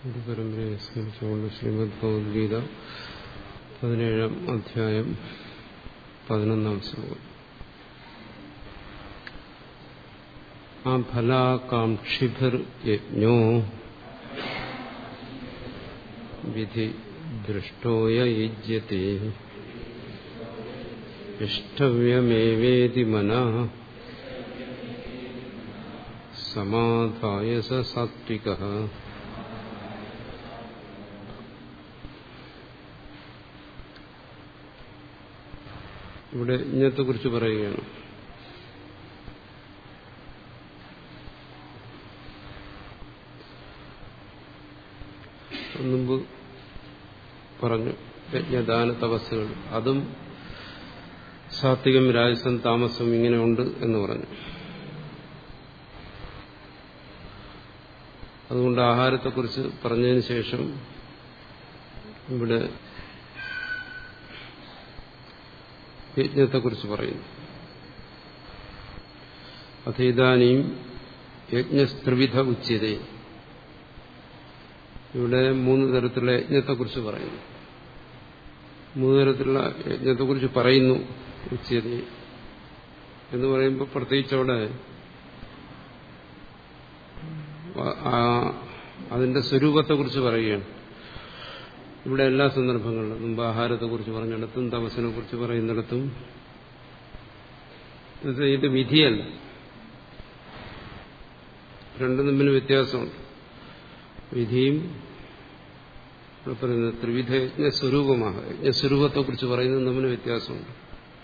ഗുരുപരമ്പരയെ സ്മരിച്ചുകൊണ്ട് ശ്രീമദ് ഭഗവത്ഗീത പതിനേഴാം അധ്യായം പതിനൊന്നാം ശ്ലോകം ആ ഫലാകാംക്ഷിഭിർ യജ്ഞോ വിധി ദൃഷ്ടോയ യുജ്യത്തെ ഇഷ്ടവ്യമേവേതി മന സമാധായ സ സാത്വിക ഇവിടെ ഇന്നത്തെ കുറിച്ച് പറയുകയാണ് മുമ്പ് പറഞ്ഞു യജ്ഞദാന തപസ്സുകൾ അതും സാത്വികം രാജസം താമസം ഇങ്ങനെ ഉണ്ട് എന്ന് പറഞ്ഞു അതുകൊണ്ട് ആഹാരത്തെക്കുറിച്ച് പറഞ്ഞതിന് ശേഷം ഇവിടെ യജ്ഞത്തെക്കുറിച്ച് പറയുന്നു അഥൈതാനിയും യജ്ഞസ്ത്രിവിധ ഉച്ചതേ ഇവിടെ മൂന്ന് തരത്തിലുള്ള യജ്ഞത്തെക്കുറിച്ച് പറയുന്നു മൂന്ന് തരത്തിലുള്ള യജ്ഞത്തെക്കുറിച്ച് പറയുന്നു ഉച്ചതേ എന്ന് പറയുമ്പോൾ പ്രത്യേകിച്ച് അവിടെ അതിന്റെ സ്വരൂപത്തെക്കുറിച്ച് പറയുകയാണ് ഇവിടെ എല്ലാ സന്ദർഭങ്ങളിലും മുമ്പ് ആഹാരത്തെക്കുറിച്ച് പറഞ്ഞിടത്തും തപസ്സിനെ കുറിച്ച് പറയുന്നിടത്തും ഇത് വിധിയല്ല രണ്ടും തമ്മിൽ വ്യത്യാസമുണ്ട് വിധിയും ഇവിടെ പറയുന്നത് ത്രിവിധ യജ്ഞസ്വരൂപമാണ് യജ്ഞസ്വരൂപത്തെക്കുറിച്ച് പറയുന്നത് തമ്മിൽ വ്യത്യാസമുണ്ട്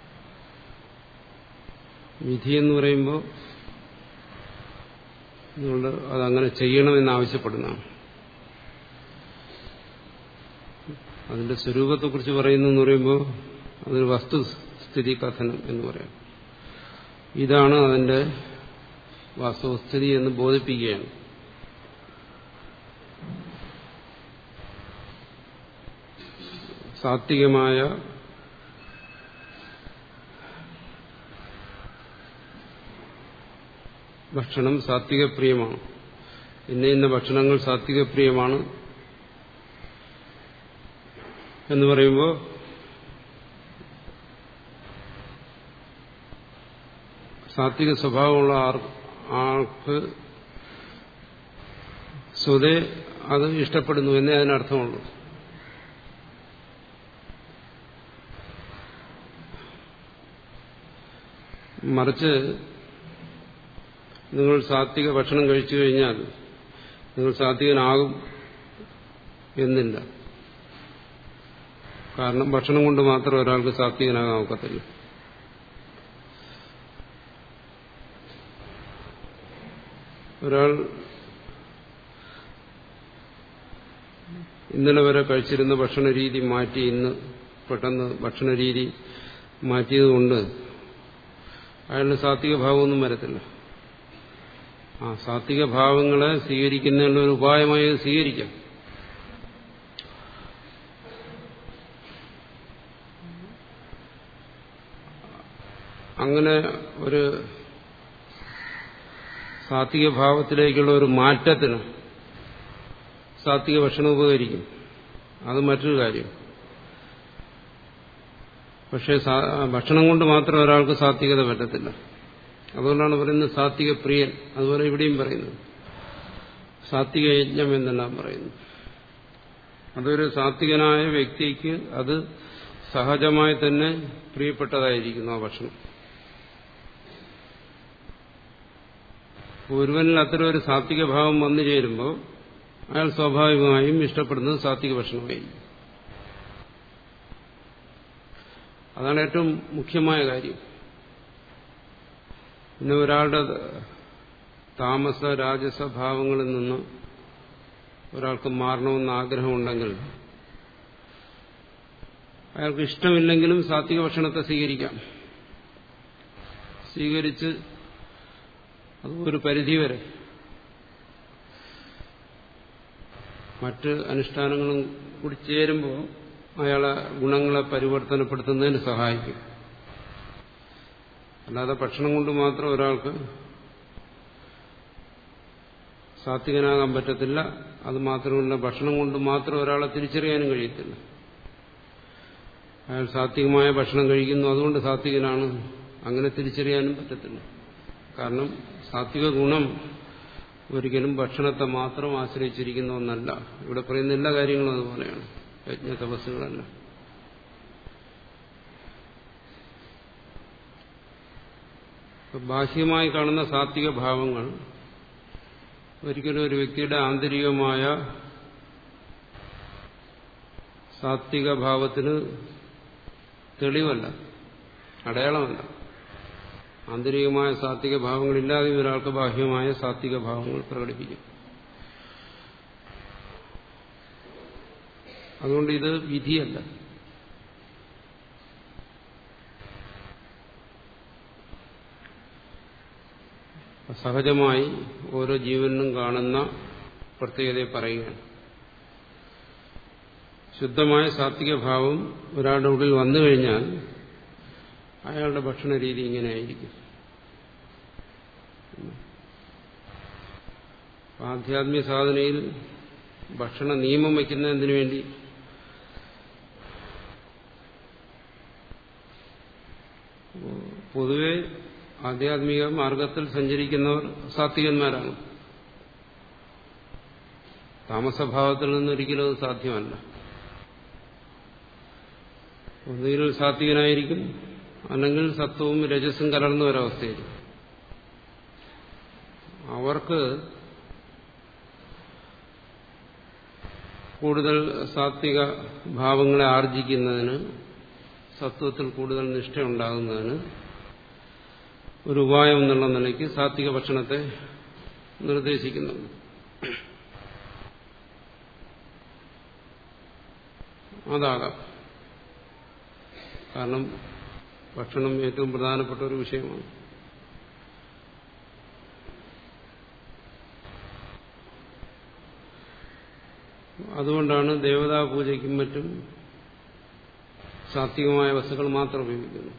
വിധി എന്ന് പറയുമ്പോൾ അതുകൊണ്ട് അതങ്ങനെ ചെയ്യണമെന്ന് ആവശ്യപ്പെടുന്നതാണ് അതിന്റെ സ്വരൂപത്തെക്കുറിച്ച് പറയുന്നു എന്ന് പറയുമ്പോൾ അതൊരു വസ്തുസ്ഥിതി കഥനം എന്ന് പറയാം ഇതാണ് അതിന്റെ വാസ്തവസ്ഥിതി എന്ന് ബോധിപ്പിക്കുകയാണ് സാത്വികമായ ഭക്ഷണം സാത്വികപ്രിയമാണ് ഇന്ന ഇന്ന ഭക്ഷണങ്ങൾ സാത്വികപ്രിയമാണ് എന്ന് പറയുമ്പോൾ സാത്വിക സ്വഭാവമുള്ള ആൾക്ക് സ്വതേ അത് ഇഷ്ടപ്പെടുന്നു എന്നേ അതിനർത്ഥമുള്ളൂ മറിച്ച് നിങ്ങൾ സാത്വിക ഭക്ഷണം കഴിച്ചു കഴിഞ്ഞാൽ നിങ്ങൾ സാത്വികനാകും എന്നില്ല കാരണം ഭക്ഷണം കൊണ്ട് മാത്രം ഒരാൾക്ക് സാത്വികനാകാൻ ഒക്കത്തില്ല ഒരാൾ ഇന്നലെ വരെ കഴിച്ചിരുന്ന ഭക്ഷണ രീതി മാറ്റി ഇന്ന് പെട്ടെന്ന് ഭക്ഷണ രീതി മാറ്റിയതുകൊണ്ട് അയാളുടെ സാത്വിക ഭാവമൊന്നും വരത്തില്ല ആ സാത്വിക ഭാവങ്ങളെ സ്വീകരിക്കുന്നതിനുള്ള ഒരു ഉപായമായി സ്വീകരിക്കാം അങ്ങനെ ഒരു സാത്വിക ഭാവത്തിലേക്കുള്ള ഒരു മാറ്റത്തിന് സാത്വിക ഭക്ഷണം ഉപകരിക്കും അത് മറ്റൊരു കാര്യം പക്ഷേ ഭക്ഷണം കൊണ്ട് മാത്രം ഒരാൾക്ക് സാത്വികത പറ്റത്തില്ല അതുകൊണ്ടാണ് പറയുന്നത് സാത്വിക പ്രിയൻ അതുപോലെ ഇവിടെയും പറയുന്നത് സാത്വിക യജ്ഞം എന്നെല്ലാം പറയുന്നു അതൊരു സാത്വികനായ വ്യക്തിക്ക് അത് സഹജമായി തന്നെ പ്രിയപ്പെട്ടതായിരിക്കുന്നു ആ ഭക്ഷണം ഒരുവനിൽ അത്തരം ഒരു സാത്വിക ഭാവം വന്നു ചേരുമ്പോൾ അയാൾ സ്വാഭാവികമായും ഇഷ്ടപ്പെടുന്നത് സാത്വിക ഭക്ഷണമായിരിക്കും അതാണ് ഏറ്റവും മുഖ്യമായ കാര്യം പിന്നെ ഒരാളുടെ താമസ രാജസ ഭാവങ്ങളിൽ നിന്ന് ഒരാൾക്ക് മാറണമെന്ന് ആഗ്രഹമുണ്ടെങ്കിൽ അയാൾക്ക് ഇഷ്ടമില്ലെങ്കിലും സാത്വിക ഭക്ഷണത്തെ സ്വീകരിക്കാം സ്വീകരിച്ച് അത് ഒരു പരിധിവരെ മറ്റ് അനുഷ്ഠാനങ്ങളും കൂടി ചേരുമ്പോൾ അയാളെ ഗുണങ്ങളെ പരിവർത്തനപ്പെടുത്തുന്നതിന് സഹായിക്കും അല്ലാതെ ഭക്ഷണം കൊണ്ട് മാത്രം ഒരാൾക്ക് സാത്വികനാകാൻ പറ്റത്തില്ല അത് മാത്രമല്ല ഭക്ഷണം കൊണ്ട് മാത്രം ഒരാളെ തിരിച്ചറിയാനും കഴിയത്തില്ല അയാൾ സാത്വികമായ ഭക്ഷണം കഴിക്കുന്നു അതുകൊണ്ട് സാത്വികനാണ് അങ്ങനെ തിരിച്ചറിയാനും പറ്റത്തില്ല കാരണം സാത്വിക ഗുണം ഒരിക്കലും ഭക്ഷണത്തെ മാത്രം ആശ്രയിച്ചിരിക്കുന്ന ഒന്നല്ല ഇവിടെ പറയുന്ന എല്ലാ കാര്യങ്ങളും അതുപോലെയാണ് യജ്ഞ തപസ്സുകളല്ല ബാഹ്യമായി കാണുന്ന സാത്വിക ഭാവങ്ങൾ ഒരിക്കലും ഒരു വ്യക്തിയുടെ ആന്തരികമായ സാത്വിക ഭാവത്തിന് തെളിവല്ല അടയാളമല്ല ആന്തരികമായ സാത്വിക ഭാവങ്ങളില്ലാതെ ഒരാൾക്ക് ബാഹ്യമായ സാത്വിക ഭാവങ്ങൾ പ്രകടിപ്പിക്കും അതുകൊണ്ട് ഇത് വിധിയല്ല സഹജമായി ഓരോ ജീവനും കാണുന്ന പ്രത്യേകതയെ പറയുകയാണ് ശുദ്ധമായ സാത്വിക ഭാവം ഒരാളുടെ ഉള്ളിൽ വന്നു കഴിഞ്ഞാൽ അയാളുടെ ഭക്ഷണ രീതി ഇങ്ങനെയായിരിക്കും ആധ്യാത്മിക സാധനയിൽ ഭക്ഷണ നിയമം വയ്ക്കുന്നതിന് വേണ്ടി പൊതുവെ ആധ്യാത്മിക മാർഗത്തിൽ സഞ്ചരിക്കുന്നവർ സാത്വികന്മാരാണ് താമസഭാവത്തിൽ നിന്നൊരിക്കലും അത് സാധ്യമല്ല ഒന്നുകിൽ സാത്വികനായിരിക്കും അല്ലെങ്കിൽ സത്വവും രജസ്സും കലർന്ന ഒരവസ്ഥയിൽ അവർക്ക് കൂടുതൽ സാത്വിക ഭാവങ്ങളെ ആർജിക്കുന്നതിന് സത്വത്തിൽ കൂടുതൽ നിഷ്ഠയുണ്ടാകുന്നതിന് ഒരു ഉപായം എന്നുള്ള നിലയ്ക്ക് സാത്വിക ഭക്ഷണത്തെ നിർദ്ദേശിക്കുന്നുണ്ട് അതാകാം കാരണം ഭക്ഷണം ഏറ്റവും പ്രധാനപ്പെട്ട ഒരു വിഷയമാണ് അതുകൊണ്ടാണ് ദേവതാ പൂജയ്ക്കും മറ്റും സാത്വികമായ വസ്തുക്കൾ മാത്രം ഉപയോഗിക്കുന്നു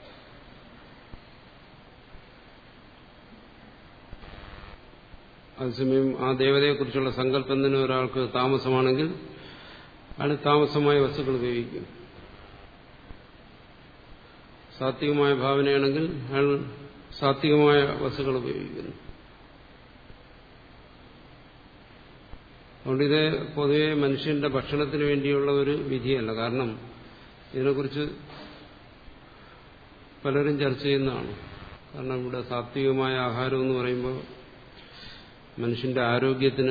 അതേസമയം ആ ദേവതയെക്കുറിച്ചുള്ള സങ്കല്പം തന്നെ ഒരാൾക്ക് താമസമാണെങ്കിൽ അയാൾ താമസമായ വസ്തുക്കൾ ഉപയോഗിക്കും സാത്വികമായ ഭാവനയാണെങ്കിൽ അയാൾ സാത്വികമായ വസ്തുക്കൾ ഉപയോഗിക്കുന്നു അതുകൊണ്ട് ഇത് പൊതുവെ മനുഷ്യന്റെ ഭക്ഷണത്തിന് വേണ്ടിയുള്ള ഒരു വിധിയല്ല കാരണം ഇതിനെക്കുറിച്ച് പലരും ചർച്ച ചെയ്യുന്നതാണ് കാരണം ഇവിടെ സാത്വികമായ ആഹാരം എന്ന് പറയുമ്പോൾ മനുഷ്യന്റെ ആരോഗ്യത്തിന്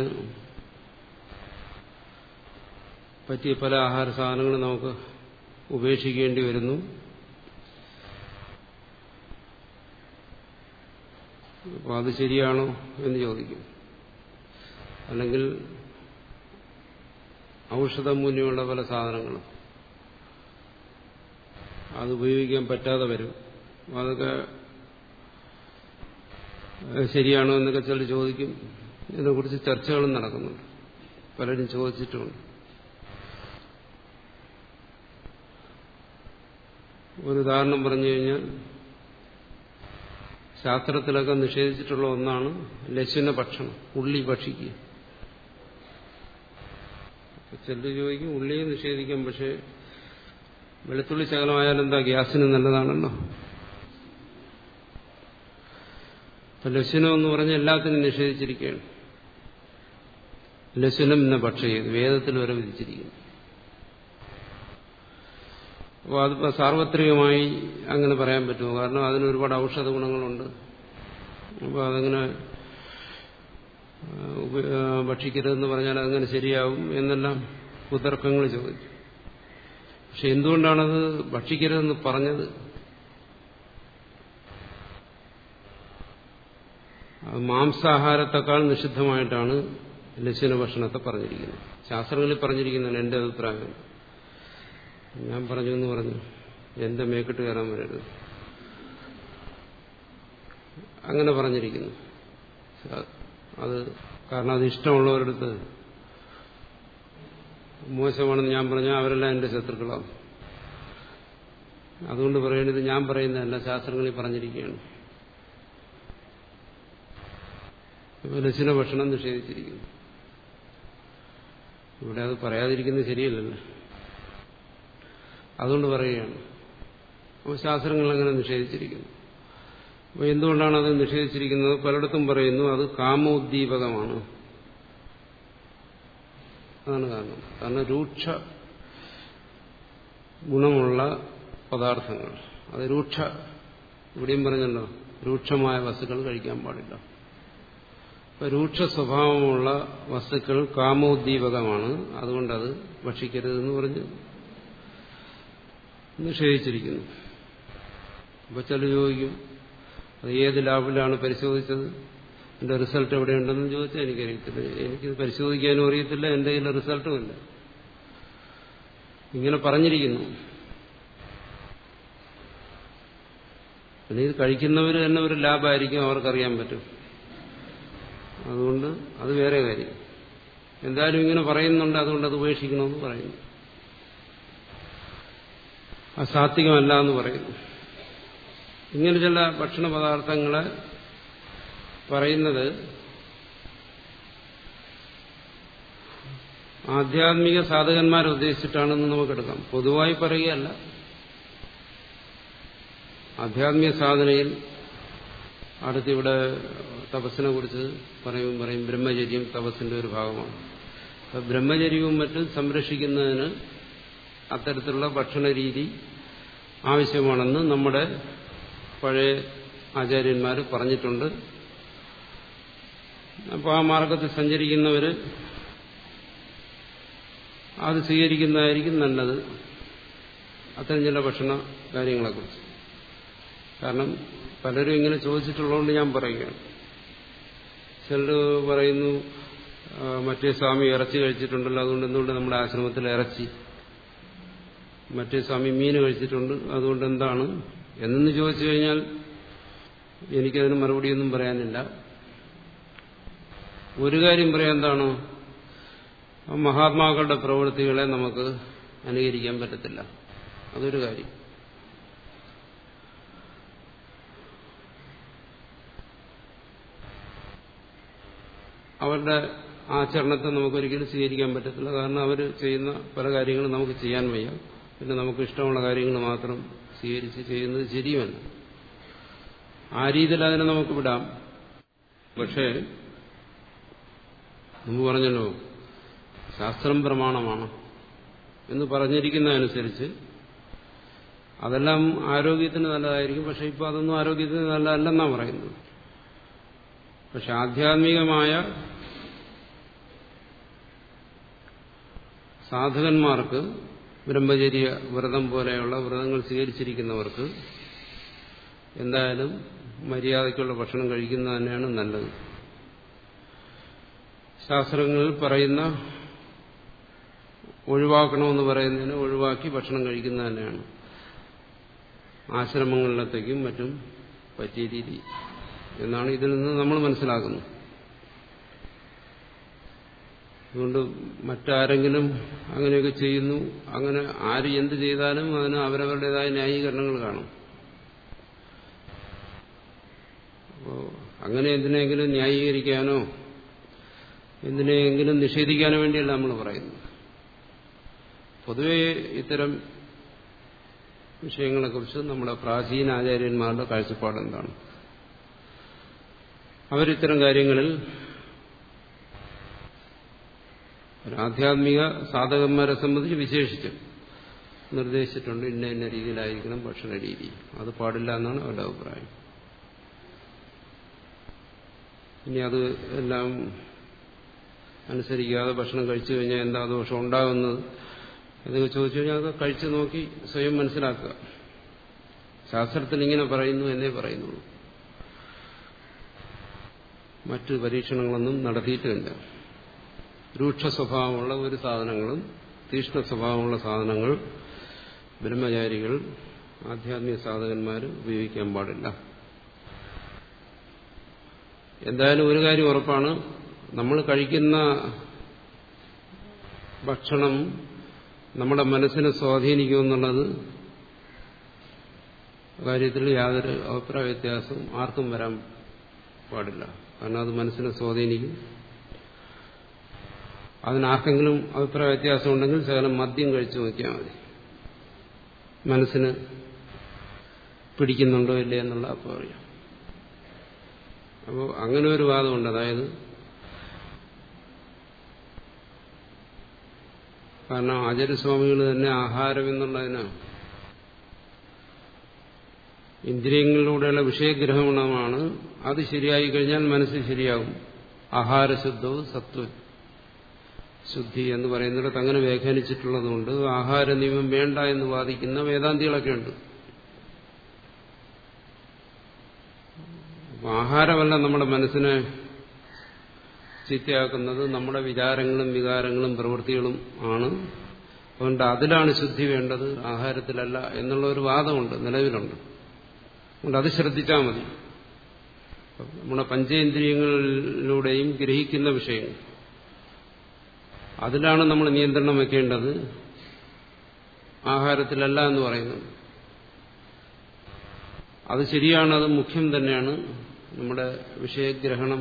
പറ്റിയ പല ആഹാര സാധനങ്ങളും നമുക്ക് ഉപേക്ഷിക്കേണ്ടി വരുന്നു അപ്പോൾ അത് ശരിയാണോ എന്ന് ചോദിക്കും അല്ലെങ്കിൽ ഔഷധമൂല്യമുള്ള പല സാധനങ്ങളും അത് ഉപയോഗിക്കാൻ പറ്റാതെ വരും അതൊക്കെ ശരിയാണോ എന്നൊക്കെ ചിലർ ചോദിക്കും ഇതിനെക്കുറിച്ച് ചർച്ചകളും നടക്കുന്നുണ്ട് പലരും ചോദിച്ചിട്ടുമുണ്ട് ഒരു ഉദാഹരണം പറഞ്ഞു കഴിഞ്ഞാൽ ശാസ്ത്രത്തിലൊക്കെ നിഷേധിച്ചിട്ടുള്ള ഒന്നാണ് ലശുന ഭക്ഷണം ഉള്ളി ഭക്ഷിക്കുക ചിലർ ചോദിക്കും ഉള്ളിയെ നിഷേധിക്കാം പക്ഷെ വെളുത്തുള്ളി ശകലമായാലും എന്താ ഗ്യാസിന് നല്ലതാണല്ലോ അപ്പൊ ലശുനം എന്ന് പറഞ്ഞ എല്ലാത്തിനും നിഷേധിച്ചിരിക്കുകയാണ് ലശുനം എന്ന ഭക്ഷ്യം വേദത്തിൽ വരെ വിധിച്ചിരിക്കുന്നു അപ്പോൾ അതിപ്പോൾ സാർവത്രികമായി അങ്ങനെ പറയാൻ പറ്റുമോ കാരണം അതിന് ഒരുപാട് ഔഷധ ഗുണങ്ങളുണ്ട് അപ്പോൾ അതങ്ങനെ ഭക്ഷിക്കരുതെന്ന് പറഞ്ഞാൽ അതങ്ങനെ ശരിയാവും എന്നെല്ലാം കുതർക്കങ്ങൾ ചോദിച്ചു പക്ഷെ എന്തുകൊണ്ടാണത് ഭക്ഷിക്കരുതെന്ന് പറഞ്ഞത് മാംസാഹാരത്തെക്കാൾ നിഷിദ്ധമായിട്ടാണ് ലശുന ഭക്ഷണത്തെ പറഞ്ഞിരിക്കുന്നത് ശാസ്ത്രങ്ങളിൽ പറഞ്ഞിരിക്കുന്നതാണ് എന്റെ അഭിപ്രായം ഞാൻ പറഞ്ഞു എന്ന് പറഞ്ഞു എന്റെ മേക്കിട്ട് കയറാൻ വരരുത് അങ്ങനെ പറഞ്ഞിരിക്കുന്നു അത് കാരണം അത് ഇഷ്ടമുള്ളവരടുത്ത് മോശമാണെന്ന് ഞാൻ പറഞ്ഞാൽ അവരെല്ലാം എന്റെ ശത്രുക്കളാവും അതുകൊണ്ട് പറയേണ്ടത് ഞാൻ പറയുന്നതല്ല ശാസ്ത്രങ്ങളിൽ പറഞ്ഞിരിക്കുകയാണ് ഇപ്പോൾ ലസിന ഭക്ഷണം നിഷേധിച്ചിരിക്കുന്നു ഇവിടെ അത് പറയാതിരിക്കുന്നത് ശരിയല്ലല്ലോ അതുകൊണ്ട് പറയുകയാണ് അപ്പോൾ ശാസ്ത്രങ്ങൾ അങ്ങനെ നിഷേധിച്ചിരിക്കുന്നു അപ്പോൾ എന്തുകൊണ്ടാണ് അത് നിഷേധിച്ചിരിക്കുന്നത് പലയിടത്തും പറയുന്നു അത് കാമോദ്ദീപകമാണ് അതാണ് കാരണം കാരണം രൂക്ഷ ഗുണമുള്ള പദാർത്ഥങ്ങൾ അത് രൂക്ഷ ഇവിടെയും പറഞ്ഞല്ലോ രൂക്ഷമായ വസ്തുക്കൾ കഴിക്കാൻ പാടില്ല ഇപ്പൊ രൂക്ഷ സ്വഭാവമുള്ള വസ്തുക്കൾ കാമോദ്ദീപകമാണ് അതുകൊണ്ടത് ഭക്ഷിക്കരുതെന്ന് പറഞ്ഞ് നിഷേധിച്ചിരിക്കുന്നു അപ്പൊ ചില ചോദിക്കും അത് ഏത് ലാബിലാണ് പരിശോധിച്ചത് എന്റെ റിസൾട്ട് എവിടെയുണ്ടെന്ന് ചോദിച്ചാൽ എനിക്കറിയത്തില്ല എനിക്കിത് പരിശോധിക്കാനും അറിയത്തില്ല എന്റെ കയ്യിൽ റിസൾട്ടും ഇല്ല ഇങ്ങനെ പറഞ്ഞിരിക്കുന്നു പിന്നെ ഇത് കഴിക്കുന്നവർ തന്നെ ഒരു ലാബായിരിക്കും അവർക്കറിയാൻ പറ്റും അതുകൊണ്ട് അത് വേറെ കാര്യം എന്തായാലും ഇങ്ങനെ പറയുന്നുണ്ട് അതുകൊണ്ട് അത് ഉപേക്ഷിക്കണമെന്ന് പറയുന്നു അസാത്വികമല്ല എന്ന് പറയുന്നു ഇങ്ങനെ ചില ഭക്ഷണ പദാർത്ഥങ്ങളെ പറയുന്നത് ആധ്യാത്മിക സാധകന്മാരെ ഉദ്ദേശിച്ചിട്ടാണെന്ന് നമുക്കെടുക്കാം പൊതുവായി പറയുകയല്ല ആധ്യാത്മിക സാധനയിൽ അടുത്തിവിടെ തപസ്സിനെ കുറിച്ച് പറയും പറയും ബ്രഹ്മചര്യം തപസ്സിന്റെ ഒരു ഭാഗമാണ് അപ്പൊ ബ്രഹ്മചര്യവും മറ്റും സംരക്ഷിക്കുന്നതിന് അത്തരത്തിലുള്ള ഭക്ഷണ രീതി ആവശ്യമാണെന്ന് നമ്മുടെ പഴയ ആചാര്യന്മാർ പറഞ്ഞിട്ടുണ്ട് അപ്പോൾ ആ മാർഗത്തിൽ സഞ്ചരിക്കുന്നവർ അത് സ്വീകരിക്കുന്നതായിരിക്കും നല്ലത് അത്തരം ചില ഭക്ഷണ കാര്യങ്ങളെക്കുറിച്ച് കാരണം പലരും ഇങ്ങനെ ചോദിച്ചിട്ടുള്ളതുകൊണ്ട് ഞാൻ പറയുകയാണ് ചിലർ പറയുന്നു മറ്റേ സ്വാമി ഇറച്ചി കഴിച്ചിട്ടുണ്ടല്ലോ അതുകൊണ്ട് എന്തുകൊണ്ട് നമ്മുടെ ആശ്രമത്തിൽ ഇറച്ചി മറ്റേ സ്വാമി മീൻ കഴിച്ചിട്ടുണ്ട് അതുകൊണ്ട് എന്താണ് എന്നെന്ന് ചോദിച്ചു കഴിഞ്ഞാൽ എനിക്കതിന് മറുപടിയൊന്നും പറയാനില്ല ഒരു കാര്യം പറയാൻ എന്താണ് മഹാത്മാക്കളുടെ പ്രവൃത്തികളെ നമുക്ക് അനുകരിക്കാൻ പറ്റത്തില്ല അതൊരു കാര്യം അവരുടെ ആചരണത്തെ നമുക്കൊരിക്കലും സ്വീകരിക്കാൻ പറ്റത്തില്ല കാരണം അവർ ചെയ്യുന്ന പല കാര്യങ്ങളും നമുക്ക് ചെയ്യാൻ വയ്യ പിന്നെ നമുക്ക് ഇഷ്ടമുള്ള കാര്യങ്ങൾ മാത്രം സ്വീകരിച്ച് ചെയ്യുന്നത് ശരിയുമല്ല ആ രീതിയിൽ അതിനെ നമുക്ക് വിടാം പക്ഷേ മുമ്പ് പറഞ്ഞല്ലോ ശാസ്ത്രം പ്രമാണമാണ് എന്ന് പറഞ്ഞിരിക്കുന്നതനുസരിച്ച് അതെല്ലാം ആരോഗ്യത്തിന് നല്ലതായിരിക്കും പക്ഷെ ഇപ്പോൾ അതൊന്നും ആരോഗ്യത്തിന് നല്ലതല്ലെന്നാണ് പറയുന്നത് പക്ഷെ ആധ്യാത്മികമായ സാധകന്മാർക്ക് ബ്രഹ്മചര്യ വ്രതം പോലെയുള്ള വ്രതങ്ങൾ സ്വീകരിച്ചിരിക്കുന്നവർക്ക് എന്തായാലും മര്യാദയ്ക്കുള്ള ഭക്ഷണം കഴിക്കുന്നത് തന്നെയാണ് നല്ലത് ശാസ്ത്രങ്ങളിൽ പറയുന്ന ഒഴിവാക്കണമെന്ന് പറയുന്നതിന് ഒഴിവാക്കി ഭക്ഷണം കഴിക്കുന്നത് തന്നെയാണ് ആശ്രമങ്ങളിലത്തേക്കും മറ്റും പറ്റിയ രീതി എന്നാണ് ഇതിൽ നിന്ന് നമ്മൾ മനസ്സിലാക്കുന്നത് അതുകൊണ്ട് മറ്റാരെങ്കിലും അങ്ങനെയൊക്കെ ചെയ്യുന്നു അങ്ങനെ ആര് എന്ത് ചെയ്താലും അതിന് അവരവരുടേതായ ന്യായീകരണങ്ങൾ കാണും അപ്പോൾ അങ്ങനെ എന്തിനെങ്കിലും ന്യായീകരിക്കാനോ എന്തിനെങ്കിലും നിഷേധിക്കാനോ വേണ്ടിയല്ല നമ്മൾ പറയുന്നത് പൊതുവെ ഇത്തരം വിഷയങ്ങളെക്കുറിച്ച് നമ്മുടെ പ്രാചീന ആചാര്യന്മാരുടെ കാഴ്ചപ്പാട് എന്താണ് അവരിത്തരം കാര്യങ്ങളിൽ ഒരു ആധ്യാത്മിക സാധകന്മാരെ സംബന്ധിച്ച് വിശേഷിച്ച് നിർദ്ദേശിച്ചിട്ടുണ്ട് ഇന്ന ഇന്ന രീതിയിലായിരിക്കണം ഭക്ഷണ രീതി അത് പാടില്ല എന്നാണ് അവരുടെ അഭിപ്രായം ഇനി അത് എല്ലാം അനുസരിക്കാതെ ഭക്ഷണം കഴിച്ചു കഴിഞ്ഞാൽ എന്താ ദോഷം ഉണ്ടാകുന്നത് എന്നൊക്കെ ചോദിച്ചു കഴിഞ്ഞാൽ അത് കഴിച്ചു നോക്കി സ്വയം മനസ്സിലാക്കുക ശാസ്ത്രത്തിൽ ഇങ്ങനെ പറയുന്നു എന്നേ പറയുന്നുള്ളൂ മറ്റു പരീക്ഷണങ്ങളൊന്നും നടത്തിയിട്ടുമില്ല രൂക്ഷ സ്വഭാവമുള്ള ഒരു സാധനങ്ങളും തീഷ്ണ സ്വഭാവമുള്ള സാധനങ്ങൾ ബ്രഹ്മചാരികൾ ആധ്യാത്മിക സാധകന്മാർ ഉപയോഗിക്കാൻ പാടില്ല എന്തായാലും ഒരു കാര്യം ഉറപ്പാണ് നമ്മൾ കഴിക്കുന്ന ഭക്ഷണം നമ്മുടെ മനസ്സിനെ സ്വാധീനിക്കുമെന്നുള്ളത് കാര്യത്തിൽ യാതൊരു അഭിപ്രായ വ്യത്യാസവും ആർക്കും വരാൻ പാടില്ല കാരണം അത് മനസ്സിനെ സ്വാധീനിക്കും അതിനാർക്കെങ്കിലും അഭിപ്രായ വ്യത്യാസം ഉണ്ടെങ്കിൽ ശകലം മദ്യം കഴിച്ചു നോക്കിയാൽ മതി മനസ്സിന് പിടിക്കുന്നുണ്ടോ ഇല്ലേ എന്നുള്ള അപ്പോൾ അറിയാം അപ്പോൾ അങ്ങനെ ഒരു വാദമുണ്ട് അതായത് കാരണം ആചാര്യസ്വാമികൾ തന്നെ ആഹാരം എന്നുള്ളതിന് ഇന്ദ്രിയങ്ങളിലൂടെയുള്ള വിഷയഗ്രഹണമാണ് അത് ശരിയായി കഴിഞ്ഞാൽ മനസ്സ് ശരിയാകും ആഹാരശുദ്ധവും സത്വ ശുദ്ധി എന്ന് പറയുന്നിടത്ത് അങ്ങനെ വ്യാഖ്യാനിച്ചിട്ടുള്ളതുകൊണ്ട് ആഹാര നിയമം വേണ്ട എന്ന് വാദിക്കുന്ന വേദാന്തികളൊക്കെ ഉണ്ട് ആഹാരമല്ല നമ്മുടെ മനസ്സിനെ ചീത്തയാക്കുന്നത് നമ്മുടെ വിചാരങ്ങളും വികാരങ്ങളും പ്രവൃത്തികളും ആണ് അതുകൊണ്ട് അതിലാണ് ശുദ്ധി വേണ്ടത് ആഹാരത്തിലല്ല എന്നുള്ള ഒരു വാദമുണ്ട് നിലവിലുണ്ട് അതുകൊണ്ട് അത് ശ്രദ്ധിച്ചാൽ മതി നമ്മുടെ പഞ്ചേന്ദ്രിയങ്ങളിലൂടെയും ഗ്രഹിക്കുന്ന വിഷയങ്ങൾ അതിലാണ് നമ്മൾ നിയന്ത്രണം വെക്കേണ്ടത് ആഹാരത്തിലല്ല എന്ന് പറയുന്നത് അത് ശരിയാണ് അത് മുഖ്യം തന്നെയാണ് നമ്മുടെ വിഷയഗ്രഹണം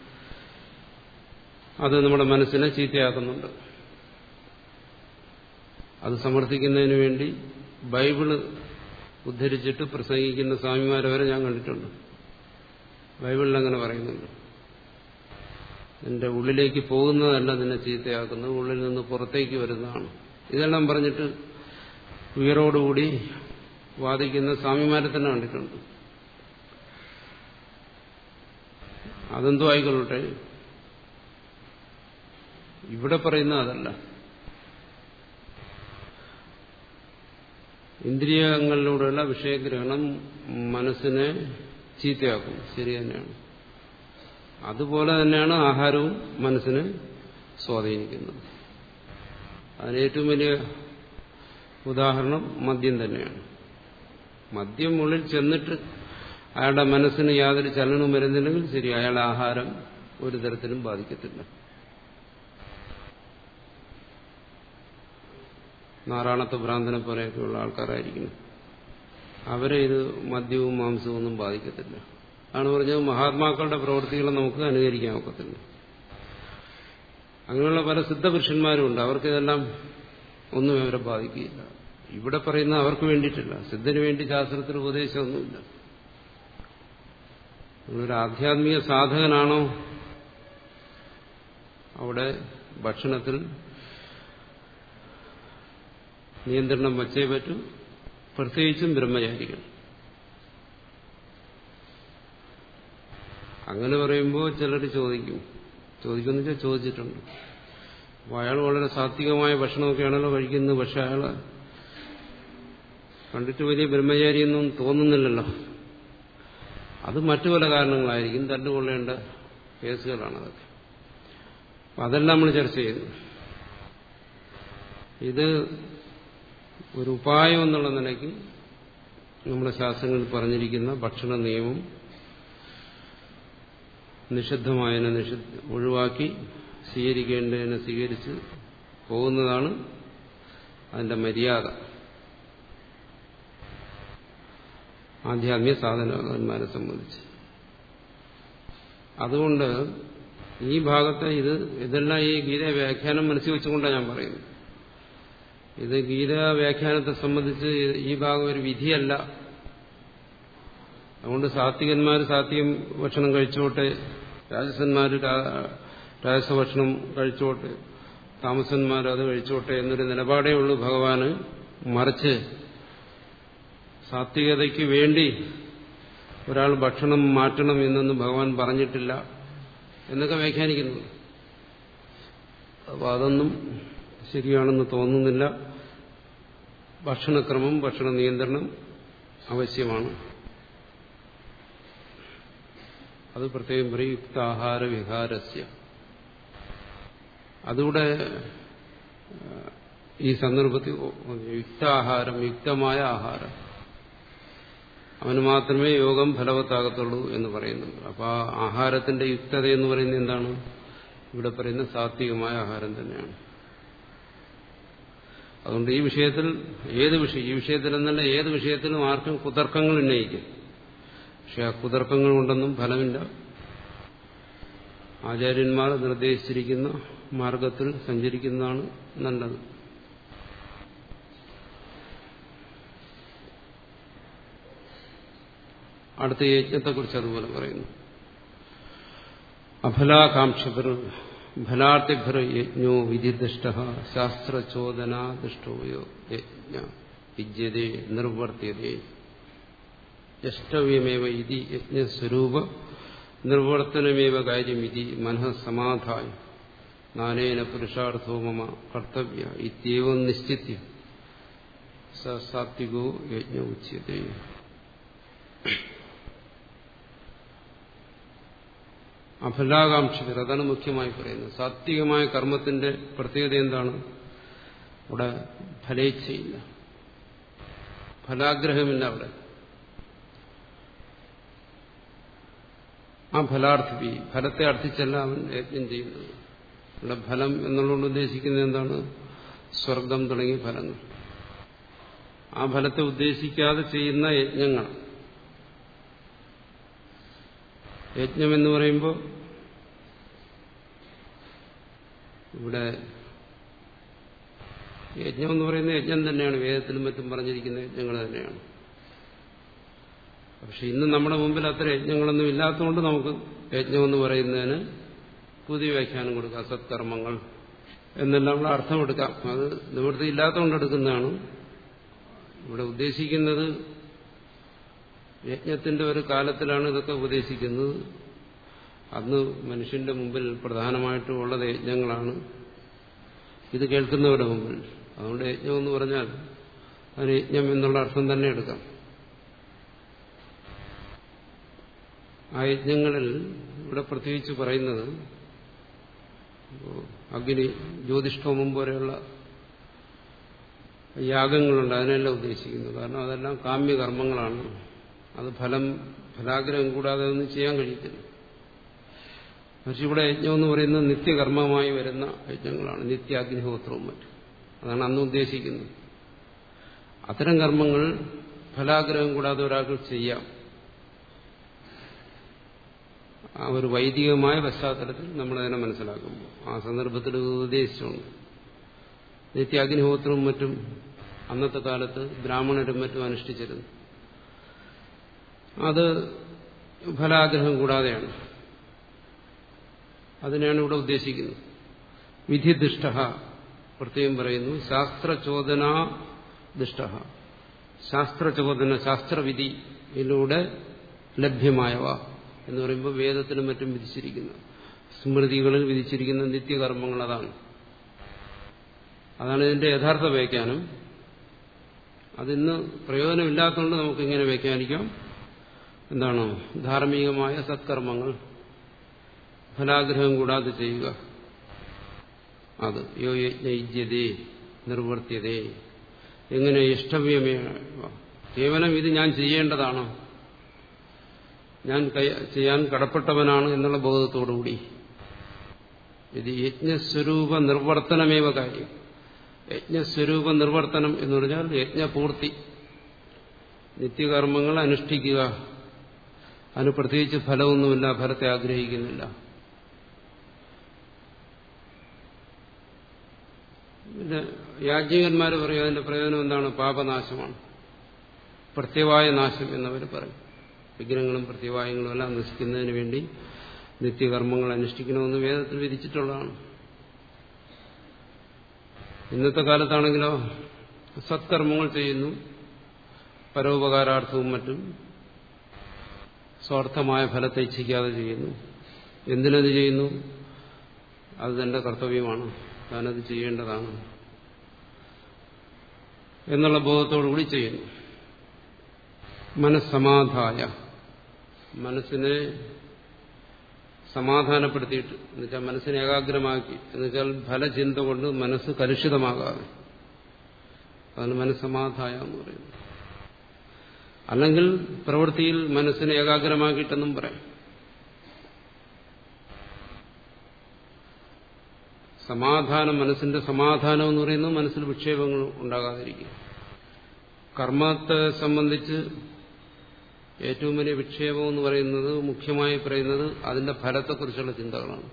അത് നമ്മുടെ മനസ്സിനെ ചീത്തയാക്കുന്നുണ്ട് അത് സമർത്ഥിക്കുന്നതിന് വേണ്ടി ബൈബിള് ഉദ്ധരിച്ചിട്ട് പ്രസംഗിക്കുന്ന സ്വാമിമാരെ വരെ ഞാൻ കണ്ടിട്ടുണ്ട് ബൈബിളിൽ അങ്ങനെ പറയുന്നുണ്ട് നിന്റെ ഉള്ളിലേക്ക് പോകുന്നതല്ല നിന്നെ ചീത്തയാക്കുന്നത് ഉള്ളിൽ നിന്ന് പുറത്തേക്ക് വരുന്നതാണ് ഇതെല്ലാം പറഞ്ഞിട്ട് ഉയരോടുകൂടി വാദിക്കുന്ന സ്വാമിമാരെ തന്നെ കണ്ടിട്ടുണ്ട് അതെന്തോ ആയിക്കൊള്ളട്ടെ ഇവിടെ പറയുന്ന അതല്ല ഇന്ദ്രിയങ്ങളിലൂടെയുള്ള വിഷയഗ്രഹണം മനസ്സിനെ ചീത്തയാക്കും ശരി തന്നെയാണ് അതുപോലെ തന്നെയാണ് ആഹാരവും മനസ്സിനെ സ്വാധീനിക്കുന്നത് അതിന് ഏറ്റവും വലിയ ഉദാഹരണം മദ്യം തന്നെയാണ് മദ്യം ഉള്ളിൽ ചെന്നിട്ട് അയാളുടെ മനസ്സിന് യാതൊരു ചലനവും വരുന്നില്ലെങ്കിൽ ശരി അയാളുടെ ആഹാരം ഒരു തരത്തിലും ബാധിക്കത്തില്ല നാറാണത്തെ ഭ്രാന്തനെ പോലെയൊക്കെയുള്ള ആൾക്കാരായിരിക്കണം അവരെ ഇത് മദ്യവും മാംസവും ഒന്നും ബാധിക്കത്തില്ല ആണ് പറഞ്ഞത് മഹാത്മാക്കളുടെ പ്രവൃത്തികളെ നമുക്ക് അനുകരിക്കാൻ ഒക്കത്തില്ല അങ്ങനെയുള്ള പല സിദ്ധപുരുഷന്മാരും ഉണ്ട് അവർക്കിതെല്ലാം ഒന്നും അവരെ ബാധിക്കുകയില്ല ഇവിടെ പറയുന്നത് അവർക്ക് വേണ്ടിയിട്ടില്ല സിദ്ധന് വേണ്ടി ശാസ്ത്രത്തിൽ ഉപദേശമൊന്നുമില്ല ഒരു ആധ്യാത്മിക സാധകനാണോ അവിടെ ഭക്ഷണത്തിൽ നിയന്ത്രണം വച്ചേ പറ്റൂ പ്രത്യേകിച്ചും ബ്രഹ്മചാരികൾ അങ്ങനെ പറയുമ്പോൾ ചിലർ ചോദിക്കും ചോദിക്കുമെന്ന് വെച്ചാൽ ചോദിച്ചിട്ടുണ്ട് അപ്പോൾ അയാൾ വളരെ സാത്വികമായ ഭക്ഷണമൊക്കെയാണല്ലോ കഴിക്കുന്നത് പക്ഷെ അയാൾ കണ്ടിട്ട് വലിയ ബ്രഹ്മചാരിയൊന്നും തോന്നുന്നില്ലല്ലോ അത് മറ്റു പല കാരണങ്ങളായിരിക്കും തണ്ടുകൊള്ളേണ്ട കേസുകളാണ് അതൊക്കെ അപ്പം അതെല്ലാം നമ്മൾ ചർച്ച ചെയ്തു ഇത് ഒരു ഉപായം എന്നുള്ള നിലയ്ക്ക് നമ്മുടെ ശാസ്ത്രങ്ങളിൽ പറഞ്ഞിരിക്കുന്ന ഭക്ഷണ നിയമം നിഷിദ്ധമായതിനെ നിഷിദ്ധ ഒഴിവാക്കി സ്വീകരിക്കേണ്ടതിനെ സ്വീകരിച്ച് പോകുന്നതാണ് അതിന്റെ മര്യാദ ആധ്യാത്മിക സാധനന്മാരെ സംബന്ധിച്ച് അതുകൊണ്ട് ഈ ഭാഗത്തെ ഇത് ഇതെല്ലാം ഈ ഗീത വ്യാഖ്യാനം മനസ്സിൽ വെച്ചുകൊണ്ടാണ് ഞാൻ പറയുന്നത് ഇത് ഗീത വ്യാഖ്യാനത്തെ സംബന്ധിച്ച് ഈ ഭാഗം ഒരു വിധിയല്ല അതുകൊണ്ട് സാത്വികന്മാർ സാത്വികം ഭക്ഷണം കഴിച്ചോട്ടെ രാജസന്മാർ രാജസഭക്ഷണം കഴിച്ചോട്ടെ താമസന്മാർ അത് കഴിച്ചോട്ടെ എന്നൊരു നിലപാടേ ഉള്ളൂ ഭഗവാന് മറിച്ച് സാത്വികതയ്ക്ക് വേണ്ടി ഒരാൾ ഭക്ഷണം മാറ്റണം എന്നൊന്നും ഭഗവാൻ പറഞ്ഞിട്ടില്ല എന്നൊക്കെ വ്യാഖ്യാനിക്കുന്നു അപ്പോൾ അതൊന്നും ശരിയാണെന്ന് തോന്നുന്നില്ല ഭക്ഷണക്രമം ഭക്ഷണ നിയന്ത്രണം ആവശ്യമാണ് അത് പ്രത്യേകം പറയും യുക്താഹാര വിഹാരസ്യ അതുകൂടെ ഈ സന്ദർഭത്തിൽ യുക്താഹാരം യുക്തമായ ആഹാരം അവന് മാത്രമേ യോഗം ഫലവത്താകത്തുള്ളൂ എന്ന് പറയുന്നുണ്ട് അപ്പോൾ ആ ആഹാരത്തിന്റെ യുക്തത എന്ന് പറയുന്നത് എന്താണ് ഇവിടെ പറയുന്ന സാത്വികമായ ആഹാരം തന്നെയാണ് അതുകൊണ്ട് ഈ വിഷയത്തിൽ ഏത് വിഷയം ഈ വിഷയത്തിൽ എന്നല്ല ഏത് വിഷയത്തിലും ആർക്കും കുതർക്കങ്ങൾ ഉന്നയിക്കും പക്ഷെ ആ കുതർക്കങ്ങൾ കൊണ്ടൊന്നും ഫലമില്ല ആചാര്യന്മാർ നിർദ്ദേശിച്ചിരിക്കുന്ന മാർഗത്തിൽ സഞ്ചരിക്കുന്നതാണ് നല്ലത് അടുത്ത യജ്ഞത്തെക്കുറിച്ച് അതുപോലെ പറയുന്നു അഫലാകാംക്ഷഭർ ഫലാർത്ഥിഭർ യജ്ഞോ വിധിദുഷ്ട ശാസ്ത്രചോദനാദുഷ്ടോയോ യജ്ഞ വിദ്യതേ നിർവർത്തിയതേ യഷ്ടവ്യമേവ ഇതി യജ്ഞസ്വരൂപ നിർവർത്തനമേവ കാര്യമിതി മനഃസമാധായ നാനേന പുരുഷാർത്ഥോ മമ കർത്തവ്യ ഇത്യവം നിശ്ചിത്യ സ സാത്വികോ യജ്ഞ ഉച്യതേ അഫലാകാംക്ഷിതർ അതാണ് മുഖ്യമായി പറയുന്നത് സാത്വികമായ കർമ്മത്തിന്റെ പ്രത്യേകത എന്താണ് അവിടെ ഫലേച്ഛയില്ല ഫലാഗ്രഹമില്ല അവിടെ ആ ഫലാർത്ഥി ഫലത്തെ അർത്ഥിച്ചല്ല അവൻ യജ്ഞം ചെയ്യുന്നത് ഇവിടെ ഫലം എന്നുള്ളതുകൊണ്ട് ഉദ്ദേശിക്കുന്നത് എന്താണ് സ്വർഗം തുടങ്ങിയ ഫലങ്ങൾ ആ ഫലത്തെ ഉദ്ദേശിക്കാതെ ചെയ്യുന്ന യജ്ഞങ്ങൾ യജ്ഞം എന്ന് പറയുമ്പോൾ ഇവിടെ യജ്ഞം എന്ന് പറയുന്ന യജ്ഞം തന്നെയാണ് വേദത്തിലും മറ്റും പറഞ്ഞിരിക്കുന്ന യജ്ഞങ്ങൾ തന്നെയാണ് പക്ഷെ ഇന്ന് നമ്മുടെ മുമ്പിൽ അത്ര യജ്ഞങ്ങളൊന്നും ഇല്ലാത്തതുകൊണ്ട് നമുക്ക് യജ്ഞമെന്ന് പറയുന്നതിന് പുതിയ വ്യാഖ്യാനം കൊടുക്കാം സത്കർമ്മങ്ങൾ എന്നെല്ലാം നമ്മൾ അർത്ഥം എടുക്കാം അത് നിവൃത്തി ഇല്ലാത്തതുകൊണ്ട് എടുക്കുന്നതാണ് ഇവിടെ ഉദ്ദേശിക്കുന്നത് യജ്ഞത്തിന്റെ ഒരു കാലത്തിലാണ് ഇതൊക്കെ ഉപദേശിക്കുന്നത് അന്ന് മനുഷ്യന്റെ മുമ്പിൽ പ്രധാനമായിട്ടും ഉള്ളത് യജ്ഞങ്ങളാണ് ഇത് കേൾക്കുന്നവരുടെ മുമ്പിൽ അതുകൊണ്ട് യജ്ഞം എന്ന് പറഞ്ഞാൽ അതിന് യജ്ഞം എന്നുള്ള അർത്ഥം തന്നെ എടുക്കാം ആ യജ്ഞങ്ങളിൽ ഇവിടെ പ്രത്യേകിച്ച് പറയുന്നത് അഗ്നി ജ്യോതിഷ്ഠോമം പോലെയുള്ള യാഗങ്ങളുണ്ട് അതിനെല്ലാം ഉദ്ദേശിക്കുന്നത് കാരണം അതെല്ലാം കാമ്യകർമ്മങ്ങളാണ് അത് ഫലം ഫലാഗ്രഹം കൂടാതെ ഒന്നും ചെയ്യാൻ കഴിയത്തില്ല പക്ഷെ ഇവിടെ യജ്ഞം എന്ന് പറയുന്നത് നിത്യകർമ്മമായി വരുന്ന യജ്ഞങ്ങളാണ് നിത്യാഗ്നിഹോത്രവും മറ്റും അതാണ് അന്ന് ഉദ്ദേശിക്കുന്നത് അത്തരം കർമ്മങ്ങൾ ഫലാഗ്രഹം കൂടാതെ ഒരാൾക്ക് ചെയ്യാം ആ ഒരു വൈദികമായ പശ്ചാത്തലത്തിൽ നമ്മളതിനെ മനസ്സിലാക്കുമ്പോൾ ആ സന്ദർഭത്തിൽ ഉദ്ദേശിച്ചുകൊണ്ട് നിത്യാഗ്നിഹോത്രവും മറ്റും അന്നത്തെ കാലത്ത് ബ്രാഹ്മണരും മറ്റും അനുഷ്ഠിച്ചിരുന്നു അത് ഫലാഗ്രഹം കൂടാതെയാണ് അതിനെയാണ് ഇവിടെ ഉദ്ദേശിക്കുന്നത് വിധിദുഷ്ട പ്രത്യേകം പറയുന്നു ശാസ്ത്രചോദന ദുഷ്ട ശാസ്ത്രചോദന ശാസ്ത്രവിധിയിലൂടെ ലഭ്യമായവ എന്ന് പറയുമ്പോൾ വേദത്തിനും മറ്റും വിധിച്ചിരിക്കുന്ന സ്മൃതികളിൽ വിധിച്ചിരിക്കുന്ന നിത്യകർമ്മങ്ങൾ അതാണ് അതാണ് ഇതിന്റെ യഥാർത്ഥ വ്യാഖ്യാനം അതിന്ന് പ്രയോജനമില്ലാത്തതുകൊണ്ട് നമുക്കിങ്ങനെ വ്യാഖ്യാനിക്കാം എന്താണ് ധാർമ്മികമായ സത്കർമ്മങ്ങൾ ഫലാഗ്രഹം കൂടാതെ ചെയ്യുക അത് യോ യജ്ഞയജ്ഞതേ നിർവർത്തിയതേ എങ്ങനെ ഇഷ്ടവ്യമേ കേവലം ഇത് ഞാൻ ചെയ്യേണ്ടതാണോ ഞാൻ ചെയ്യാൻ കടപ്പെട്ടവനാണ് എന്നുള്ള ബോധത്തോടുകൂടി ഇത് യജ്ഞസ്വരൂപ നിർവർത്തനമേവ കാര്യം യജ്ഞസ്വരൂപ നിർവർത്തനം എന്ന് പറഞ്ഞാൽ യജ്ഞപൂർത്തി നിത്യകർമ്മങ്ങൾ അനുഷ്ഠിക്കുക അതിന് പ്രത്യേകിച്ച് ഫലമൊന്നുമില്ല ഫലത്തെ ആഗ്രഹിക്കുന്നില്ല പിന്നെ യാജ്ഞികന്മാർ പറയും അതിന്റെ പ്രയോജനം എന്താണ് പാപനാശമാണ് പ്രത്യവായ നാശം എന്നവർ പറയും വിഗ്രഹങ്ങളും പ്രത്യവായങ്ങളും എല്ലാം നശിക്കുന്നതിന് വേണ്ടി നിത്യകർമ്മങ്ങൾ അനുഷ്ഠിക്കണമെന്ന് വേദത്തിൽ വിധിച്ചിട്ടുള്ളതാണ് ഇന്നത്തെ കാലത്താണെങ്കിലോ സത്കർമ്മങ്ങൾ ചെയ്യുന്നു പരോപകാരാർത്ഥവും മറ്റും സ്വാർത്ഥമായ ഫലത്തെ ഇച്ഛിക്കാതെ ചെയ്യുന്നു എന്തിനത് ചെയ്യുന്നു അത് തന്റെ കർത്തവ്യമാണ് താനത് ചെയ്യേണ്ടതാണ് എന്നുള്ള ബോധത്തോടുകൂടി ചെയ്യുന്നു മനസ്സമാധായ മനസ്സിനെ സമാധാനപ്പെടുത്തിയിട്ട് എന്നുവെച്ചാൽ മനസ്സിനെ ഏകാഗ്രമാക്കി എന്നുവെച്ചാൽ ഫലചിന്ത കൊണ്ട് മനസ്സ് കലുഷിതമാകാതെ അതാണ് മനസ്സമാധായ എന്ന് പറയുന്നത് അല്ലെങ്കിൽ പ്രവൃത്തിയിൽ മനസ്സിനെ ഏകാഗ്രമാക്കിയിട്ടെന്നും പറയാം സമാധാനം മനസ്സിന്റെ സമാധാനം എന്ന് പറയുന്നത് മനസ്സിൽ വിക്ഷേപങ്ങൾ ഉണ്ടാകാതിരിക്കും കർമ്മത്തെ സംബന്ധിച്ച് ഏറ്റവും വലിയ വിക്ഷേപം എന്ന് പറയുന്നത് മുഖ്യമായി പറയുന്നത് അതിന്റെ ഫലത്തെക്കുറിച്ചുള്ള ചിന്തകളാണ്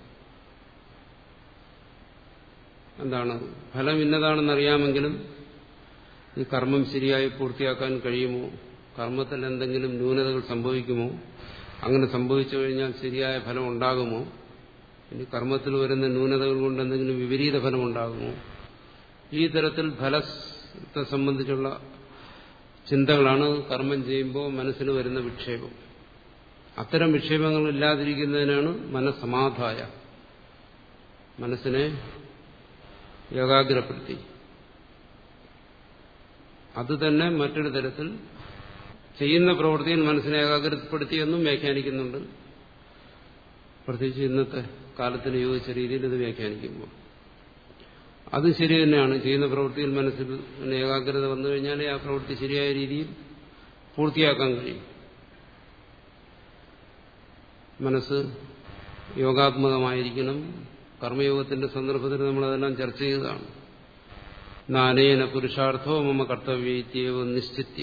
എന്താണ് ഫലം ഇന്നതാണെന്ന് അറിയാമെങ്കിലും ഈ കർമ്മം ശരിയായി പൂർത്തിയാക്കാൻ കഴിയുമോ കർമ്മത്തിൽ എന്തെങ്കിലും ന്യൂനതകൾ സംഭവിക്കുമോ അങ്ങനെ സംഭവിച്ചു കഴിഞ്ഞാൽ ശരിയായ ഫലം ഉണ്ടാകുമോ ഇനി കർമ്മത്തിൽ വരുന്ന ന്യൂനതകൾ കൊണ്ട് എന്തെങ്കിലും വിപരീത ഫലം ഉണ്ടാകുമോ ഈ തരത്തിൽ ഫലത്തെ സംബന്ധിച്ചുള്ള ചിന്തകളാണ് കർമ്മം ചെയ്യുമ്പോൾ മനസ്സിന് വരുന്ന വിക്ഷേപം അത്തരം വിക്ഷേപങ്ങൾ ഇല്ലാതിരിക്കുന്നതിനാണ് മനസ്സമാധായ മനസ്സിനെ ഏകാഗ്രപ്പെടുത്തി അത് തന്നെ മറ്റൊരു തരത്തിൽ ചെയ്യുന്ന പ്രവൃത്തിയിൽ മനസ്സിനെ ഏകാഗ്രപ്പെടുത്തിയെന്നും വ്യാഖ്യാനിക്കുന്നുണ്ട് പ്രത്യേകിച്ച് ഇന്നത്തെ കാലത്തിന് യോജിച്ച രീതിയിൽ ഇത് വ്യാഖ്യാനിക്കുമ്പോൾ അത് ശരി തന്നെയാണ് ചെയ്യുന്ന പ്രവൃത്തിയിൽ മനസ്സിൽ ഏകാഗ്രത വന്നു കഴിഞ്ഞാലേ ആ പ്രവൃത്തി ശരിയായ രീതിയിൽ പൂർത്തിയാക്കാൻ കഴിയും മനസ്സ് യോഗാത്മകമായിരിക്കണം കർമ്മയോഗത്തിന്റെ സന്ദർഭത്തിൽ നമ്മളതെല്ലാം ചർച്ച ചെയ്തതാണ് നാനേന പുരുഷാർത്ഥോ മമ കർത്തവ്യവും നിശ്ചിത്യ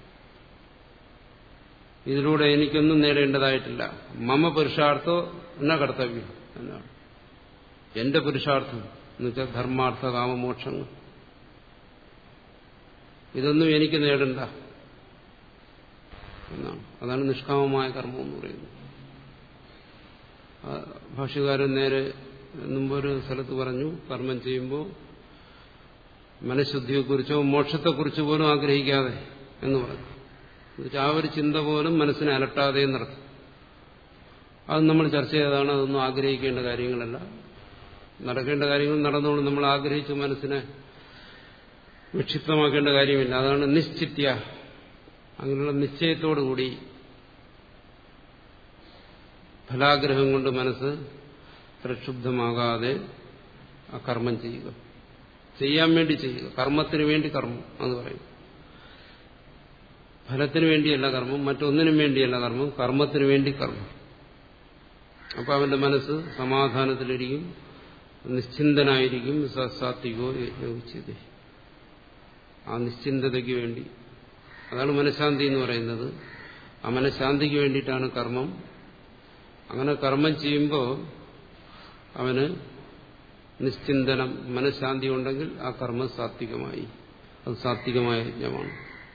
ഇതിലൂടെ എനിക്കൊന്നും നേടേണ്ടതായിട്ടില്ല മമ പുരുഷാർത്ഥോ എന്ന കർത്തവ്യം എന്നാണ് എന്റെ പുരുഷാർത്ഥം എന്നുവെച്ചാൽ ധർമാർത്ഥ കാമമോക്ഷങ്ങൾ ഇതൊന്നും എനിക്ക് നേടണ്ട എന്നാണ് അതാണ് നിഷ്കാമമായ കർമ്മം എന്ന് പറയുന്നത് ഭാഷ്യകാരൻ നേരെ മുമ്പൊരു സ്ഥലത്ത് പറഞ്ഞു കർമ്മം ചെയ്യുമ്പോൾ മനഃശുദ്ധിയെക്കുറിച്ചോ മോക്ഷത്തെക്കുറിച്ച് പോലും ആഗ്രഹിക്കാതെ എന്ന് പറഞ്ഞു എന്നുവെച്ചാൽ ആ ഒരു ചിന്ത പോലും മനസ്സിനെ അലട്ടാതെ എന്നർത്ഥം അത് നമ്മൾ ചർച്ച ചെയ്തതാണ് അതൊന്നും ആഗ്രഹിക്കേണ്ട കാര്യങ്ങളല്ല നടക്കേണ്ട കാര്യങ്ങൾ നടന്നുകൊണ്ട് നമ്മൾ ആഗ്രഹിച്ച് മനസ്സിനെ വിക്ഷിപ്തമാക്കേണ്ട കാര്യമില്ല അതാണ് നിശ്ചിത്യ അങ്ങനെയുള്ള നിശ്ചയത്തോടുകൂടി ഫലാഗ്രഹം കൊണ്ട് മനസ്സ് പ്രക്ഷുബ്ധമാകാതെ ആ കർമ്മം ചെയ്യുക ചെയ്യാൻ വേണ്ടി ചെയ്യുക കർമ്മത്തിന് വേണ്ടി കർമ്മം എന്ന് പറയും ഫലത്തിന് വേണ്ടിയല്ല കർമ്മം മറ്റൊന്നിനും വേണ്ടിയല്ല കർമ്മം കർമ്മത്തിന് വേണ്ടി കർമ്മം അപ്പൊ അവന്റെ മനസ്സ് സമാധാനത്തിലിരിക്കും നിശ്ചിന്തനായിരിക്കും സാത്വികോ യജ്ഞോചിത ആ നിശ്ചിന്തതയ്ക്ക് വേണ്ടി അതാണ് മനഃശാന്തി എന്ന് പറയുന്നത് ആ മനഃശാന്തിക്ക് വേണ്ടിയിട്ടാണ് കർമ്മം അങ്ങനെ കർമ്മം ചെയ്യുമ്പോൾ അവന് നിശ്ചിന്തനം മനഃശാന്തി ഉണ്ടെങ്കിൽ ആ കർമ്മം സാത്വികമായി അത് സാത്വികമായ യജ്ഞമാണ്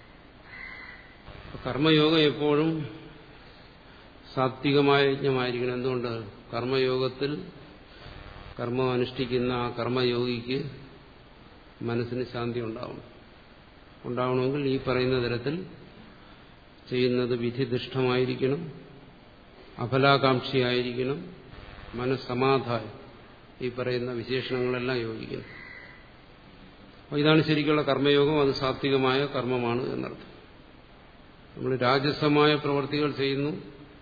കർമ്മയോഗം എപ്പോഴും സാത്വികമായ യജ്ഞമായിരിക്കണം എന്തുകൊണ്ട് കർമ്മയോഗത്തിൽ കർമ്മം അനുഷ്ഠിക്കുന്ന ആ കർമ്മയോഗിക്ക് മനസ്സിന് ശാന്തി ഉണ്ടാവണം ഉണ്ടാവണമെങ്കിൽ ഈ പറയുന്ന തരത്തിൽ ചെയ്യുന്നത് വിധിദിഷ്ടമായിരിക്കണം അഫലാകാംക്ഷിയായിരിക്കണം മനസ്സമാധാനം ഈ പറയുന്ന വിശേഷണങ്ങളെല്ലാം യോജിക്കണം അപ്പോൾ ഇതാണ് ശരിക്കുള്ള കർമ്മയോഗം അത് സാത്വികമായ കർമ്മമാണ് എന്നർത്ഥം നമ്മൾ രാജസമായ പ്രവൃത്തികൾ ചെയ്യുന്നു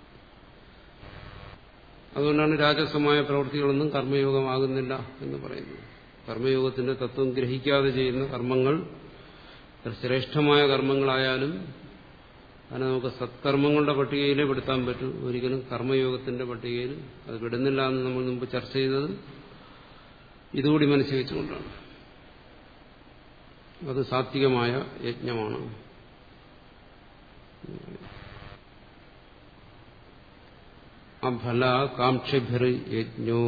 അതുകൊണ്ടാണ് രാജസമായ പ്രവൃത്തികളൊന്നും കർമ്മയോഗമാകുന്നില്ല എന്ന് പറയുന്നത് കർമ്മയോഗത്തിന്റെ തത്വം ഗ്രഹിക്കാതെ ചെയ്യുന്ന കർമ്മങ്ങൾ ശ്രേഷ്ഠമായ കർമ്മങ്ങളായാലും അതിനെ നമുക്ക് സത്കർമ്മങ്ങളുടെ പട്ടികയിലേ പെടുത്താൻ പറ്റും ഒരിക്കലും കർമ്മയോഗത്തിന്റെ പട്ടികയിൽ അത് പെടുന്നില്ല എന്ന് നമ്മൾ മുമ്പ് ചർച്ച ചെയ്തത് ഇതുകൂടി മനസ്സിൽ വെച്ചുകൊണ്ടാണ് അത് സാത്വികമായ യജ്ഞമാണ് അഫല കാക്ഷിഭിർ യജ്ഞോ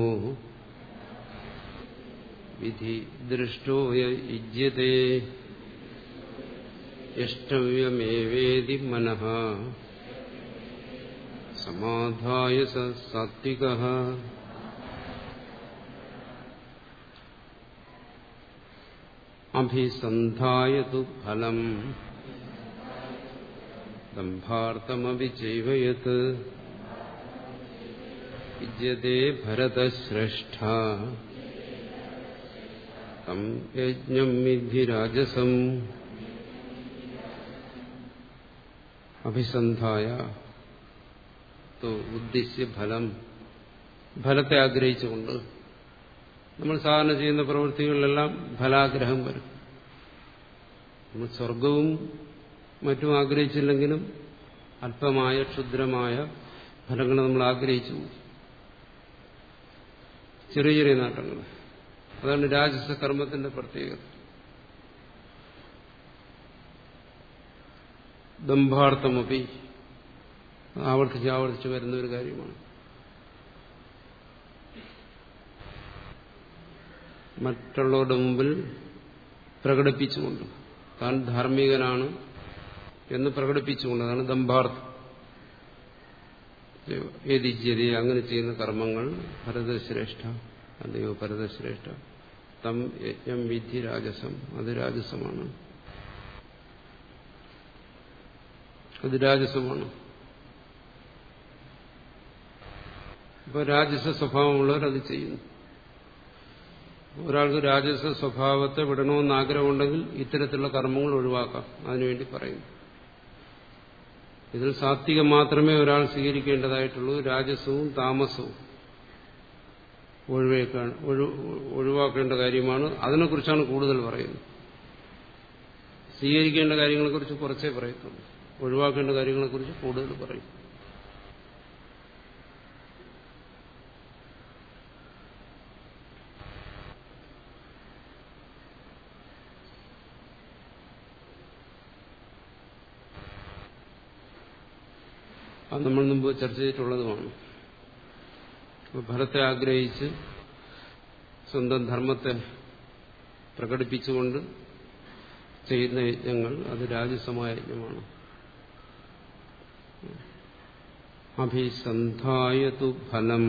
വിധി ദൃഷ്ടോ യുജ്യത്തെ യഷ്ടവ്യമേവേദി മനഃ സമാധായ സാത്വിക അഭിസന്ധായ തു ഫലം ദംഭാർത്ഥമപി ചൈവയത് വിദ്യത്തെ ഭരതശ്രേഷ്ഠ തം യജ്ഞം വിധി രാജസം അഭിസന്ധായ ഉദ്ദേശിച്ച് ഫലം ഫലത്തെ ആഗ്രഹിച്ചുകൊണ്ട് നമ്മൾ സാധാരണ ചെയ്യുന്ന പ്രവൃത്തികളിലെല്ലാം ഫലാഗ്രഹം വരും നമ്മൾ സ്വർഗവും മറ്റും ആഗ്രഹിച്ചില്ലെങ്കിലും അല്പമായ ക്ഷുദ്രമായ ഫലങ്ങൾ നമ്മൾ ആഗ്രഹിച്ചു ചെറിയ ചെറിയ നേട്ടങ്ങൾ അതാണ് രാജസ കർമ്മത്തിന്റെ പ്രത്യേകത ദംഭാർത്ഥമപി ആവർത്തിച്ച് ആവർത്തിച്ച് വരുന്ന ഒരു കാര്യമാണ് മറ്റുള്ളവരുടെ മുമ്പിൽ പ്രകടിപ്പിച്ചുകൊണ്ട് താൻ ധാർമ്മികനാണ് എന്ന് പ്രകടിപ്പിച്ചുകൊണ്ട് അതാണ് ദമ്പാർത്ഥം ഏതിജ്യതി അങ്ങനെ ചെയ്യുന്ന കർമ്മങ്ങൾ ഭരതശ്രേഷ്ഠ അല്ലയോ ഭരതശ്രേഷ്ഠ തം യജ്ഞം വിധി രാജസം അത് രാജസമാണ് അത് രാജസമാണ് ഇപ്പൊ രാജസ സ്വഭാവമുള്ളവർ അത് ചെയ്യുന്നു ഒരാൾക്ക് രാജസ സ്വഭാവത്തെ വിടണമെന്ന് ആഗ്രഹമുണ്ടെങ്കിൽ ഇത്തരത്തിലുള്ള കർമ്മങ്ങൾ ഒഴിവാക്കാം അതിനുവേണ്ടി പറയുന്നു ഇതിൽ സാത്വികം മാത്രമേ ഒരാൾ സ്വീകരിക്കേണ്ടതായിട്ടുള്ളൂ രാജസവും താമസവും ഒഴിവേക്കാൻ ഒഴിവാക്കേണ്ട കാര്യമാണ് അതിനെക്കുറിച്ചാണ് കൂടുതൽ പറയുന്നത് സ്വീകരിക്കേണ്ട കാര്യങ്ങളെക്കുറിച്ച് കുറച്ചേ പറയത്തുള്ളൂ ഒഴിവാക്കേണ്ട കാര്യങ്ങളെക്കുറിച്ച് കൂടുതൽ പറയും അത് നമ്മൾ മുമ്പ് ചർച്ച ചെയ്തിട്ടുള്ളതുമാണ് ഫലത്തെ ആഗ്രഹിച്ച് സ്വന്തം ധർമ്മത്തെ പ്രകടിപ്പിച്ചുകൊണ്ട് ചെയ്യുന്ന യജ്ഞങ്ങൾ അത് രാജസമായ യജ്ഞമാണ് അഭിസന്ധായതു ഫലം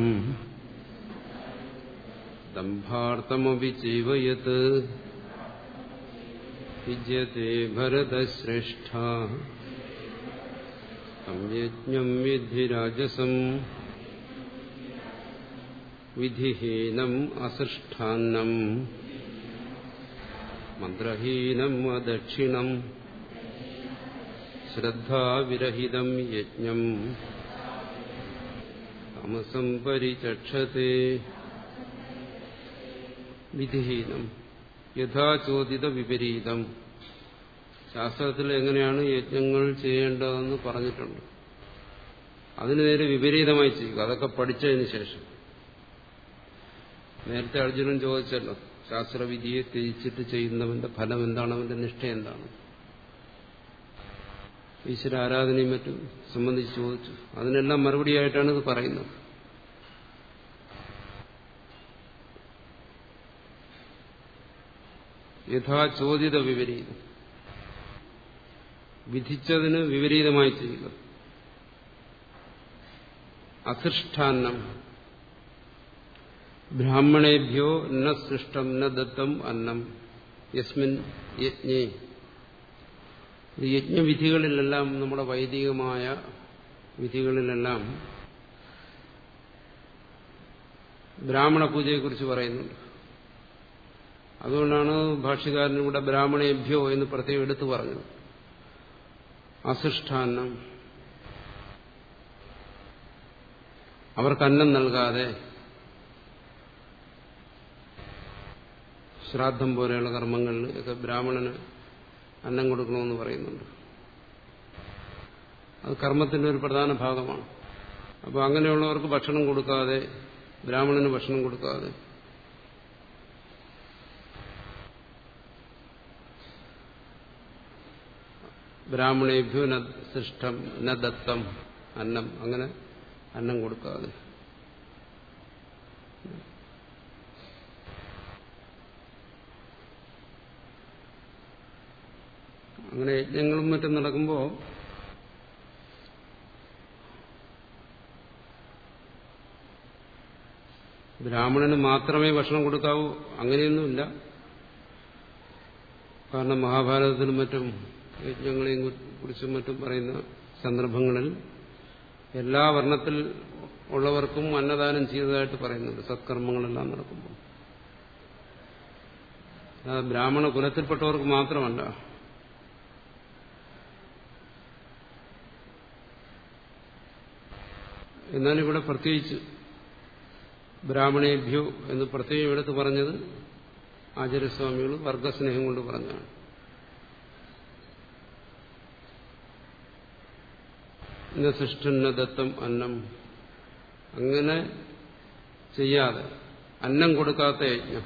ദംഭാർത്ഥമപി ജീവയത് വിദ്യത്തെ ഭരതശ്രേഷ്ഠ സംയജ്ഞം വിധി രാജസം വിധിഹീനം അസൃഷ്ടാന്നം മന്ത്രഹീനം അദക്ഷിണം ശ്രദ്ധാവിരഹിതം യജ്ഞം തമസം പരിചക്ഷത്തെ വിധിഹീനം യഥാചോദിത വിപരീതം ശാസ്ത്രത്തിൽ എങ്ങനെയാണ് യജ്ഞങ്ങൾ ചെയ്യേണ്ടതെന്ന് പറഞ്ഞിട്ടുണ്ട് അതിന് നേരെ വിപരീതമായി ചെയ്യുക അതൊക്കെ പഠിച്ചതിന് ശേഷം നേരത്തെ അർജുനൻ ചോദിച്ചല്ലോ ശാസ്ത്രവിധിയെ ത്യജിച്ചിട്ട് ചെയ്യുന്നവന്റെ ഫലം എന്താണ് അവന്റെ നിഷ്ഠ എന്താണ് ഈശ്വര ആരാധനയും മറ്റും സംബന്ധിച്ച് ചോദിച്ചു അതിനെല്ലാം മറുപടിയായിട്ടാണ് ഇത് പറയുന്നത് യഥാചോദിത വിപരീതം വിധിച്ചതിന് വിപരീതമായി ചെയ്യുക അസൃഷ്ടാന്നം ബ്രാഹ്മണേഭ്യോ ന സൃഷ്ടം ന ദത്തം അന്നം യസ്മിൻ യജ്ഞേ യജ്ഞവിധികളിലെല്ലാം നമ്മുടെ വൈദികമായ വിധികളിലെല്ലാം ബ്രാഹ്മണ പൂജയെക്കുറിച്ച് പറയുന്നുണ്ട് അതുകൊണ്ടാണ് ഭാഷ്യകാരനിവിടെ ബ്രാഹ്മണേഭ്യോ എന്ന് പ്രത്യേകം എടുത്തു പറഞ്ഞത് അസൃഷ്ടാന്നം അവർക്ക് അന്നം നൽകാതെ ശ്രാദ്ധം പോലെയുള്ള കർമ്മങ്ങളിൽ ഒക്കെ ബ്രാഹ്മണന് അന്നം കൊടുക്കണമെന്ന് പറയുന്നുണ്ട് അത് കർമ്മത്തിന്റെ ഒരു പ്രധാന ഭാഗമാണ് അപ്പോൾ അങ്ങനെയുള്ളവർക്ക് ഭക്ഷണം കൊടുക്കാതെ ബ്രാഹ്മണന് ഭക്ഷണം കൊടുക്കാതെ ബ്രാഹ്മണേഭ്യോ ന സൃഷ്ടം ന ദത്തം അന്നം അങ്ങനെ അന്നം കൊടുക്കാതെ അങ്ങനെ യജ്ഞങ്ങളും മറ്റും നടക്കുമ്പോൾ ബ്രാഹ്മണന് മാത്രമേ ഭക്ഷണം കൊടുക്കാവൂ അങ്ങനെയൊന്നുമില്ല കാരണം മഹാഭാരതത്തിലും മറ്റും യജ്ഞങ്ങളെയും കുറിച്ചും മറ്റും പറയുന്ന സന്ദർഭങ്ങളിൽ എല്ലാ വർണ്ണത്തിൽ ഉള്ളവർക്കും അന്നദാനം ചെയ്തതായിട്ട് പറയുന്നുണ്ട് സത്കർമ്മങ്ങളെല്ലാം നടക്കുമ്പോൾ അത് ബ്രാഹ്മണ കുലത്തിൽപ്പെട്ടവർക്ക് മാത്രമല്ല എന്നാൽ ഇവിടെ പ്രത്യേകിച്ച് ബ്രാഹ്മണേഭ്യോ എന്ന് പ്രത്യേകം എടുത്ത് പറഞ്ഞത് ആചാര്യസ്വാമികൾ വർഗസ്നേഹം കൊണ്ട് പറഞ്ഞാണ് ഇന്ന സൃഷ്ടന്ന ദത്തം അന്നം അങ്ങനെ ചെയ്യാതെ അന്നം കൊടുക്കാത്ത യജ്ഞം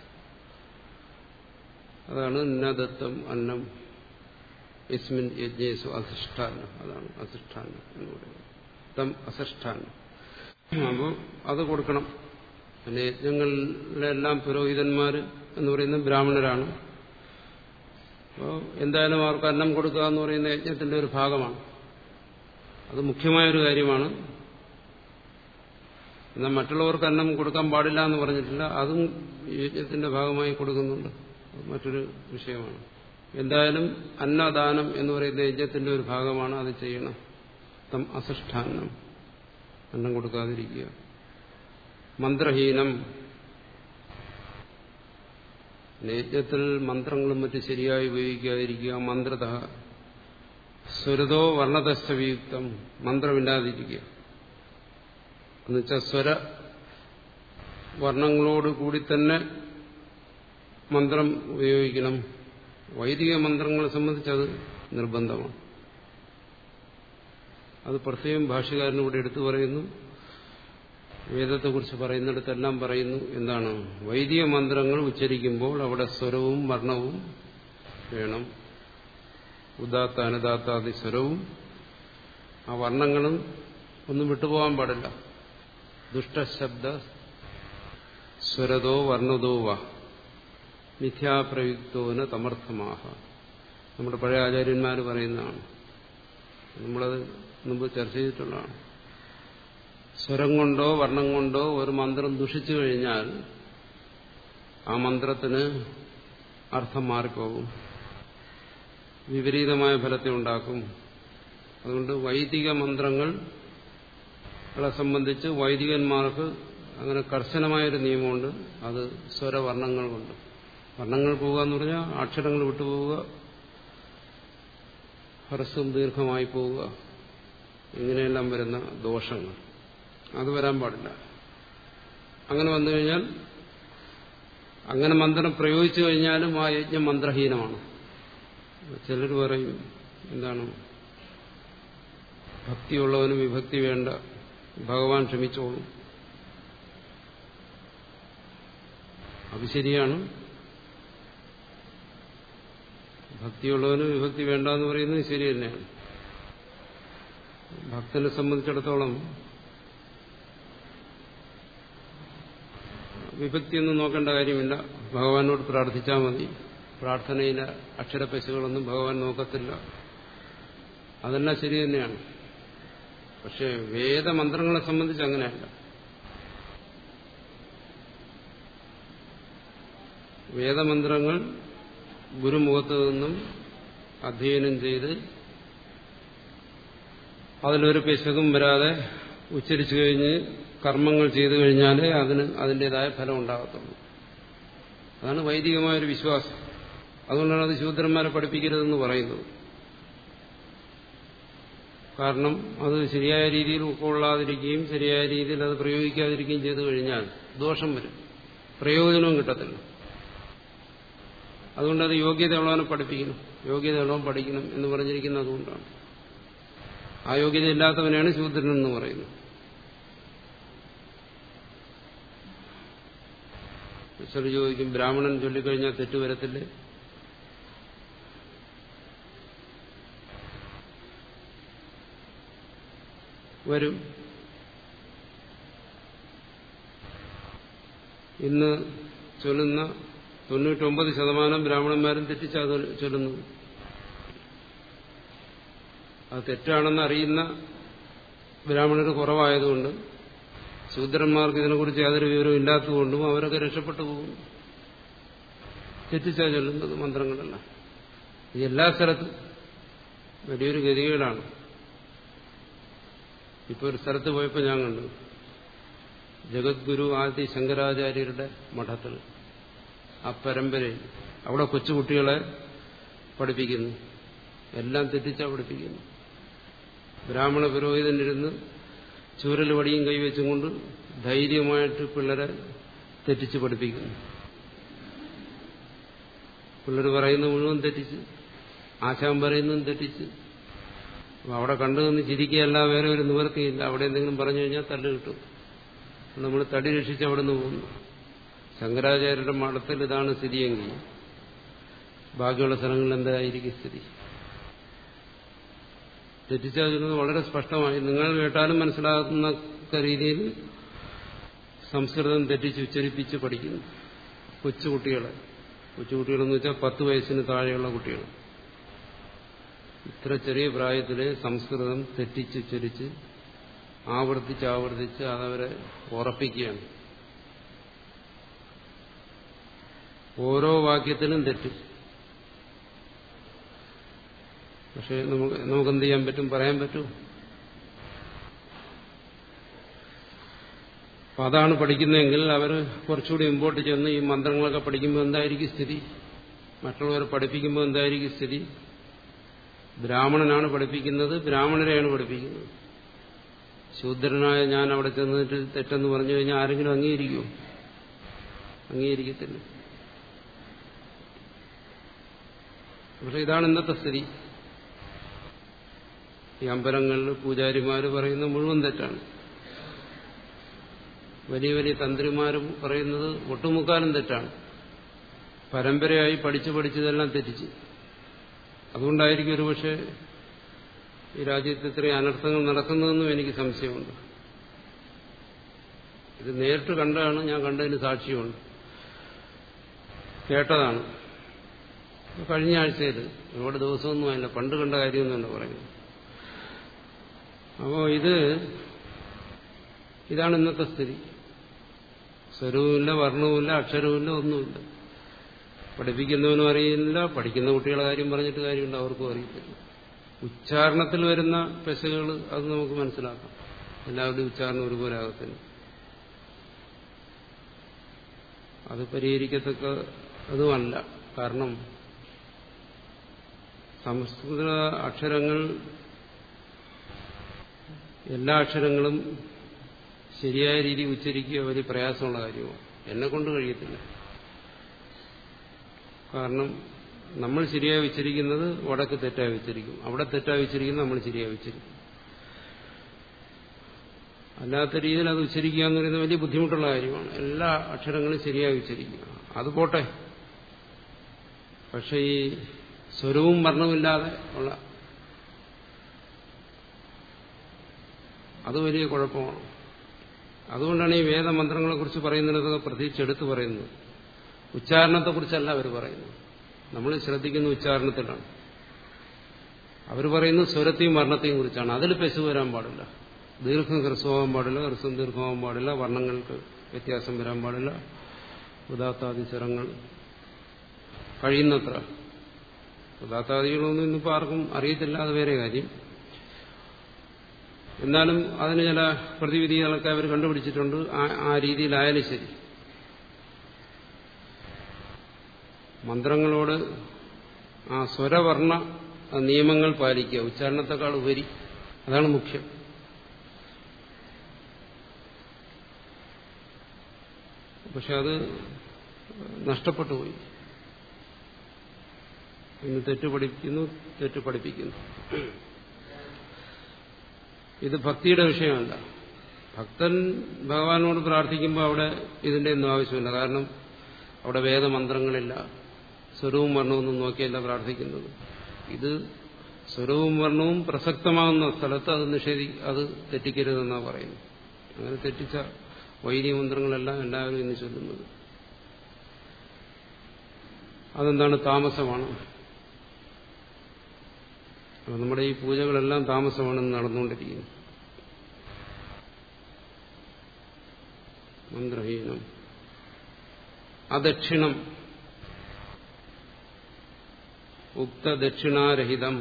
അതാണ് നദത്തം അന്നം യസ്മിൻ യജ്ഞേസു അധിഷ്ഠാനം അതാണ് അധിഷ്ഠാനം എന്ന് പറയുന്നത് തം അസഷ്ടാനം അപ്പോൾ അത് കൊടുക്കണം പിന്നെ യജ്ഞങ്ങളിലെല്ലാം പുരോഹിതന്മാർ എന്ന് പറയുന്നത് ബ്രാഹ്മണരാണ് അപ്പോൾ എന്തായാലും അവർക്ക് അന്നം കൊടുക്കുക എന്ന് പറയുന്ന യജ്ഞത്തിന്റെ ഒരു ഭാഗമാണ് അത് മുഖ്യമായൊരു കാര്യമാണ് എന്നാൽ മറ്റുള്ളവർക്ക് അന്നം കൊടുക്കാൻ പാടില്ല എന്ന് പറഞ്ഞിട്ടില്ല അതും യജ്ഞത്തിന്റെ ഭാഗമായി കൊടുക്കുന്നുണ്ട് അത് മറ്റൊരു വിഷയമാണ് എന്തായാലും അന്നദാനം എന്ന് പറയുന്ന യജ്ഞത്തിന്റെ ഒരു ഭാഗമാണ് അത് ചെയ്യണം തം അസഷ്ടാന്നം അന്നം കൊടുക്കാതിരിക്കുക മന്ത്രഹീനം യജ്ഞത്തിൽ മന്ത്രങ്ങളും മറ്റ് ശരിയായി ഉപയോഗിക്കാതിരിക്കുക മന്ത്രത സ്വരതോ വർണ്ണതശ്ചവിയുക്തം മന്ത്രമില്ലാതിരിക്കുക എന്നുവെച്ചാൽ സ്വര വർണ്ണങ്ങളോട് കൂടി തന്നെ മന്ത്രം ഉപയോഗിക്കണം വൈദിക മന്ത്രങ്ങളെ സംബന്ധിച്ചത് നിർബന്ധമാണ് അത് പ്രത്യേകം ഭാഷകാരനോട് എടുത്തു പറയുന്നു വേദത്തെക്കുറിച്ച് പറയുന്നിടത്തെല്ലാം പറയുന്നു എന്താണ് വൈദിക മന്ത്രങ്ങൾ ഉച്ചരിക്കുമ്പോൾ അവിടെ സ്വരവും വർണ്ണവും വേണം ഉദാത്ത അനുദാത്താദി സ്വരവും ആ വർണ്ണങ്ങളും ഒന്നും വിട്ടുപോകാൻ പാടില്ല ദുഷ്ടശബ്ദ സ്വരതോ വർണ്ണതോ വ മിഥ്യാപ്രയുക്തോന തമർത്ഥമാഹ നമ്മുടെ പഴയ ആചാര്യന്മാർ പറയുന്നതാണ് നമ്മളത് മുമ്പ് ചർച്ച ചെയ്തിട്ടുള്ളതാണ് സ്വരം കൊണ്ടോ വർണ്ണം കൊണ്ടോ ഒരു മന്ത്രം ദുഷിച്ചു കഴിഞ്ഞാൽ ആ മന്ത്രത്തിന് അർത്ഥം മാറിപ്പോകും വിപരീതമായ ഫലത്തെ ഉണ്ടാക്കും അതുകൊണ്ട് വൈദിക മന്ത്രങ്ങളെ സംബന്ധിച്ച് വൈദികന്മാർക്ക് അങ്ങനെ കർശനമായൊരു നിയമമുണ്ട് അത് സ്വരവർണ്ണങ്ങൾ കൊണ്ട് വർണ്ണങ്ങൾ പോവുക എന്ന് പറഞ്ഞാൽ അക്ഷരങ്ങൾ വിട്ടുപോവുക ഹ്രസ്വം ദീർഘമായി പോവുക ഇങ്ങനെയെല്ലാം വരുന്ന ദോഷങ്ങൾ അത് വരാൻ പാടില്ല അങ്ങനെ വന്നു കഴിഞ്ഞാൽ അങ്ങനെ മന്ത്രം പ്രയോഗിച്ചു കഴിഞ്ഞാലും ആ യജ്ഞം മന്ത്രഹീനമാണ് ചിലർ പറയും എന്താണ് ഭക്തിയുള്ളവന് വിഭക്തി വേണ്ട ഭഗവാൻ ക്ഷമിച്ചോളും അത് ശരിയാണ് ഭക്തിയുള്ളവന് വിഭക്തി വേണ്ട എന്ന് പറയുന്നത് ശരി തന്നെയാണ് ഭക്തനെ സംബന്ധിച്ചിടത്തോളം വിഭക്തിയൊന്നും നോക്കേണ്ട കാര്യമില്ല ഭഗവാനോട് പ്രാർത്ഥിച്ചാൽ മതി പ്രാർത്ഥനയിലെ അക്ഷരപ്പശുകളൊന്നും ഭഗവാൻ നോക്കത്തില്ല അതെല്ലാം ശരി തന്നെയാണ് പക്ഷെ വേദമന്ത്രങ്ങളെ സംബന്ധിച്ച് അങ്ങനെയല്ല വേദമന്ത്രങ്ങൾ ഗുരുമുഖത്ത് നിന്നും അധ്യയനം ചെയ്ത് അതിലൊരു പിശകും വരാതെ ഉച്ചരിച്ചു കഴിഞ്ഞ് കർമ്മങ്ങൾ ചെയ്തു കഴിഞ്ഞാലേ അതിന് അതിൻ്റെതായ ഫലം ഉണ്ടാകത്തുള്ളൂ അതാണ് വൈദികമായൊരു വിശ്വാസം അതുകൊണ്ടാണ് അത് ശൂദ്രന്മാരെ പഠിപ്പിക്കരുതെന്ന് പറയുന്നത് കാരണം അത് ശരിയായ രീതിയിൽ ഉൾക്കൊള്ളാതിരിക്കുകയും ശരിയായ രീതിയിൽ അത് പ്രയോഗിക്കാതിരിക്കുകയും ചെയ്തു കഴിഞ്ഞാൽ ദോഷം വരും പ്രയോജനവും കിട്ടത്തില്ല അതുകൊണ്ട് അത് യോഗ്യതയുള്ളവനെ പഠിപ്പിക്കണം യോഗ്യതയുള്ളവൻ പഠിക്കണം എന്ന് പറഞ്ഞിരിക്കുന്നത് അതുകൊണ്ടാണ് ആ യോഗ്യത ഇല്ലാത്തവനെയാണ് ശൂദ്രൻ എന്ന് പറയുന്നത് ചില ചോദിക്കും ബ്രാഹ്മണൻ ചൊല്ലിക്കഴിഞ്ഞാൽ തെറ്റ് വരത്തില്ലേ വരും ഇന്ന് ചൊല്ലുന്ന തൊണ്ണൂറ്റൊമ്പത് ശതമാനം ബ്രാഹ്മണന്മാരും തെറ്റിച്ചാ ചൊല്ലുന്നത് അത് തെറ്റാണെന്ന് അറിയുന്ന ബ്രാഹ്മണർ കുറവായതുകൊണ്ട് ശൂദ്രന്മാർക്ക് ഇതിനെക്കുറിച്ച് യാതൊരു വിവരവും ഇല്ലാത്തതുകൊണ്ടും അവരൊക്കെ രക്ഷപ്പെട്ടു പോകും തെറ്റിച്ചാ ചൊല്ലുന്നത് മന്ത്രങ്ങളെല്ലാം എല്ലാ സ്ഥലത്തും വലിയൊരു ഗതികേടാണ് ഇപ്പോൾ ഒരു സ്ഥലത്ത് പോയപ്പോൾ ഞാൻ കണ്ടു ജഗദ്ഗുരു ആദി ശങ്കരാചാര്യരുടെ മഠത്തിൽ ആ പരമ്പരയിൽ അവിടെ കൊച്ചുകുട്ടികളെ പഠിപ്പിക്കുന്നു എല്ലാം തെറ്റിച്ചാ പഠിപ്പിക്കുന്നു ബ്രാഹ്മണ പുരോഹിതനിരുന്ന് ചൂരൽ വടിയും കൈവച്ചും കൊണ്ട് ധൈര്യമായിട്ട് പിള്ളേരെ തെറ്റിച്ച് പഠിപ്പിക്കുന്നു പിള്ളേർ പറയുന്ന മുഴുവൻ തെറ്റിച്ച് ആശാൻ പറയുന്നതും തെറ്റിച്ച് അപ്പൊ അവിടെ കണ്ടു നിന്ന് ചിരിക്കുകയല്ല വേറെ ഒരു നിവൃത്തിയില്ല അവിടെ എന്തെങ്കിലും പറഞ്ഞു കഴിഞ്ഞാൽ തല്ല് കിട്ടും നമ്മൾ തടി രക്ഷിച്ച് അവിടെ നിന്ന് പോകുന്നു ശങ്കരാചാര്യരുടെ മഠത്തിൽ ഇതാണ് സ്ഥിതിയെങ്കിൽ ബാക്കിയുള്ള സ്ഥലങ്ങളിൽ എന്തായിരിക്കും സ്ഥിതി തെറ്റിച്ചതിരുന്നത് വളരെ സ്പഷ്ടമായി നിങ്ങൾ കേട്ടാലും മനസ്സിലാകുന്ന രീതിയിൽ സംസ്കൃതം തെറ്റിച്ച് ഉച്ചരിപ്പിച്ച് പഠിക്കുന്നു കൊച്ചുകുട്ടികളെ കൊച്ചുകുട്ടികളെന്ന് വെച്ചാൽ പത്ത് വയസ്സിന് താഴെയുള്ള കുട്ടികൾ ഇത്ര ചെറിയ പ്രായത്തിലെ സംസ്കൃതം തെറ്റിച്ച് ഉച്ചരിച്ച് ആവർത്തിച്ച് ആവർത്തിച്ച് അതവരെ ഉറപ്പിക്കുകയാണ് ഓരോ വാക്യത്തിലും തെറ്റ് പക്ഷെ നമുക്ക് നമുക്കെന്ത് ചെയ്യാൻ പറ്റും പറയാൻ പറ്റും അപ്പൊ അതാണ് പഠിക്കുന്നതെങ്കിൽ അവർ കുറച്ചുകൂടി മുമ്പോട്ട് ചെന്ന് ഈ മന്ത്രങ്ങളൊക്കെ പഠിക്കുമ്പോൾ എന്തായിരിക്കും സ്ഥിതി മറ്റുള്ളവരെ പഠിപ്പിക്കുമ്പോൾ എന്തായിരിക്കും സ്ഥിതി ബ്രാഹ്മണനാണ് പഠിപ്പിക്കുന്നത് ബ്രാഹ്മണരെയാണ് പഠിപ്പിക്കുന്നത് ശൂദ്രനായ ഞാൻ അവിടെ ചെന്നിട്ട് തെറ്റെന്ന് പറഞ്ഞു കഴിഞ്ഞാൽ ആരെങ്കിലും അംഗീകരിക്കുമോ അംഗീകരിക്കത്തില്ല പക്ഷെ ഇതാണ് ഇന്നത്തെ സ്ഥിതി ഈ അമ്പലങ്ങളിൽ പൂജാരിമാർ പറയുന്ന മുഴുവൻ തെറ്റാണ് വലിയ വലിയ തന്ത്രിമാരും പറയുന്നത് ഒട്ടുമുക്കാലും തെറ്റാണ് പരമ്പരയായി പഠിച്ചു പഠിച്ചതെല്ലാം തെറ്റിച്ച് അതുകൊണ്ടായിരിക്കും ഒരുപക്ഷെ ഈ രാജ്യത്ത് ഇത്രയും അനർത്ഥങ്ങൾ നടക്കുന്നതെന്നും എനിക്ക് സംശയമുണ്ട് ഇത് നേരിട്ട് കണ്ടതാണ് ഞാൻ കണ്ടതിന് സാക്ഷ്യമുണ്ട് കേട്ടതാണ് കഴിഞ്ഞ ആഴ്ചയിൽ ഒരുപാട് ദിവസമൊന്നും അല്ല പണ്ട് കണ്ട കാര്യമൊന്നുമല്ല പറയുന്നത് അപ്പോൾ ഇത് ഇതാണ് ഇന്നത്തെ സ്ഥിതി സ്വരവുമില്ല വർണ്ണവുമില്ല അക്ഷരവുമില്ല ഒന്നുമില്ല പഠിപ്പിക്കുന്നവനും അറിയില്ല പഠിക്കുന്ന കുട്ടികളെ കാര്യം പറഞ്ഞിട്ട് കാര്യമുണ്ട് അവർക്കും അറിയത്തില്ല ഉച്ചാരണത്തിൽ വരുന്ന പെശകുകൾ അത് നമുക്ക് മനസ്സിലാക്കാം എല്ലാവരുടെയും ഉച്ചാരണം ഒരുപോലെ ആകത്തില്ല അത് പരിഹരിക്കത്തക്ക അതുമല്ല കാരണം സംസ്കൃത അക്ഷരങ്ങൾ എല്ലാ അക്ഷരങ്ങളും ശരിയായ രീതിയിൽ ഉച്ചരിക്കുക വലിയ പ്രയാസമുള്ള കാര്യമാണ് എന്നെ കൊണ്ട് കഴിയത്തില്ല കാരണം നമ്മൾ ശരിയായി ഉച്ചരിക്കുന്നത് വടക്ക് തെറ്റായി ഉച്ചരിക്കും അവിടെ തെറ്റായി ഉച്ചരിക്കുന്നത് നമ്മൾ ശരിയായി ഉച്ചരിക്കും അല്ലാത്ത രീതിയിൽ അത് ഉച്ചരിക്കുക എന്ന് പറയുന്നത് വലിയ ബുദ്ധിമുട്ടുള്ള കാര്യമാണ് എല്ലാ അക്ഷരങ്ങളും ശരിയായി ഉച്ചരിക്കുക അത് പോട്ടെ പക്ഷെ ഈ സ്വരവും വർണ്ണവുമില്ലാതെ ഉള്ള അത് വലിയ കുഴപ്പമാണ് അതുകൊണ്ടാണ് ഈ വേദമന്ത്രങ്ങളെക്കുറിച്ച് പറയുന്നതൊക്കെ പ്രത്യേകിച്ച് എടുത്തു പറയുന്നത് ഉച്ചാരണത്തെക്കുറിച്ചല്ല അവർ പറയുന്നത് നമ്മൾ ശ്രദ്ധിക്കുന്ന ഉച്ചാരണത്തിലാണ് അവർ പറയുന്നത് സ്വരത്തെയും വർണ്ണത്തെയും കുറിച്ചാണ് അതിൽ പെശു വരാൻ പാടില്ല ദീർഘം ഹ്രസ്വമാകാൻ പാടില്ല ഹ്രസ്വം ദീർഘമാകാൻ പാടില്ല വർണ്ണങ്ങൾക്ക് വ്യത്യാസം വരാൻ പാടില്ല ഉദാത്താദി സ്വരങ്ങൾ കഴിയുന്നത്ര ഉദാത്താദികളൊന്നും ഇന്നിപ്പോൾ ആർക്കും അറിയത്തില്ല അത് വേറെ കാര്യം എന്നാലും അതിന് ചില പ്രതിവിധികളൊക്കെ അവർ കണ്ടുപിടിച്ചിട്ടുണ്ട് ആ രീതിയിലായാലും ശരി മന്ത്രങ്ങളോട് ആ സ്വരവർണ്ണ നിയമങ്ങൾ പാലിക്കുക ഉച്ചാരണത്തെക്കാൾ ഉപരി അതാണ് മുഖ്യം പക്ഷെ അത് നഷ്ടപ്പെട്ടു പോയി ഇന്ന് തെറ്റ് പഠിപ്പിക്കുന്നു തെറ്റ് പഠിപ്പിക്കുന്നു ഇത് ഭക്തിയുടെ വിഷയമല്ല ഭക്തൻ ഭഗവാനോട് പ്രാർത്ഥിക്കുമ്പോൾ അവിടെ ഇതിന്റെ ഒന്നും ആവശ്യമില്ല കാരണം അവിടെ വേദമന്ത്രങ്ങളില്ല സ്വരവും വർണ്ണവും നോക്കിയല്ല പ്രാർത്ഥിക്കുന്നത് ഇത് സ്വരവും വർണ്ണവും പ്രസക്തമാകുന്ന സ്ഥലത്ത് അത് നിഷേധി അത് തെറ്റിക്കരുതെന്നാണ് പറയുന്നത് അങ്ങനെ തെറ്റിച്ച വൈദിക മന്ത്രങ്ങളെല്ലാം എല്ലാവരും ഇന്ന് ചൊല്ലുന്നത് അതെന്താണ് താമസമാണ് അപ്പൊ നമ്മുടെ ഈ പൂജകളെല്ലാം താമസമാണ് നടന്നുകൊണ്ടിരിക്കുന്നത് മന്ത്രഹീനം അദക്ഷിണം ഉക്തദക്ഷിണാരഹിതം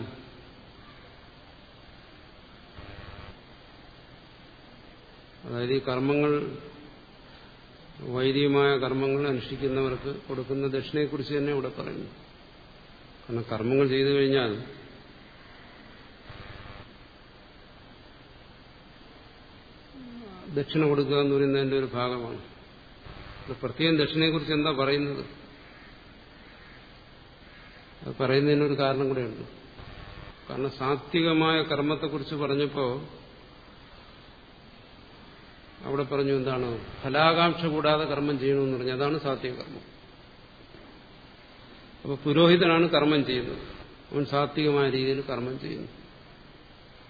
അതായത് ഈ കർമ്മങ്ങൾ വൈദികമായ കർമ്മങ്ങൾ അനുഷ്ഠിക്കുന്നവർക്ക് കൊടുക്കുന്ന ദക്ഷിണയെക്കുറിച്ച് തന്നെ ഇവിടെ പറയുന്നു കാരണം കർമ്മങ്ങൾ ചെയ്തു കഴിഞ്ഞാൽ ദക്ഷിണ കൊടുക്കുക എന്ന് പറയുന്നതിന്റെ ഒരു ഭാഗമാണ് പ്രത്യേകം ദക്ഷിണയെക്കുറിച്ച് എന്താ പറയുന്നത് അത് പറയുന്നതിനൊരു കാരണം കൂടെയുണ്ട് കാരണം സാത്വികമായ കർമ്മത്തെക്കുറിച്ച് പറഞ്ഞപ്പോൾ അവിടെ പറഞ്ഞു എന്താണ് ഫലാകാംക്ഷ കൂടാതെ കർമ്മം ചെയ്യണമെന്ന് പറഞ്ഞു അതാണ് സാത്വിക കർമ്മം അപ്പൊ പുരോഹിതനാണ് കർമ്മം ചെയ്യുന്നത് അവൻ സാത്വികമായ രീതിയിൽ കർമ്മം ചെയ്യുന്നു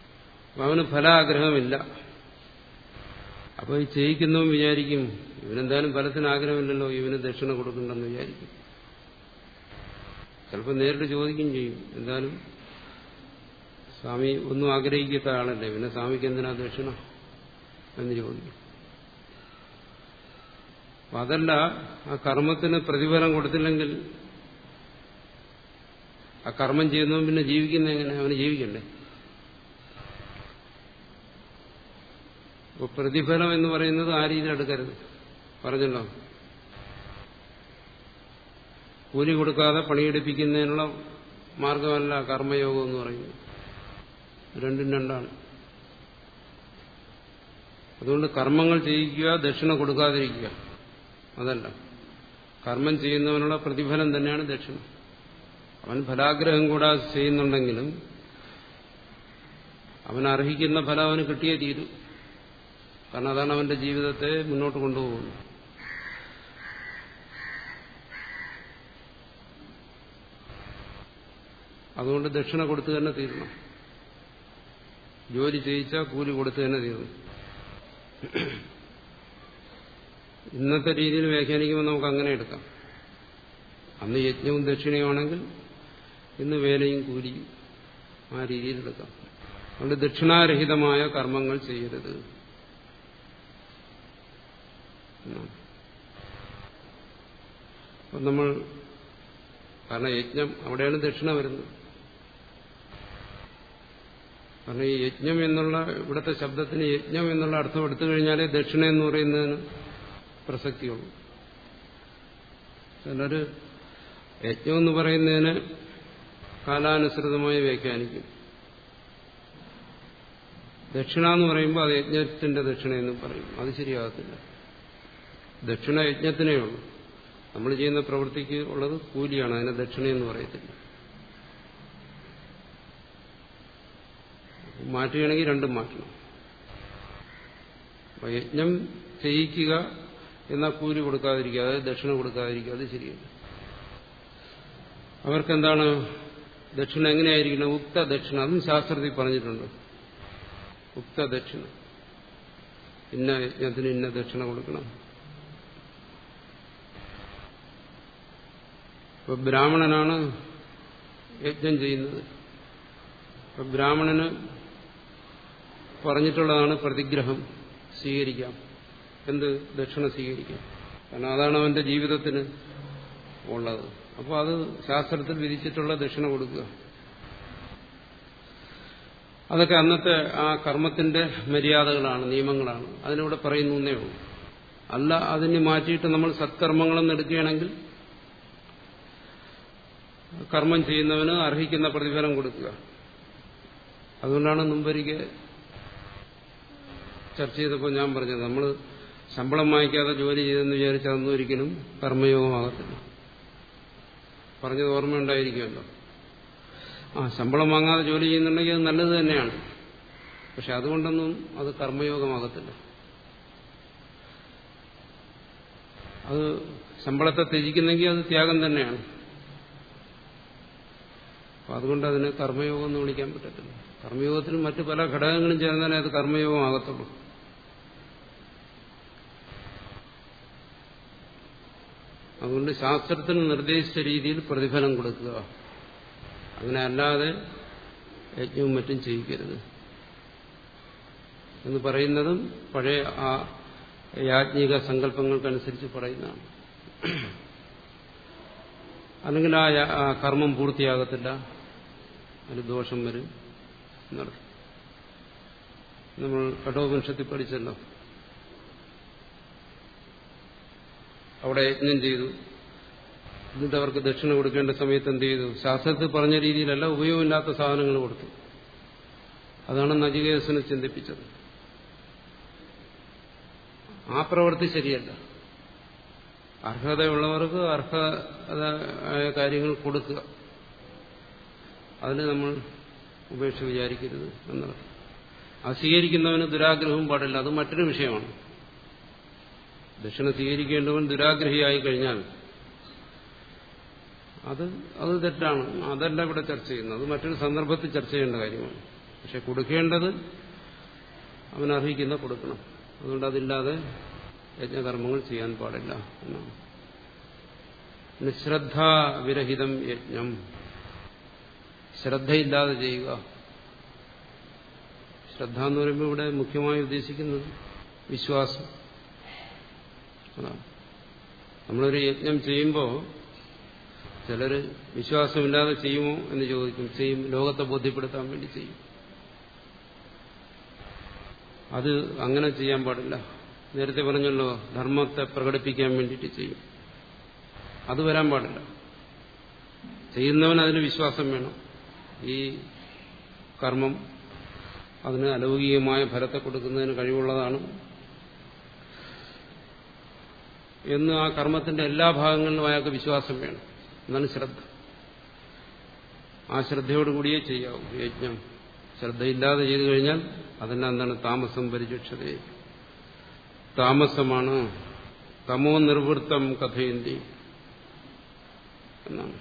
അപ്പൊ അവന് ഫലാഗ്രഹമില്ല അപ്പോൾ ഈ ചെയ്യിക്കുന്നവൻ വിചാരിക്കും ഇവനെന്തായാലും ഫലത്തിന് ആഗ്രഹമില്ലല്ലോ ഇവന് ദക്ഷിണ കൊടുക്കണ്ടെന്ന് വിചാരിക്കും ചിലപ്പോൾ നേരിട്ട് ചോദിക്കുകയും ചെയ്യും എന്തായാലും സ്വാമി ഒന്നും ആഗ്രഹിക്കാത്ത ആളല്ലേ പിന്നെ സ്വാമിക്ക് എന്തിനാ ദക്ഷിണ എന്ന് ചോദിക്കും അപ്പൊ അതല്ല ആ കർമ്മത്തിന് പ്രതിഫലം കൊടുത്തില്ലെങ്കിൽ ആ കർമ്മം ചെയ്യുന്നവൻ പിന്നെ ജീവിക്കുന്ന എങ്ങനെ അവന് ജീവിക്കണ്ടേ അപ്പൊ പ്രതിഫലം എന്ന് പറയുന്നത് ആ രീതിയിൽ എടുക്കരുത് പറഞ്ഞല്ലോ കൂലി കൊടുക്കാതെ പണിയെടുപ്പിക്കുന്നതിനുള്ള മാർഗമല്ല കർമ്മയോഗം എന്ന് പറയുന്നത് രണ്ടും രണ്ടാണ് അതുകൊണ്ട് കർമ്മങ്ങൾ ചെയ്യിക്കുക ദക്ഷിണ കൊടുക്കാതിരിക്കുക അതല്ല കർമ്മം ചെയ്യുന്നവനുള്ള പ്രതിഫലം തന്നെയാണ് ദക്ഷിണ അവൻ ഫലാഗ്രഹം കൂടാതെ ചെയ്യുന്നുണ്ടെങ്കിലും അവൻ അർഹിക്കുന്ന ഫലം അവന് കിട്ടിയേ തീരും കാരണം അതാണ് അവന്റെ ജീവിതത്തെ മുന്നോട്ട് കൊണ്ടുപോകുന്നത് അതുകൊണ്ട് ദക്ഷിണ കൊടുത്തു തന്നെ തീരണം ജോലി ചെയ്യിച്ചാൽ കൂലി കൊടുത്തു തന്നെ തീർന്നു ഇന്നത്തെ രീതിയിൽ വ്യാഖ്യാനിക്കുമ്പോൾ നമുക്ക് അങ്ങനെ എടുക്കാം അന്ന് യജ്ഞവും ദക്ഷിണയുമാണെങ്കിൽ ഇന്ന് വേലയും കൂലിയും ആ രീതിയിൽ എടുക്കാം അതുകൊണ്ട് ദക്ഷിണാരഹിതമായ കർമ്മങ്ങൾ ചെയ്യരുത് അപ്പം നമ്മൾ കാരണം യജ്ഞം അവിടെയാണ് ദക്ഷിണ വരുന്നത് കാരണം ഈ യജ്ഞം എന്നുള്ള ഇവിടുത്തെ ശബ്ദത്തിന് യജ്ഞം എന്നുള്ള അർത്ഥം എടുത്തു കഴിഞ്ഞാലേ ദക്ഷിണ എന്ന് പറയുന്നതിന് പ്രസക്തിയുള്ളൂ ചിലര് യജ്ഞം എന്ന് പറയുന്നതിന് കാലാനുസൃതമായി വ്യാഖ്യാനിക്കും ദക്ഷിണ എന്ന് പറയുമ്പോൾ അത് യജ്ഞത്തിന്റെ ദക്ഷിണ എന്ന് പറയും അത് ശരിയാകത്തില്ല ദക്ഷിണ യജ്ഞത്തിനേ ഉള്ളൂ നമ്മൾ ചെയ്യുന്ന പ്രവൃത്തിക്ക് ഉള്ളത് കൂലിയാണ് അതിനെ ദക്ഷിണ എന്ന് പറയത്തില്ല മാറ്റുകയാണെങ്കിൽ രണ്ടും മാറ്റണം അപ്പൊ യജ്ഞം ചെയ്യിക്കുക എന്നാൽ കൂലി കൊടുക്കാതിരിക്കുക അതായത് ദക്ഷിണ കൊടുക്കാതിരിക്കുക അത് ശരിയല്ല അവർക്കെന്താണ് ദക്ഷിണ എങ്ങനെയായിരിക്കണം ഉക്ത ദക്ഷിണ അതും ശാസ്ത്രത്തിൽ പറഞ്ഞിട്ടുണ്ട് ഉക്ത ദക്ഷിണ ഇന്ന യജ്ഞത്തിന് ഇന്ന ദക്ഷിണ കൊടുക്കണം ഇപ്പൊ ബ്രാഹ്മണനാണ് യജ്ഞം ചെയ്യുന്നത് ഇപ്പൊ ബ്രാഹ്മണന് പറഞ്ഞിട്ടുള്ളതാണ് പ്രതിഗ്രഹം സ്വീകരിക്കാം എന്ത് ദക്ഷിണ സ്വീകരിക്കാം കാരണം അതാണ് അവന്റെ ജീവിതത്തിന് ഉള്ളത് അപ്പോൾ അത് ശാസ്ത്രത്തിൽ വിധിച്ചിട്ടുള്ള ദക്ഷിണ കൊടുക്കുക അതൊക്കെ അന്നത്തെ ആ കർമ്മത്തിന്റെ മര്യാദകളാണ് നിയമങ്ങളാണ് അതിനിവിടെ പറയുന്നു എന്നേ ഉള്ളൂ അല്ല അതിനെ മാറ്റിയിട്ട് നമ്മൾ സത്കർമ്മങ്ങളെന്ന് എടുക്കുകയാണെങ്കിൽ കർമ്മം ചെയ്യുന്നവന് അർഹിക്കുന്ന പ്രതിഫലം കൊടുക്കുക അതുകൊണ്ടാണ് മുമ്പൊരിക്കെ ചർച്ച ചെയ്തപ്പോൾ ഞാൻ പറഞ്ഞത് നമ്മൾ ശമ്പളം വാങ്ങിക്കാതെ ജോലി ചെയ്തെന്ന് വിചാരിച്ചാൽ അതൊന്നും ഒരിക്കലും കർമ്മയോഗമാകത്തില്ല പറഞ്ഞത് ഓർമ്മയുണ്ടായിരിക്കുമല്ലോ ആ ശമ്പളം വാങ്ങാതെ ജോലി ചെയ്യുന്നുണ്ടെങ്കിൽ അത് നല്ലത് തന്നെയാണ് പക്ഷെ അതുകൊണ്ടൊന്നും അത് കർമ്മയോഗമാകത്തില്ല അത് ശമ്പളത്തെ ത്യജിക്കുന്നെങ്കിൽ അത് ത്യാഗം തന്നെയാണ് അപ്പൊ അതുകൊണ്ട് അതിന് കർമ്മയോഗം എന്ന് വിളിക്കാൻ പറ്റത്തില്ല കർമ്മയോഗത്തിന് മറ്റു പല ഘടകങ്ങളും ചേർന്നാലേ അത് കർമ്മയോഗമാകത്തുള്ളൂ അതുകൊണ്ട് ശാസ്ത്രത്തിന് നിർദ്ദേശിച്ച രീതിയിൽ പ്രതിഫലം കൊടുക്കുക അങ്ങനെ അല്ലാതെ യജ്ഞവും മറ്റും ചെയ്യിക്കരുത് എന്ന് പറയുന്നതും പഴയ ആ യാജ്ഞിക സങ്കല്പങ്ങൾക്കനുസരിച്ച് പറയുന്നതാണ് അല്ലെങ്കിൽ ആ ആ കർമ്മം പൂർത്തിയാകത്തില്ല അതിന് ദോഷം വരും എന്നർത്ഥം നമ്മൾ കഠോപനിഷത്തിൽ പഠിച്ചല്ലോ അവിടെ യജ്ഞം ചെയ്തു എന്നിട്ട് അവർക്ക് ദക്ഷിണ കൊടുക്കേണ്ട സമയത്ത് എന്ത് ചെയ്തു ശാസ്ത്രത്തിൽ പറഞ്ഞ രീതിയിലല്ല ഉപയോഗമില്ലാത്ത സാധനങ്ങൾ കൊടുത്തു അതാണ് നജികേസിനെ ചിന്തിപ്പിച്ചത് ആ പ്രവൃത്തി ശരിയല്ല അർഹതയുള്ളവർക്ക് അർഹതയായ കാര്യങ്ങൾ കൊടുക്കുക അതിന് നമ്മൾ ഉപേക്ഷ വിചാരിക്കരുത് എന്നർത്ഥം അത് സ്വീകരിക്കുന്നവന് ദുരാഗ്രഹവും പാടില്ല അത് മറ്റൊരു വിഷയമാണ് ദക്ഷിണ സ്വീകരിക്കേണ്ടവൻ ദുരാഗ്രഹിയായി കഴിഞ്ഞാൽ അത് അത് തെറ്റാണ് അതല്ല ഇവിടെ ചർച്ച ചെയ്യുന്നത് അത് മറ്റൊരു സന്ദർഭത്തിൽ ചർച്ച ചെയ്യേണ്ട കാര്യമാണ് പക്ഷെ കൊടുക്കേണ്ടത് അവൻ അർഹിക്കുന്ന കൊടുക്കണം അതുകൊണ്ട് അതില്ലാതെ യജ്ഞകർമ്മങ്ങൾ ചെയ്യാൻ പാടില്ല എന്നാണ് നിശ്രദ്ധാവിരഹിതം യജ്ഞം ശ്രദ്ധയില്ലാതെ ചെയ്യുക ശ്രദ്ധ എന്ന് പറയുമ്പോൾ ഇവിടെ മുഖ്യമായി ഉദ്ദേശിക്കുന്നത് വിശ്വാസം അതാണ് നമ്മളൊരു യജ്ഞം ചെയ്യുമ്പോൾ ചിലർ വിശ്വാസമില്ലാതെ ചെയ്യുമോ എന്ന് ചോദിക്കും ചെയ്യും ലോകത്തെ ബോധ്യപ്പെടുത്താൻ വേണ്ടി ചെയ്യും അത് അങ്ങനെ ചെയ്യാൻ പാടില്ല നേരത്തെ പറഞ്ഞല്ലോ ധർമ്മത്തെ പ്രകടിപ്പിക്കാൻ വേണ്ടിയിട്ട് ചെയ്യും അത് വരാൻ പാടില്ല ചെയ്യുന്നവൻ അതിന് വിശ്വാസം വേണം ഈ കർമ്മം അതിന് അലൗകികമായ ഫലത്തെ കൊടുക്കുന്നതിന് കഴിവുള്ളതാണ് എന്ന് ആ കർമ്മത്തിന്റെ എല്ലാ ഭാഗങ്ങളിലും അയാൾക്ക് വിശ്വാസം വേണം എന്നാണ് ശ്രദ്ധ ആ ശ്രദ്ധയോടുകൂടിയേ ചെയ്യാവൂ യജ്ഞം ശ്രദ്ധയില്ലാതെ ചെയ്തു കഴിഞ്ഞാൽ അതെല്ലാം എന്താണ് താമസം പരിചക്ഷത താമസമാണ് തമോ നിർവൃത്തം കഥയന്തി എന്നാണ്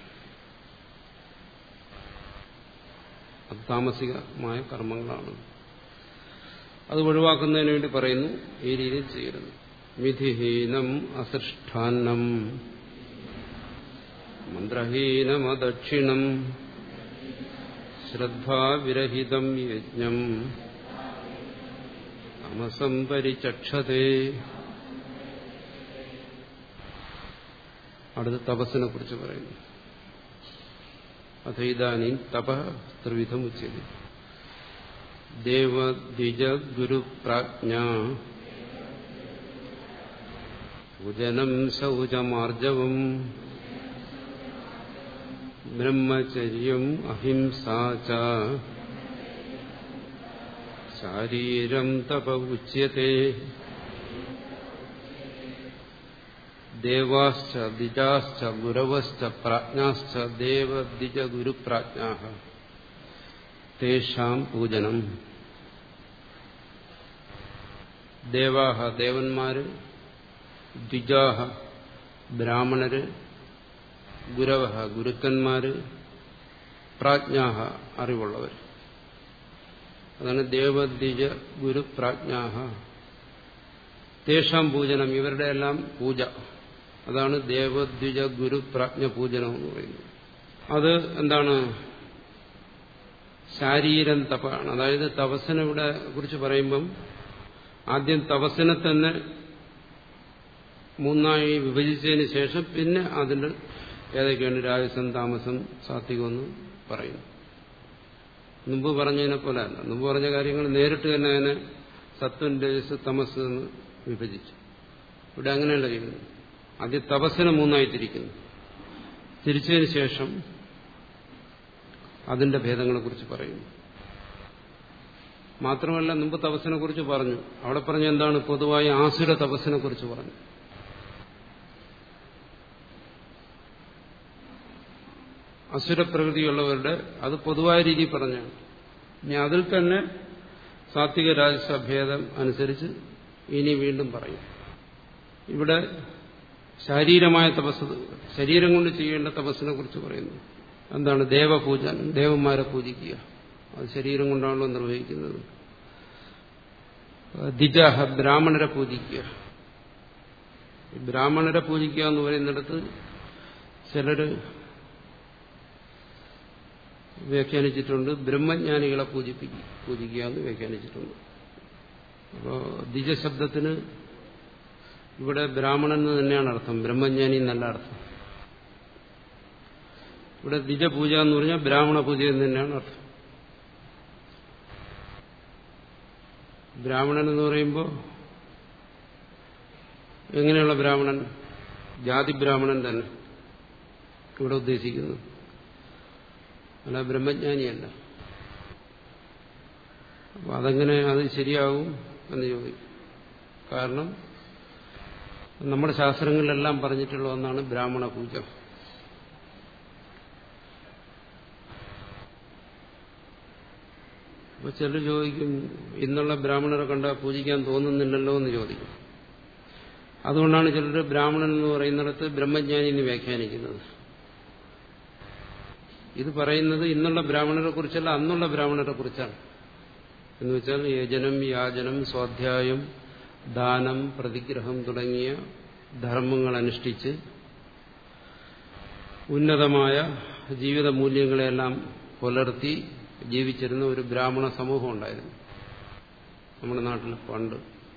അത് താമസികമായ കർമ്മങ്ങളാണ് അത് ഒഴിവാക്കുന്നതിന് വേണ്ടി പറയുന്നു ഈ രീതിയിൽ ചെയ്യരുത് വിധിഹീനം അസൃഷ്ടാന്നം മന്ത്രഹീനമദക്ഷിണം ശ്രദ്ധാവിരഹിതം യജ്ഞം തമസം പരിചക്ഷതേ അടുത്ത തപസ്സിനെ കുറിച്ച് പറയുന്നു അഥൈതാനീം തപ ത്രിവിധം ഉച്ചതി ദേവദ്വിജ ഗുരുപ്രാജ്ഞ പൂജനം ശൗചമാർജവം ബ്രഹ്മചര്യം അഹിംസാ ച ശാരീരം തപ ഉച്യത്തെ ദേവാശ്ച ദ്വിജാശ്ച ഗുരവശ്ച പ്രാജ്ഞാശ്ച ദേവദ്വിജ ഗുരുപ്രാജ്ഞാ തേഷാം പൂജനം ദേവാഹ ദേവന്മാര് ദ്വിജാഹ ബ്രാഹ്മണര് ഗുരവ ഗുരുക്കന്മാര് പ്രാജ്ഞാഹ അറിവുള്ളവർ അതാണ് ദേവദ്വിജ ഗുരുപ്രാജ്ഞാഹ തേഷാം പൂജനം ഇവരുടെ എല്ലാം പൂജ അതാണ് ദേവദ്വിജ ഗുരുപ്രാജ്ഞ പൂജനം എന്ന് പറയുന്നത് അത് എന്താണ് ശാരീരം തപാണ് അതായത് തപസ്സിനെ ഇവിടെ കുറിച്ച് പറയുമ്പം ആദ്യം തപസ്സിനെ തന്നെ മൂന്നായി വിഭജിച്ചതിന് ശേഷം പിന്നെ അതിൻ്റെ ഏതൊക്കെയാണ് രാജസം താമസം സാത്വികമെന്ന് പറയുന്നു മുമ്പ് പറഞ്ഞതിനെ പോലെ അല്ല മുമ്പ് പറഞ്ഞ കാര്യങ്ങൾ നേരിട്ട് തന്നെ അതിനെ സത്വൻ രജസ് തമസ് എന്ന് വിഭജിച്ചു ഇവിടെ അങ്ങനെയല്ല ചെയ്യുന്നത് ആദ്യം തപസ്സിനെ മൂന്നായി തിരിക്കുന്നു തിരിച്ചതിന് ശേഷം അതിന്റെ ഭേദങ്ങളെക്കുറിച്ച് പറയുന്നു മാത്രമല്ല മുമ്പ് തപസ്സിനെ കുറിച്ച് പറഞ്ഞു അവിടെ പറഞ്ഞ എന്താണ് പൊതുവായി ആസുര തപസ്സിനെ കുറിച്ച് പറഞ്ഞു അസുരപ്രകൃതിയുള്ളവരുടെ അത് പൊതുവായ രീതിയിൽ പറഞ്ഞാണ് ഇനി അതിൽ തന്നെ സാത്വിക രാജസ ഭേദം അനുസരിച്ച് ഇനി വീണ്ടും പറയും ഇവിടെ ശാരീരമായ തപസ് ശരീരം കൊണ്ട് ചെയ്യേണ്ട തപസ്സിനെ കുറിച്ച് പറയുന്നു എന്താണ് ദേവപൂജ ദേവന്മാരെ പൂജിക്കുക അത് ശരീരം കൊണ്ടാണല്ലോ നിർവഹിക്കുന്നത് ദ്വിജാഹ ബ്രാഹ്മണരെ പൂജിക്കുക ബ്രാഹ്മണരെ പൂജിക്കുക എന്ന് പറയുന്നിടത്ത് ചിലര് വ്യാഖ്യാനിച്ചിട്ടുണ്ട് ബ്രഹ്മജ്ഞാനികളെ പൂജിപ്പിക്കുക പൂജിക്കുക എന്ന് വ്യാഖ്യാനിച്ചിട്ടുണ്ട് അപ്പോൾ ദ്വിജശബ്ദത്തിന് ഇവിടെ ബ്രാഹ്മണൻ എന്ന് തന്നെയാണ് അർത്ഥം ബ്രഹ്മജ്ഞാനി എന്നല്ല അർത്ഥം ഇവിടെ ദ്വിജപൂജ എന്ന് പറഞ്ഞാൽ ബ്രാഹ്മണ പൂജ എന്ന് തന്നെയാണ് അർത്ഥം ബ്രാഹ്മണൻ എന്ന് പറയുമ്പോൾ എങ്ങനെയുള്ള ബ്രാഹ്മണൻ ജാതി ബ്രാഹ്മണൻ തന്നെ ഇവിടെ ഉദ്ദേശിക്കുന്നത് അല്ല ബ്രഹ്മജ്ഞാനിയല്ല അപ്പോൾ അതെങ്ങനെ അത് ശരിയാവും എന്ന് ചോദിക്കും കാരണം നമ്മുടെ ശാസ്ത്രങ്ങളിലെല്ലാം പറഞ്ഞിട്ടുള്ള ഒന്നാണ് ബ്രാഹ്മണ പൂജ അപ്പോൾ ചിലർ ചോദിക്കും ഇന്നുള്ള ബ്രാഹ്മണരെ കണ്ടാൽ പൂജിക്കാൻ തോന്നുന്നില്ലല്ലോ എന്ന് ചോദിക്കും അതുകൊണ്ടാണ് ചിലർ ബ്രാഹ്മണൻ എന്ന് പറയുന്നിടത്ത് ബ്രഹ്മജ്ഞാനി എന്ന് വ്യാഖ്യാനിക്കുന്നത് ഇത് പറയുന്നത് ഇന്നുള്ള ബ്രാഹ്മണരെ കുറിച്ചല്ല അന്നുള്ള ബ്രാഹ്മണരെ കുറിച്ചാണ് എന്ന് വെച്ചാൽ യജനം യാചനം സ്വാധ്യായം ദാനം പ്രതിഗ്രഹം തുടങ്ങിയ ധർമ്മങ്ങൾ അനുഷ്ഠിച്ച് ഉന്നതമായ ജീവിത മൂല്യങ്ങളെല്ലാം പുലർത്തി ജീവിച്ചിരുന്ന ഒരു ബ്രാഹ്മണ സമൂഹം ഉണ്ടായിരുന്നു നമ്മുടെ നാട്ടിൽ പണ്ട്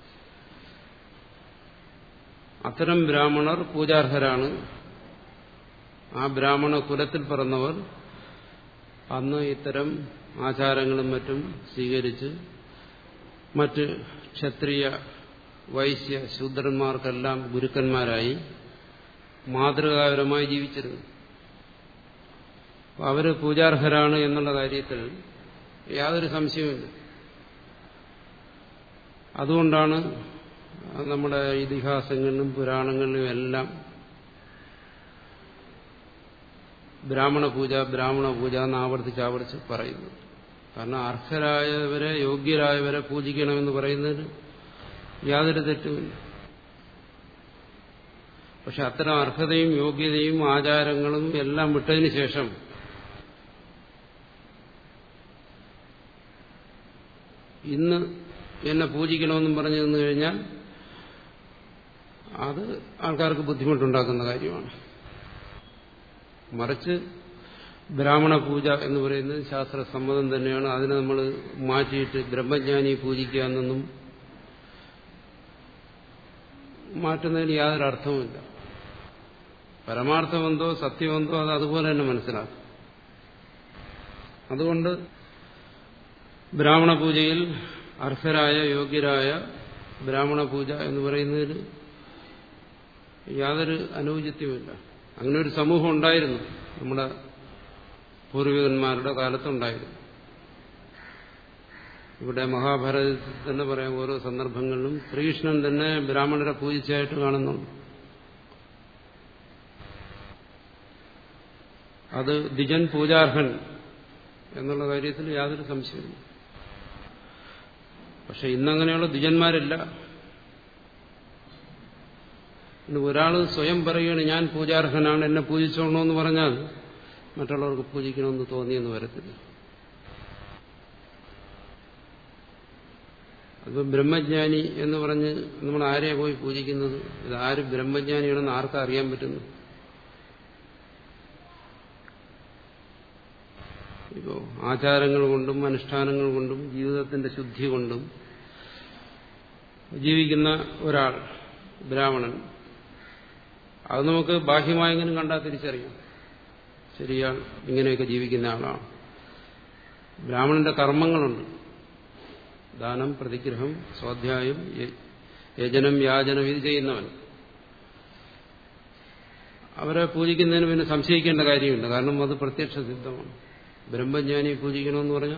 അത്തരം ബ്രാഹ്മണർ പൂജാർഹരാണ് ആ ബ്രാഹ്മണ കുലത്തിൽ പിറന്നവർ അന്ന് ഇത്തരം ആചാരങ്ങളും മറ്റും സ്വീകരിച്ച് മറ്റ് ക്ഷത്രിയ വൈശ്യ ശൂദ്രന്മാർക്കെല്ലാം ഗുരുക്കന്മാരായി മാതൃകാപരമായി ജീവിച്ചിരുന്നു അവര് പൂജാർഹരാണ് എന്നുള്ള കാര്യത്തിൽ യാതൊരു സംശയവുമില്ല അതുകൊണ്ടാണ് നമ്മുടെ ഇതിഹാസങ്ങളിലും പുരാണങ്ങളിലും എല്ലാം ബ്രാഹ്മണ പൂജ ബ്രാഹ്മണ പൂജ എന്ന് ആവർത്തിച്ച് ആവർത്തിച്ച് പറയുന്നു കാരണം അർഹരായവരെ യോഗ്യരായവരെ പൂജിക്കണമെന്ന് പറയുന്നതിന് യാതൊരു തെറ്റുമില്ല പക്ഷെ അത്തരം അർഹതയും യോഗ്യതയും ആചാരങ്ങളും എല്ലാം വിട്ടതിന് ശേഷം ഇന്ന് എന്നെ പൂജിക്കണമെന്നും പറഞ്ഞു തന്നു കഴിഞ്ഞാൽ അത് ആൾക്കാർക്ക് ബുദ്ധിമുട്ടുണ്ടാക്കുന്ന കാര്യമാണ് മറിച്ച് ബ്രാഹ്മണ പൂജ എന്ന് പറയുന്നത് ശാസ്ത്രസമ്മതം തന്നെയാണ് അതിനെ നമ്മൾ മാറ്റിയിട്ട് ബ്രഹ്മജ്ഞാനി പൂജിക്കുക എന്നൊന്നും മാറ്റുന്നതിന് യാതൊരു അർത്ഥവുമില്ല പരമാർത്ഥമെന്തോ സത്യമെന്തോ അത് അതുപോലെ തന്നെ മനസ്സിലാക്കും അതുകൊണ്ട് ബ്രാഹ്മണ പൂജയിൽ അർഹരായ യോഗ്യരായ ബ്രാഹ്മണ പൂജ എന്ന് പറയുന്നതിൽ യാതൊരു അനൗചിത്യമില്ല അങ്ങനെ ഒരു സമൂഹം ഉണ്ടായിരുന്നു നമ്മുടെ പൂർവികന്മാരുടെ കാലത്തുണ്ടായിരുന്നു ഇവിടെ മഹാഭാരതത്തിൽ തന്നെ പറയാം ഓരോ സന്ദർഭങ്ങളിലും ശ്രീകൃഷ്ണൻ തന്നെ ബ്രാഹ്മണരെ പൂജിച്ചായിട്ട് കാണുന്നുണ്ട് അത് ദ്വിജൻ പൂജാർഹൻ എന്നുള്ള കാര്യത്തിൽ യാതൊരു സംശയമില്ല പക്ഷെ ഇന്നങ്ങനെയുള്ള ദ്വിജന്മാരില്ല ഇന്ന് ഒരാൾ സ്വയം പറയുകയാണ് ഞാൻ പൂജാർഹനാണ് എന്നെ പൂജിച്ചോണമെന്ന് പറഞ്ഞാൽ മറ്റുള്ളവർക്ക് പൂജിക്കണമെന്ന് തോന്നിയെന്ന് വരത്തില്ല അത് ബ്രഹ്മജ്ഞാനി എന്ന് പറഞ്ഞ് നമ്മൾ ആരെയാ പോയി പൂജിക്കുന്നത് ഇത് ആര് ബ്രഹ്മജ്ഞാനിയാണെന്ന് ആർക്കാ അറിയാൻ പറ്റുന്നു ഇപ്പോ ആചാരങ്ങൾ കൊണ്ടും അനുഷ്ഠാനങ്ങൾ കൊണ്ടും ജീവിതത്തിന്റെ ശുദ്ധി കൊണ്ടും ജീവിക്കുന്ന ഒരാൾ ബ്രാഹ്മണൻ അത് നമുക്ക് ബാഹ്യമായെങ്കിലും കണ്ടാൽ തിരിച്ചറിയാം ശരിയാൾ ഇങ്ങനെയൊക്കെ ജീവിക്കുന്ന ആളാണ് ബ്രാഹ്മണന്റെ കർമ്മങ്ങളുണ്ട് ദാനം പ്രതിഗ്രഹം സ്വാധ്യായം യജനം യാചനം ഇത് ചെയ്യുന്നവൻ അവരെ പൂജിക്കുന്നതിന് പിന്നെ സംശയിക്കേണ്ട കാര്യമില്ല കാരണം അത് പ്രത്യക്ഷ സിദ്ധമാണ് ബ്രഹ്മജ്ഞാനി പൂജിക്കണമെന്ന് പറഞ്ഞാൽ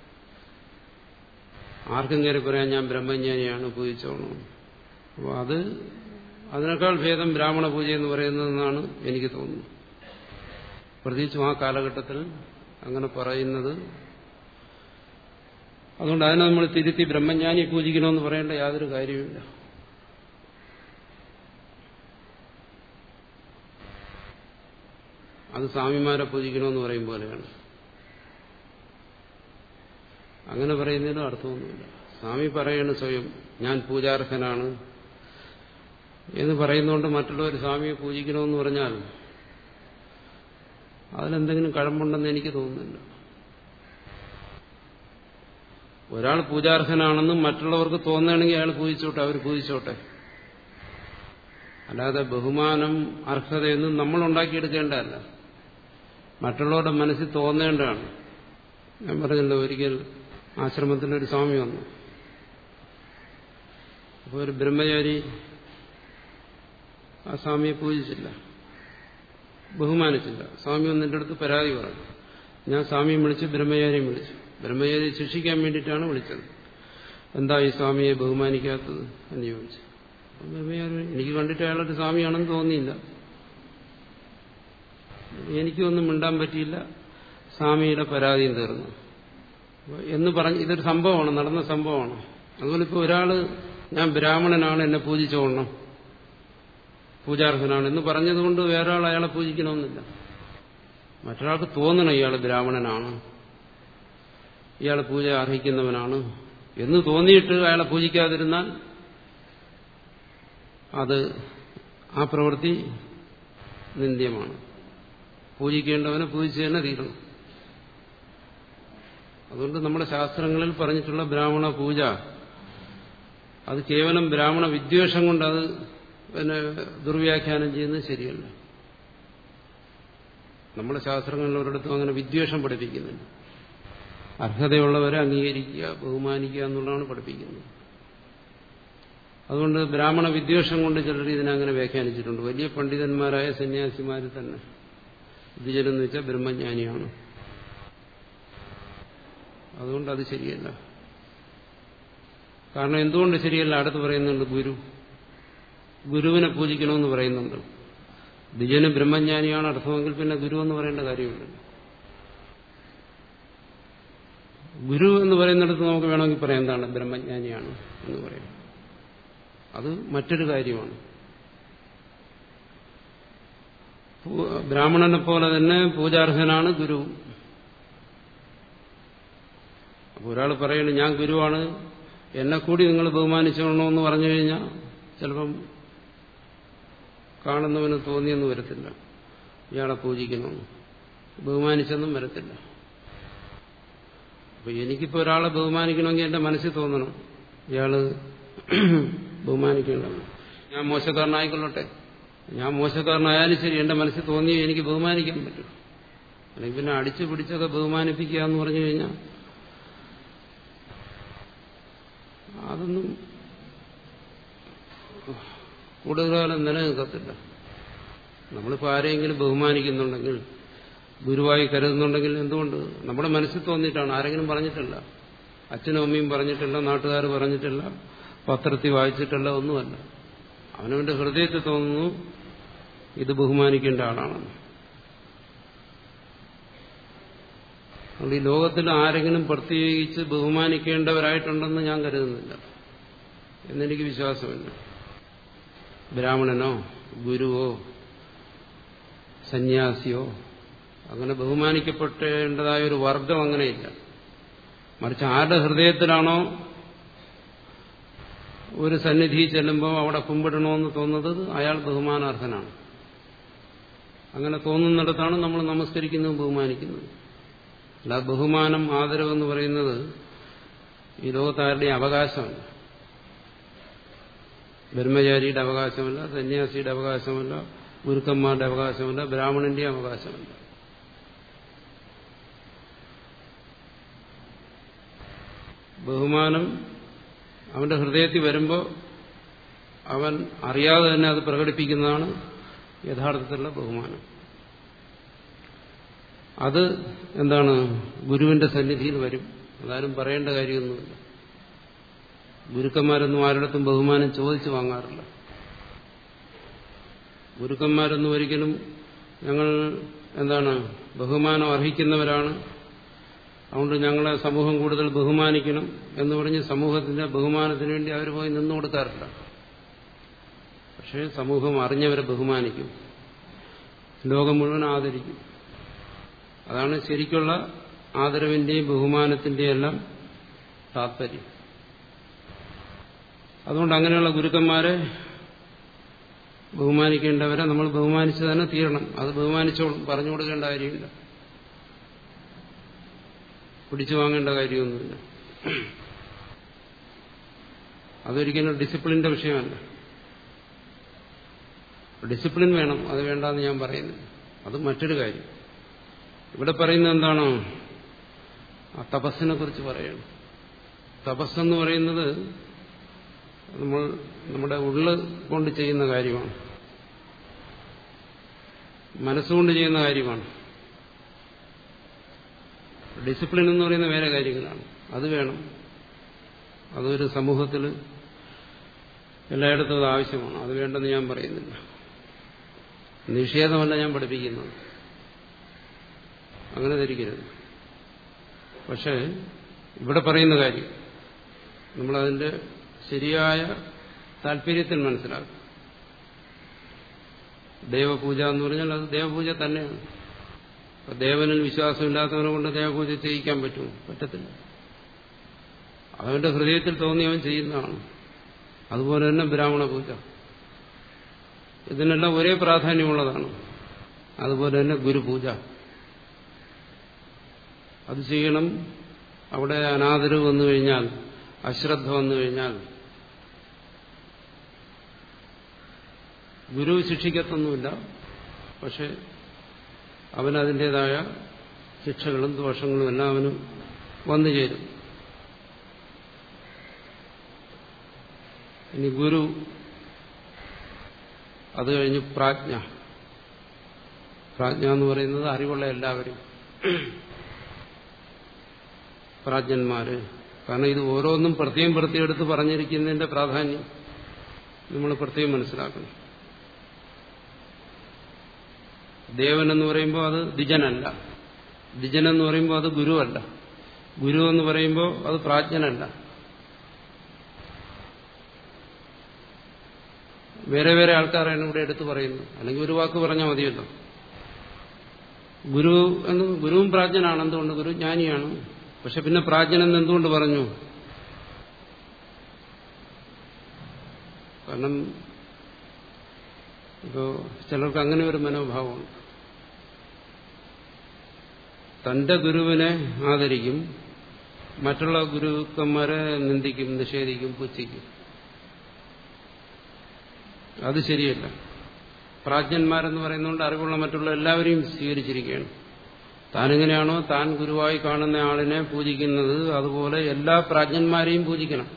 ആർക്കും കയറി പറയാൻ ഞാൻ ബ്രഹ്മജ്ഞാനിയാണ് പൂജിച്ചോണം അപ്പോൾ അത് അതിനേക്കാൾ ഭേദം ബ്രാഹ്മണ പൂജ എന്ന് പറയുന്നതെന്നാണ് എനിക്ക് തോന്നുന്നത് പ്രത്യേകിച്ചും ആ കാലഘട്ടത്തിൽ അങ്ങനെ പറയുന്നത് അതുകൊണ്ട് അതിനെ നമ്മൾ തിരുത്തി ബ്രഹ്മജ്ഞാനി പൂജിക്കണമെന്ന് പറയേണ്ട യാതൊരു കാര്യമില്ല അത് സ്വാമിമാരെ പൂജിക്കണമെന്ന് പറയും പോലെയാണ് അങ്ങനെ പറയുന്നതിനും അർത്ഥമൊന്നുമില്ല സ്വാമി പറയണ സ്വയം ഞാൻ പൂജാർഹനാണ് എന്ന് പറയുന്നതുകൊണ്ട് മറ്റുള്ളവർ സ്വാമിയെ പൂജിക്കണമെന്ന് പറഞ്ഞാൽ അതിലെന്തെങ്കിലും കഴമ്പുണ്ടെന്ന് എനിക്ക് തോന്നുന്നില്ല ഒരാൾ പൂജാർഹനാണെന്നും മറ്റുള്ളവർക്ക് തോന്നുകയാണെങ്കിൽ അയാൾ പൂജിച്ചോട്ടെ അവർ പൂജിച്ചോട്ടെ അല്ലാതെ ബഹുമാനം അർഹതയൊന്നും നമ്മൾ ഉണ്ടാക്കിയെടുക്കേണ്ടതല്ല മറ്റുള്ളവരുടെ മനസ്സിൽ തോന്നേണ്ടതാണ് ഞാൻ പറഞ്ഞല്ലോ ഒരിക്കൽ ആശ്രമത്തിലൊരു സ്വാമി വന്നു അപ്പോൾ ഒരു ബ്രഹ്മചാരി ആ സ്വാമിയെ പൂജിച്ചില്ല ബഹുമാനിച്ചില്ല സ്വാമി വന്നിൻ്റെ അടുത്ത് പരാതി പറഞ്ഞു ഞാൻ സ്വാമിയെ വിളിച്ച് ബ്രഹ്മചാരിയും വിളിച്ചു ബ്രഹ്മചാരിയെ ശിക്ഷിക്കാൻ വേണ്ടിയിട്ടാണ് വിളിച്ചത് എന്താ ഈ സ്വാമിയെ ബഹുമാനിക്കാത്തത് എന്ന് ചോദിച്ചു ബ്രഹ്മചാരി എനിക്ക് കണ്ടിട്ട് അയാളൊരു സ്വാമിയാണെന്ന് തോന്നിയില്ല എനിക്കൊന്നും മിണ്ടാൻ പറ്റിയില്ല സ്വാമിയുടെ പരാതിയും തീർന്നു എന്ന് പറഞ്ഞ് ഇതൊരു സംഭവമാണ് നടന്ന സംഭവമാണ് അതുപോലെ ഇപ്പോൾ ഒരാള് ഞാൻ ബ്രാഹ്മണനാണ് എന്നെ പൂജിച്ചോളണം പൂജാർഹനാണ് എന്ന് പറഞ്ഞതുകൊണ്ട് വേറെ ആൾ അയാളെ പൂജിക്കണമെന്നില്ല മറ്റൊരാൾക്ക് തോന്നണം ഇയാൾ ബ്രാഹ്മണനാണ് ഇയാൾ പൂജ അർഹിക്കുന്നവനാണ് എന്ന് തോന്നിയിട്ട് അയാളെ പൂജിക്കാതിരുന്നാൽ അത് ആ പ്രവൃത്തി നിന്ദ്യമാണ് പൂജിക്കേണ്ടവനെ പൂജിച്ച് തന്നെ തീരണം അതുകൊണ്ട് നമ്മുടെ ശാസ്ത്രങ്ങളിൽ പറഞ്ഞിട്ടുള്ള ബ്രാഹ്മണ പൂജ അത് കേവലം ബ്രാഹ്മണ വിദ്വേഷം കൊണ്ട് അത് പിന്നെ ദുർവ്യാഖ്യാനം ചെയ്യുന്നത് ശരിയല്ല നമ്മുടെ ശാസ്ത്രങ്ങളിൽ ഒരിടത്തും അങ്ങനെ വിദ്വേഷം പഠിപ്പിക്കുന്നില്ല അർഹതയുള്ളവരെ അംഗീകരിക്കുക ബഹുമാനിക്കുക എന്നുള്ളതാണ് പഠിപ്പിക്കുന്നത് അതുകൊണ്ട് ബ്രാഹ്മണ വിദ്വേഷം കൊണ്ട് ചിലർ ഇതിനങ്ങനെ വ്യാഖ്യാനിച്ചിട്ടുണ്ട് വലിയ പണ്ഡിതന്മാരായ സന്യാസിമാർ തന്നെ ദ്വിജനെന്ന് വെച്ചാൽ ബ്രഹ്മജ്ഞാനിയാണ് അതുകൊണ്ട് അത് ശരിയല്ല കാരണം എന്തുകൊണ്ട് ശരിയല്ല അടുത്ത് പറയുന്നുണ്ട് ഗുരു ഗുരുവിനെ പൂജിക്കണമെന്ന് പറയുന്നുണ്ട് ദ്വിജന് ബ്രഹ്മജ്ഞാനിയാണ് അർത്ഥമെങ്കിൽ പിന്നെ ഗുരു എന്ന് പറയേണ്ട കാര്യമില്ല ഗുരു എന്ന് പറയുന്നിടത്ത് നമുക്ക് വേണമെങ്കിൽ പറയാം എന്താണ് ബ്രഹ്മജ്ഞാനിയാണ് എന്ന് പറയാം അത് മറ്റൊരു കാര്യമാണ് ബ്രാഹ്മണനെ പോലെ തന്നെ പൂജാർഹനാണ് ഗുരു അപ്പോൾ ഒരാൾ പറയണു ഞാൻ ഗുരുവാണ് എന്നെ കൂടി നിങ്ങൾ ബഹുമാനിച്ചോണമെന്ന് പറഞ്ഞു കഴിഞ്ഞാൽ ചിലപ്പം കാണുന്നവന് തോന്നിയെന്ന് വരത്തില്ല ഇയാളെ പൂജിക്കണമെന്ന് ബഹുമാനിച്ചെന്നും വരത്തില്ല അപ്പൊ എനിക്കിപ്പോൾ ഒരാളെ ബഹുമാനിക്കണമെങ്കിൽ എന്റെ മനസ്സിൽ തോന്നണം ഇയാള് ബഹുമാനിക്കേണ്ടത് ഞാൻ മോശക്കാരനായിക്കൊള്ളട്ടെ ഞാൻ മോശക്കാരനായാലും ശരി എന്റെ മനസ്സിൽ തോന്നി എനിക്ക് ബഹുമാനിക്കാൻ പറ്റും അല്ലെങ്കിൽ പിന്നെ അടിച്ചു പിടിച്ചൊക്കെ ബഹുമാനിപ്പിക്കുക എന്ന് പറഞ്ഞു കഴിഞ്ഞാൽ അതൊന്നും കൂടുതൽ കാലം നിലനിൽക്കത്തില്ല നമ്മളിപ്പോൾ ആരെങ്കിലും ബഹുമാനിക്കുന്നുണ്ടെങ്കിൽ ഗുരുവായി കരുതുന്നുണ്ടെങ്കിൽ എന്തുകൊണ്ട് നമ്മുടെ മനസ്സിൽ തോന്നിയിട്ടാണ് ആരെങ്കിലും പറഞ്ഞിട്ടില്ല അച്ഛനും അമ്മയും പറഞ്ഞിട്ടില്ല നാട്ടുകാർ പറഞ്ഞിട്ടില്ല പത്രത്തിൽ വായിച്ചിട്ടില്ല ഒന്നുമല്ല അവനവന്റെ ഹൃദയത്തിൽ തോന്നുന്നു ഇത് ബഹുമാനിക്കേണ്ട ആളാണെന്ന് അതുകൊണ്ട് ഈ ലോകത്തിൽ ആരെങ്കിലും പ്രത്യേകിച്ച് ബഹുമാനിക്കേണ്ടവരായിട്ടുണ്ടെന്ന് ഞാൻ കരുതുന്നില്ല എന്നെനിക്ക് വിശ്വാസമില്ല ബ്രാഹ്മണനോ ഗുരുവോ സന്യാസിയോ അങ്ങനെ ബഹുമാനിക്കപ്പെടേണ്ടതായ ഒരു വർഗം അങ്ങനെയില്ല മറിച്ച് ആരുടെ ഹൃദയത്തിലാണോ ഒരു സന്നിധി ചെല്ലുമ്പോൾ അവിടെ കുമ്പിടണമെന്ന് തോന്നുന്നത് അയാൾ ബഹുമാനാർഹനാണ് അങ്ങനെ തോന്നുന്നിടത്താണ് നമ്മൾ നമസ്കരിക്കുന്നതും ബഹുമാനിക്കുന്നത് അല്ല ബഹുമാനം ആദരവെന്ന് പറയുന്നത് ഈ ലോകത്താരുടെ അവകാശമല്ല ബ്രഹ്മചാരിയുടെ അവകാശമല്ല സന്യാസിയുടെ അവകാശമല്ല ഗുരുക്കന്മാരുടെ അവകാശമല്ല ബ്രാഹ്മണന്റെ അവകാശമല്ല ബഹുമാനം അവന്റെ ഹൃദയത്തിൽ വരുമ്പോൾ അവൻ അറിയാതെ തന്നെ അത് പ്രകടിപ്പിക്കുന്നതാണ് യഥാർത്ഥത്തിലുള്ള ബഹുമാനം അത് എന്താണ് ഗുരുവിന്റെ സന്നിധിയിൽ വരും അതാരും പറയേണ്ട കാര്യമൊന്നുമില്ല ഗുരുക്കന്മാരൊന്നും ആരുടെത്തും ബഹുമാനം ചോദിച്ചു വാങ്ങാറില്ല ഗുരുക്കന്മാരൊന്നും ഒരിക്കലും ഞങ്ങൾ എന്താണ് ബഹുമാനം അർഹിക്കുന്നവരാണ് അതുകൊണ്ട് ഞങ്ങളെ സമൂഹം കൂടുതൽ ബഹുമാനിക്കണം എന്ന് പറഞ്ഞ് സമൂഹത്തിന്റെ ബഹുമാനത്തിന് വേണ്ടി അവർ പോയി നിന്നു കൊടുക്കാറില്ല പക്ഷേ സമൂഹം അറിഞ്ഞവരെ ബഹുമാനിക്കും ലോകം മുഴുവൻ ആദരിക്കും അതാണ് ശരിക്കുള്ള ആദരവിന്റെയും ബഹുമാനത്തിന്റെയും എല്ലാം താത്പര്യം അതുകൊണ്ട് അങ്ങനെയുള്ള ഗുരുക്കന്മാരെ ബഹുമാനിക്കേണ്ടവരെ നമ്മൾ ബഹുമാനിച്ചു തന്നെ തീരണം അത് ബഹുമാനിച്ചോളും പറഞ്ഞു കൊടുക്കേണ്ട കാര്യമില്ല പിടിച്ചു വാങ്ങേണ്ട കാര്യമൊന്നുമില്ല അതൊരിക്കലും ഡിസിപ്ലിന്റെ വിഷയമല്ല ഡിസിപ്ലിൻ വേണം അത് വേണ്ടെന്ന് ഞാൻ പറയുന്നു അത് മറ്റൊരു കാര്യം ഇവിടെ പറയുന്നത് എന്താണോ ആ തപസ്സിനെ കുറിച്ച് പറയണം തപസ്സെന്ന് പറയുന്നത് നമ്മൾ നമ്മുടെ ഉള്ള് കൊണ്ട് ചെയ്യുന്ന കാര്യമാണ് മനസ്സുകൊണ്ട് ചെയ്യുന്ന കാര്യമാണ് ഡിസിപ്ലിൻ എന്ന് പറയുന്ന വേറെ കാര്യങ്ങളാണ് അത് വേണം അതൊരു സമൂഹത്തിൽ എല്ലായിടത്തും അത് ആവശ്യമാണ് അത് വേണ്ടെന്ന് ഞാൻ പറയുന്നില്ല നിഷേധമല്ല ഞാൻ പഠിപ്പിക്കുന്നത് അങ്ങനെ ധരിക്കരുത് പക്ഷേ ഇവിടെ പറയുന്ന കാര്യം നമ്മളതിന്റെ ശരിയായ താല്പര്യത്തിൽ മനസ്സിലാക്കും ദേവപൂജ എന്ന് പറഞ്ഞാൽ അത് ദേവപൂജ തന്നെയാണ് ദേവനിൽ വിശ്വാസമില്ലാത്തവനെ കൊണ്ട് ദേവപൂജ ചെയ്യിക്കാൻ പറ്റുമോ പറ്റത്തില്ല അവന്റെ ഹൃദയത്തിൽ തോന്നി അവൻ ചെയ്യുന്നതാണ് അതുപോലെ തന്നെ ബ്രാഹ്മണ പൂജ ഇതിനെല്ലാം ഒരേ പ്രാധാന്യമുള്ളതാണ് അതുപോലെ തന്നെ ഗുരുപൂജ അത് ചെയ്യണം അവിടെ അനാദരവ് വന്നു കഴിഞ്ഞാൽ അശ്രദ്ധ വന്നു കഴിഞ്ഞാൽ ഗുരു ശിക്ഷിക്കത്തൊന്നുമില്ല പക്ഷെ അവനതിൻ്റെതായ ശിക്ഷകളും ദോഷങ്ങളും എല്ലാം അവന് വന്നു ചേരും ഇനി ഗുരു അത് കഴിഞ്ഞ് പ്രാജ്ഞ പ്രാജ്ഞ എന്ന് പറയുന്നത് അറിവുള്ള എല്ലാവരും പ്രാജ്ഞന്മാര് കാരണം ഇത് ഓരോന്നും പ്രത്യേകം പ്രത്യേകം എടുത്ത് പറഞ്ഞിരിക്കുന്നതിന്റെ പ്രാധാന്യം നമ്മൾ പ്രത്യേകം മനസ്സിലാക്കണം ദേവൻ എന്ന് പറയുമ്പോൾ അത് ദ്വിജനല്ല ദ്വിജൻ എന്ന് പറയുമ്പോൾ അത് ഗുരുവല്ല ഗുരു എന്ന് പറയുമ്പോൾ അത് പ്രാജ്ഞനല്ല വേറെ വേറെ ആൾക്കാരാണ് ഇവിടെ എടുത്തു പറയുന്നത് അല്ലെങ്കിൽ ഒരു വാക്ക് പറഞ്ഞാൽ മതിയല്ലോ ഗുരു എന്ന് ഗുരുവും പ്രാജ്ഞനാണ് എന്തുകൊണ്ട് ഗുരു ജ്ഞാനിയാണ് പക്ഷെ പിന്നെ പ്രാജ്ഞനെന്ന് എന്തുകൊണ്ട് പറഞ്ഞു കാരണം ഇപ്പോ ചിലർക്ക് അങ്ങനെ ഒരു മനോഭാവമുണ്ട് തന്റെ ഗുരുവിനെ ആദരിക്കും മറ്റുള്ള ഗുരുക്കന്മാരെ നിന്ദിക്കും നിഷേധിക്കും പുച്ഛിക്കും അത് ശരിയല്ല പ്രാജ്ഞന്മാരെന്ന് പറയുന്നതുകൊണ്ട് അറിവുള്ള മറ്റുള്ള എല്ലാവരെയും സ്വീകരിച്ചിരിക്കുകയാണ് താനെങ്ങനെയാണോ താൻ ഗുരുവായി കാണുന്ന ആളിനെ പൂജിക്കുന്നത് അതുപോലെ എല്ലാ പ്രാജ്ഞന്മാരെയും പൂജിക്കണം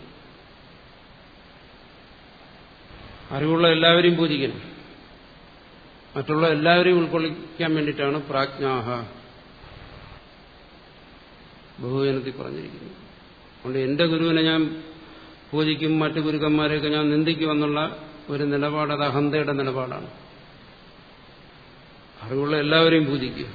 അറിവുള്ള എല്ലാവരെയും പൂജിക്കണം മറ്റുള്ള എല്ലാവരെയും ഉൾക്കൊള്ളിക്കാൻ വേണ്ടിയിട്ടാണ് പ്രാജ്ഞാഹ ബഹുജനത്തിൽ പറഞ്ഞിരിക്കുന്നത് അതുകൊണ്ട് എന്റെ ഗുരുവിനെ ഞാൻ പൂജിക്കും മറ്റു ഗുരുക്കന്മാരെയൊക്കെ ഞാൻ നിന്ദിക്കുമെന്നുള്ള ഒരു നിലപാട് അത് അഹന്തയുടെ നിലപാടാണ് അറിവുള്ള എല്ലാവരെയും പൂജിക്കുക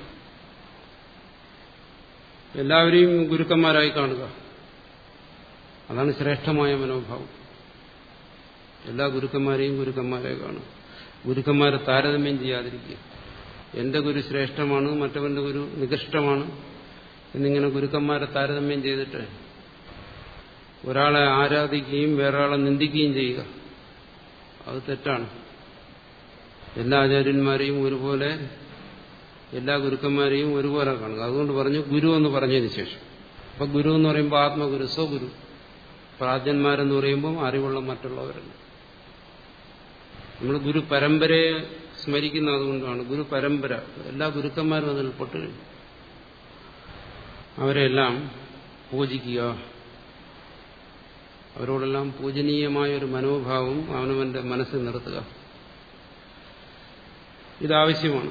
എല്ലാവരെയും ഗുരുക്കന്മാരായി കാണുക അതാണ് ശ്രേഷ്ഠമായ മനോഭാവം എല്ലാ ഗുരുക്കന്മാരെയും ഗുരുക്കന്മാരായി കാണുക ഗുരുക്കന്മാരെ താരതമ്യം ചെയ്യാതിരിക്കുക എന്റെ ഗുരു ശ്രേഷ്ഠമാണ് മറ്റവന്റെ ഗുരു നികൃഷ്ടമാണ് എന്നിങ്ങനെ ഗുരുക്കന്മാരെ താരതമ്യം ചെയ്തിട്ട് ഒരാളെ ആരാധിക്കുകയും വേറൊരാളെ നിന്ദിക്കുകയും ചെയ്യുക അത് തെറ്റാണ് എല്ലാ ആചാര്യന്മാരെയും ഒരുപോലെ എല്ലാ ഗുരുക്കന്മാരെയും ഒരുപോലെ കാണുക അതുകൊണ്ട് പറഞ്ഞു ഗുരു എന്ന് പറഞ്ഞതിന് ശേഷം അപ്പൊ ഗുരു എന്ന് പറയുമ്പോൾ ആത്മഗുരു സ്വഗുരു പ്രാജ്ഞന്മാരെന്ന് പറയുമ്പോൾ അറിവുള്ള മറ്റുള്ളവരല്ല നമ്മൾ ഗുരു പരമ്പരയെ സ്മരിക്കുന്ന അതുകൊണ്ടാണ് ഗുരു പരമ്പര എല്ലാ ഗുരുക്കന്മാരും അതിൽ പെട്ട് കഴിഞ്ഞു അവരെല്ലാം പൂജിക്കുക അവരോടെല്ലാം പൂജനീയമായ ഒരു മനോഭാവം അവനവന്റെ മനസ്സിൽ നിർത്തുക ഇതാവശ്യമാണ്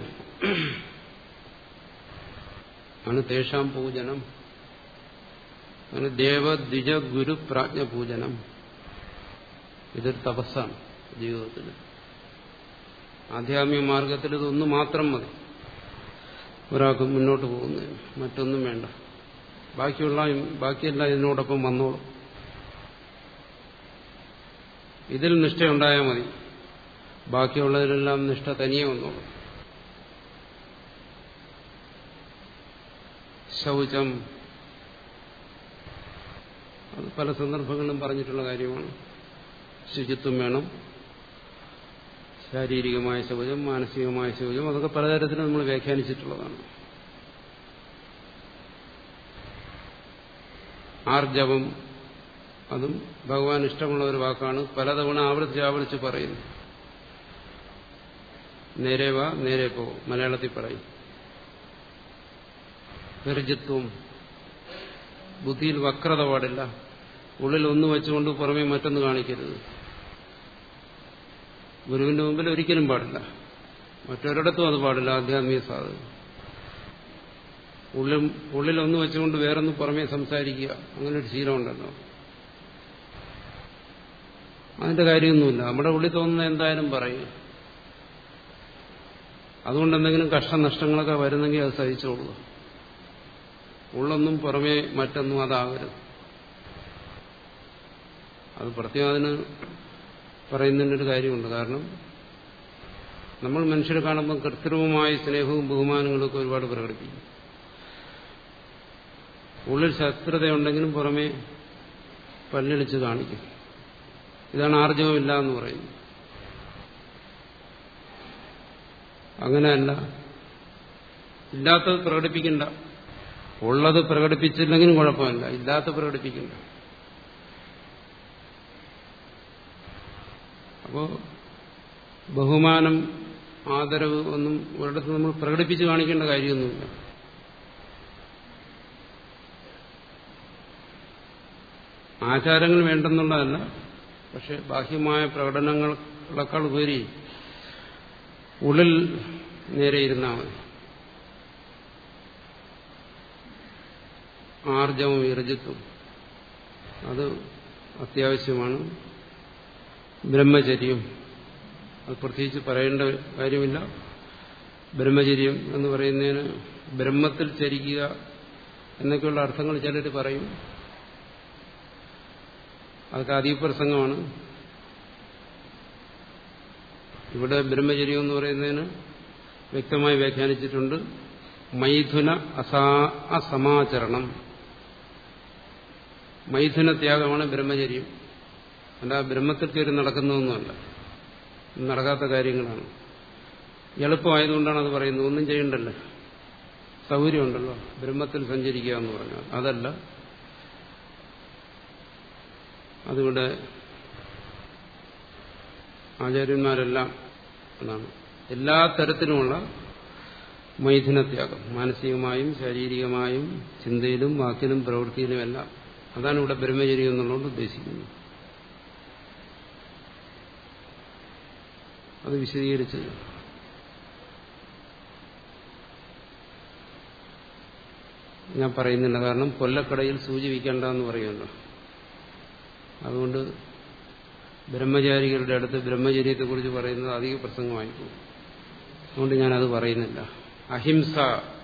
ആണ് തേഷാം പൂജനം അങ്ങനെ ദേവദ്വിജ ഗുരു പ്രാജ്ഞ പൂജനം ഇതൊരു തപസ്സാണ് ജീവിതത്തിൽ ആധ്യാത്മിക മാർഗത്തിൽ ഇതൊന്നു മാത്രം മതി ഒരാൾക്ക് മുന്നോട്ട് പോകുന്നതിന് മറ്റൊന്നും വേണ്ട ബാക്കിയുള്ള ബാക്കിയെല്ലാം ഇതിനോടൊപ്പം വന്നോളും ഇതിൽ നിഷ്ഠയുണ്ടായാൽ മതി ബാക്കിയുള്ളതിലെല്ലാം നിഷ്ഠ തനിയെ വന്നോളും ശൗചം അത് പല സന്ദർഭങ്ങളിലും പറഞ്ഞിട്ടുള്ള കാര്യമാണ് ശുചിത്വം വേണം ശാരീരികമായ ശൗചം മാനസികമായ ശൗചം അതൊക്കെ പലതരത്തിലും നമ്മൾ വ്യാഖ്യാനിച്ചിട്ടുള്ളതാണ് ആർജവം അതും ഭഗവാൻ ഇഷ്ടമുള്ള ഒരു വാക്കാണ് പലതവണ ആവർത്തിച്ച് ആവർത്തിച്ച് പറയുന്നു നേരെ വാ നേരെ പോ മലയാളത്തിൽ പറയും വിരജിത്വം ബുദ്ധിയിൽ വക്രത പാടില്ല ഉള്ളിൽ ഒന്ന് വെച്ചുകൊണ്ട് പുറമേ മറ്റൊന്ന് കാണിക്കരുത് ഗുരുവിന്റെ മുമ്പിൽ ഒരിക്കലും പാടില്ല മറ്റൊരിടത്തും അത് പാടില്ല ആധ്യാത്മിക സാധനം ഉള്ളിൽ ഉള്ളിൽ ഒന്ന് വെച്ചുകൊണ്ട് വേറൊന്ന് പുറമേ സംസാരിക്കുക അങ്ങനെ ഒരു ശീലമുണ്ടല്ലോ അതിന്റെ കാര്യമൊന്നുമില്ല നമ്മുടെ ഉള്ളിൽ തോന്നുന്ന എന്തായാലും പറയും അതുകൊണ്ട് എന്തെങ്കിലും കഷ്ടനഷ്ടങ്ങളൊക്കെ വരുന്നെങ്കിൽ അത് സഹിച്ചോളുക ഉള്ളൊന്നും പുറമേ മറ്റൊന്നും അതാകരുത് അത് പ്രത്യേകം അതിന് പറയുന്നതിനൊരു കാര്യമുണ്ട് കാരണം നമ്മൾ മനുഷ്യരെ കാണുമ്പോൾ കൃത്രിമമായ സ്നേഹവും ബഹുമാനങ്ങളും ഒക്കെ ഒരുപാട് പ്രകടിപ്പിക്കും ഉള്ളിൽ ശത്രുതയുണ്ടെങ്കിലും പുറമേ പല്ലിളിച്ച് കാണിക്കും ഇതാണ് ആർജവമില്ല എന്ന് പറയുന്നത് അങ്ങനെയല്ല ഇല്ലാത്തത് പ്രകടിപ്പിക്കണ്ട ഉള്ളത് പ്രകടിപ്പിച്ചില്ലെങ്കിലും കുഴപ്പമില്ല ഇല്ലാത്ത പ്രകടിപ്പിക്കണ്ട അപ്പോ ബഹുമാനം ആദരവ് ഒന്നും ഒരിടത്ത് നമ്മൾ പ്രകടിപ്പിച്ച് കാണിക്കേണ്ട കാര്യമൊന്നുമില്ല ആചാരങ്ങൾ വേണ്ടെന്നുള്ളതല്ല പക്ഷെ ബാഹ്യമായ പ്രകടനങ്ങളെക്കാൾ ഉപരി ഉള്ളിൽ നേരെ ഇരുന്നാൽ മതി ആർജവും ഇർജിത്വം അത് അത്യാവശ്യമാണ് ബ്രഹ്മചര്യം അത് പ്രത്യേകിച്ച് പറയേണ്ട കാര്യമില്ല ബ്രഹ്മചര്യം എന്ന് പറയുന്നതിന് ബ്രഹ്മത്തിൽ ചരിക്കുക എന്നൊക്കെയുള്ള അർത്ഥങ്ങൾ ചിലർ പറയും അതൊക്കെ അതീപ്രസംഗമാണ് ഇവിടെ ബ്രഹ്മചര്യം എന്ന് പറയുന്നതിന് വ്യക്തമായി വ്യാഖ്യാനിച്ചിട്ടുണ്ട് മൈഥുന അസാ അസമാചരണം മൈഥുന ത്യാഗമാണ് ബ്രഹ്മചര്യം അല്ല ബ്രഹ്മത്തിൽ കയറി നടക്കുന്നതൊന്നുമല്ല നടക്കാത്ത കാര്യങ്ങളാണ് എളുപ്പമായതുകൊണ്ടാണ് അത് പറയുന്നത് ഒന്നും ചെയ്യണ്ടല്ലോ സൗകര്യമുണ്ടല്ലോ ബ്രഹ്മത്തിൽ സഞ്ചരിക്കുക എന്ന് പറഞ്ഞാൽ അതല്ല അതിവിടെ ആചാര്യന്മാരെല്ലാം എന്നാണ് എല്ലാ തരത്തിലുമുള്ള മൈഥുനത്യാഗം മാനസികമായും ശാരീരികമായും ചിന്തയിലും വാക്കിലും പ്രവൃത്തിയിലുമെല്ലാം അതാണ് ഇവിടെ ബ്രഹ്മചര്യം എന്നുള്ളതുകൊണ്ട് ഉദ്ദേശിക്കുന്നത് അത് വിശദീകരിച്ച് ഞാൻ പറയുന്നില്ല കാരണം കൊല്ലക്കടയിൽ സൂചി വിൽക്കേണ്ട എന്ന് പറയുമല്ലോ അതുകൊണ്ട് ബ്രഹ്മചാരികളുടെ അടുത്ത് ബ്രഹ്മചര്യത്തെക്കുറിച്ച് പറയുന്നത് അധിക പ്രസംഗമായിരിക്കും അതുകൊണ്ട് ഞാനത് പറയുന്നില്ല അഹിംസ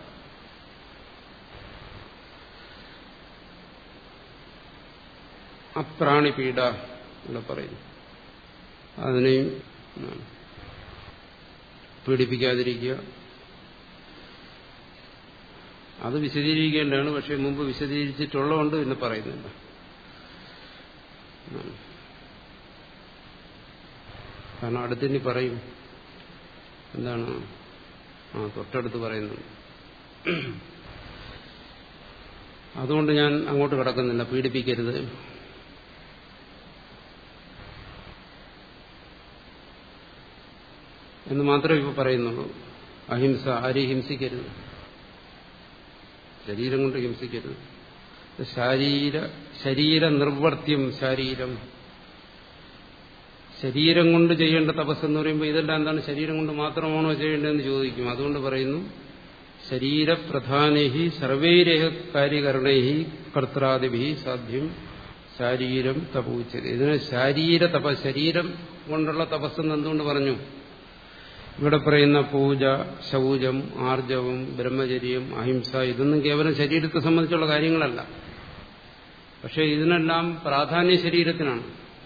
അപ്രാണിപീഡ ഇവിടെ പറയുന്നു അതിനെയും പീഡിപ്പിക്കാതിരിക്കുക അത് വിശദീകരിക്കേണ്ടതാണ് പക്ഷെ മുമ്പ് വിശദീകരിച്ചിട്ടുള്ളതുകൊണ്ട് പിന്നെ പറയുന്നില്ല കാരണം അടുത്തിനി പറയും എന്താണ് ആ തൊട്ടടുത്ത് പറയുന്നുണ്ട് അതുകൊണ്ട് ഞാൻ അങ്ങോട്ട് കിടക്കുന്നില്ല പീഡിപ്പിക്കരുത് എന്ന് മാത്രമേ ഇപ്പോൾ പറയുന്നുള്ളൂ അഹിംസ ആരെയും ഹിംസിക്കരുത് ശരീരം കൊണ്ട് ഹിംസിക്കരുത് ശാരീര ശരീര നിർവർത്തിയം ശരീരം ശരീരം കൊണ്ട് ചെയ്യേണ്ട തപസ് എന്ന് പറയുമ്പോൾ ഇതെല്ലാം എന്താണ് ശരീരം കൊണ്ട് മാത്രമാണോ ചെയ്യേണ്ടതെന്ന് ചോദിക്കും അതുകൊണ്ട് പറയുന്നു ശരീരപ്രധാനൈഹി സർവൈരേഹ കാര്യകരണൈഹി കർത്താദിഭി സാധ്യം ശാരീരം തപൂച്ചത് ഇതിന് ശാരീര തപ ശരീരം കൊണ്ടുള്ള തപസ്സെന്ന് എന്തുകൊണ്ട് പറഞ്ഞു ഇവിടെ പറയുന്ന പൂജ ശൗചം ആർജവം ബ്രഹ്മചര്യം അഹിംസ ഇതൊന്നും കേവലം ശരീരത്തെ സംബന്ധിച്ചുള്ള കാര്യങ്ങളല്ല പക്ഷെ ഇതിനെല്ലാം പ്രാധാന്യ ശരീരത്തിനാണ്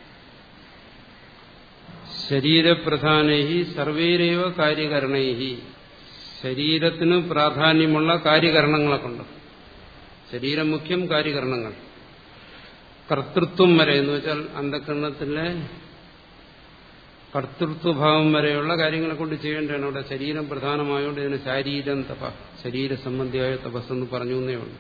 ശരീരപ്രധാനൈഹി സർവേരേവ കാര്യകരണൈഹി ശരീരത്തിന് പ്രാധാന്യമുള്ള കാര്യകരണങ്ങളെ കൊണ്ട് ശരീരം മുഖ്യം കാര്യകരണങ്ങൾ കർത്തൃത്വം വരെ എന്ന് വെച്ചാൽ അന്ധകരണത്തിലെ കർത്തൃത്വഭാവം വരെയുള്ള കാര്യങ്ങളെ കൊണ്ട് ചെയ്യേണ്ടതാണ് അവിടെ ശരീരം പ്രധാനമായതുകൊണ്ട് ഇതിന് ശാരീരം തപ ശരീര സംബന്ധിയായ തപസ്സെന്ന് പറഞ്ഞു എന്നേ ഉള്ളൂ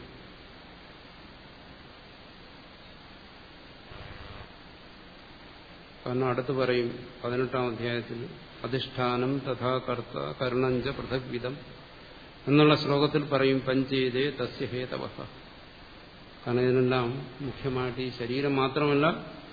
കാരണം അടുത്ത് പറയും പതിനെട്ടാം അധ്യായത്തിൽ അധിഷ്ഠാനം തഥാ കർത്ത കരുണഞ്ച പൃഥക്വിധം എന്നുള്ള ശ്ലോകത്തിൽ പറയും പഞ്ചേതേ തസ്യ ഹേതവ കാരണം ഇതിനെല്ലാം മുഖ്യമായിട്ട് ഈ ശരീരം മാത്രമല്ല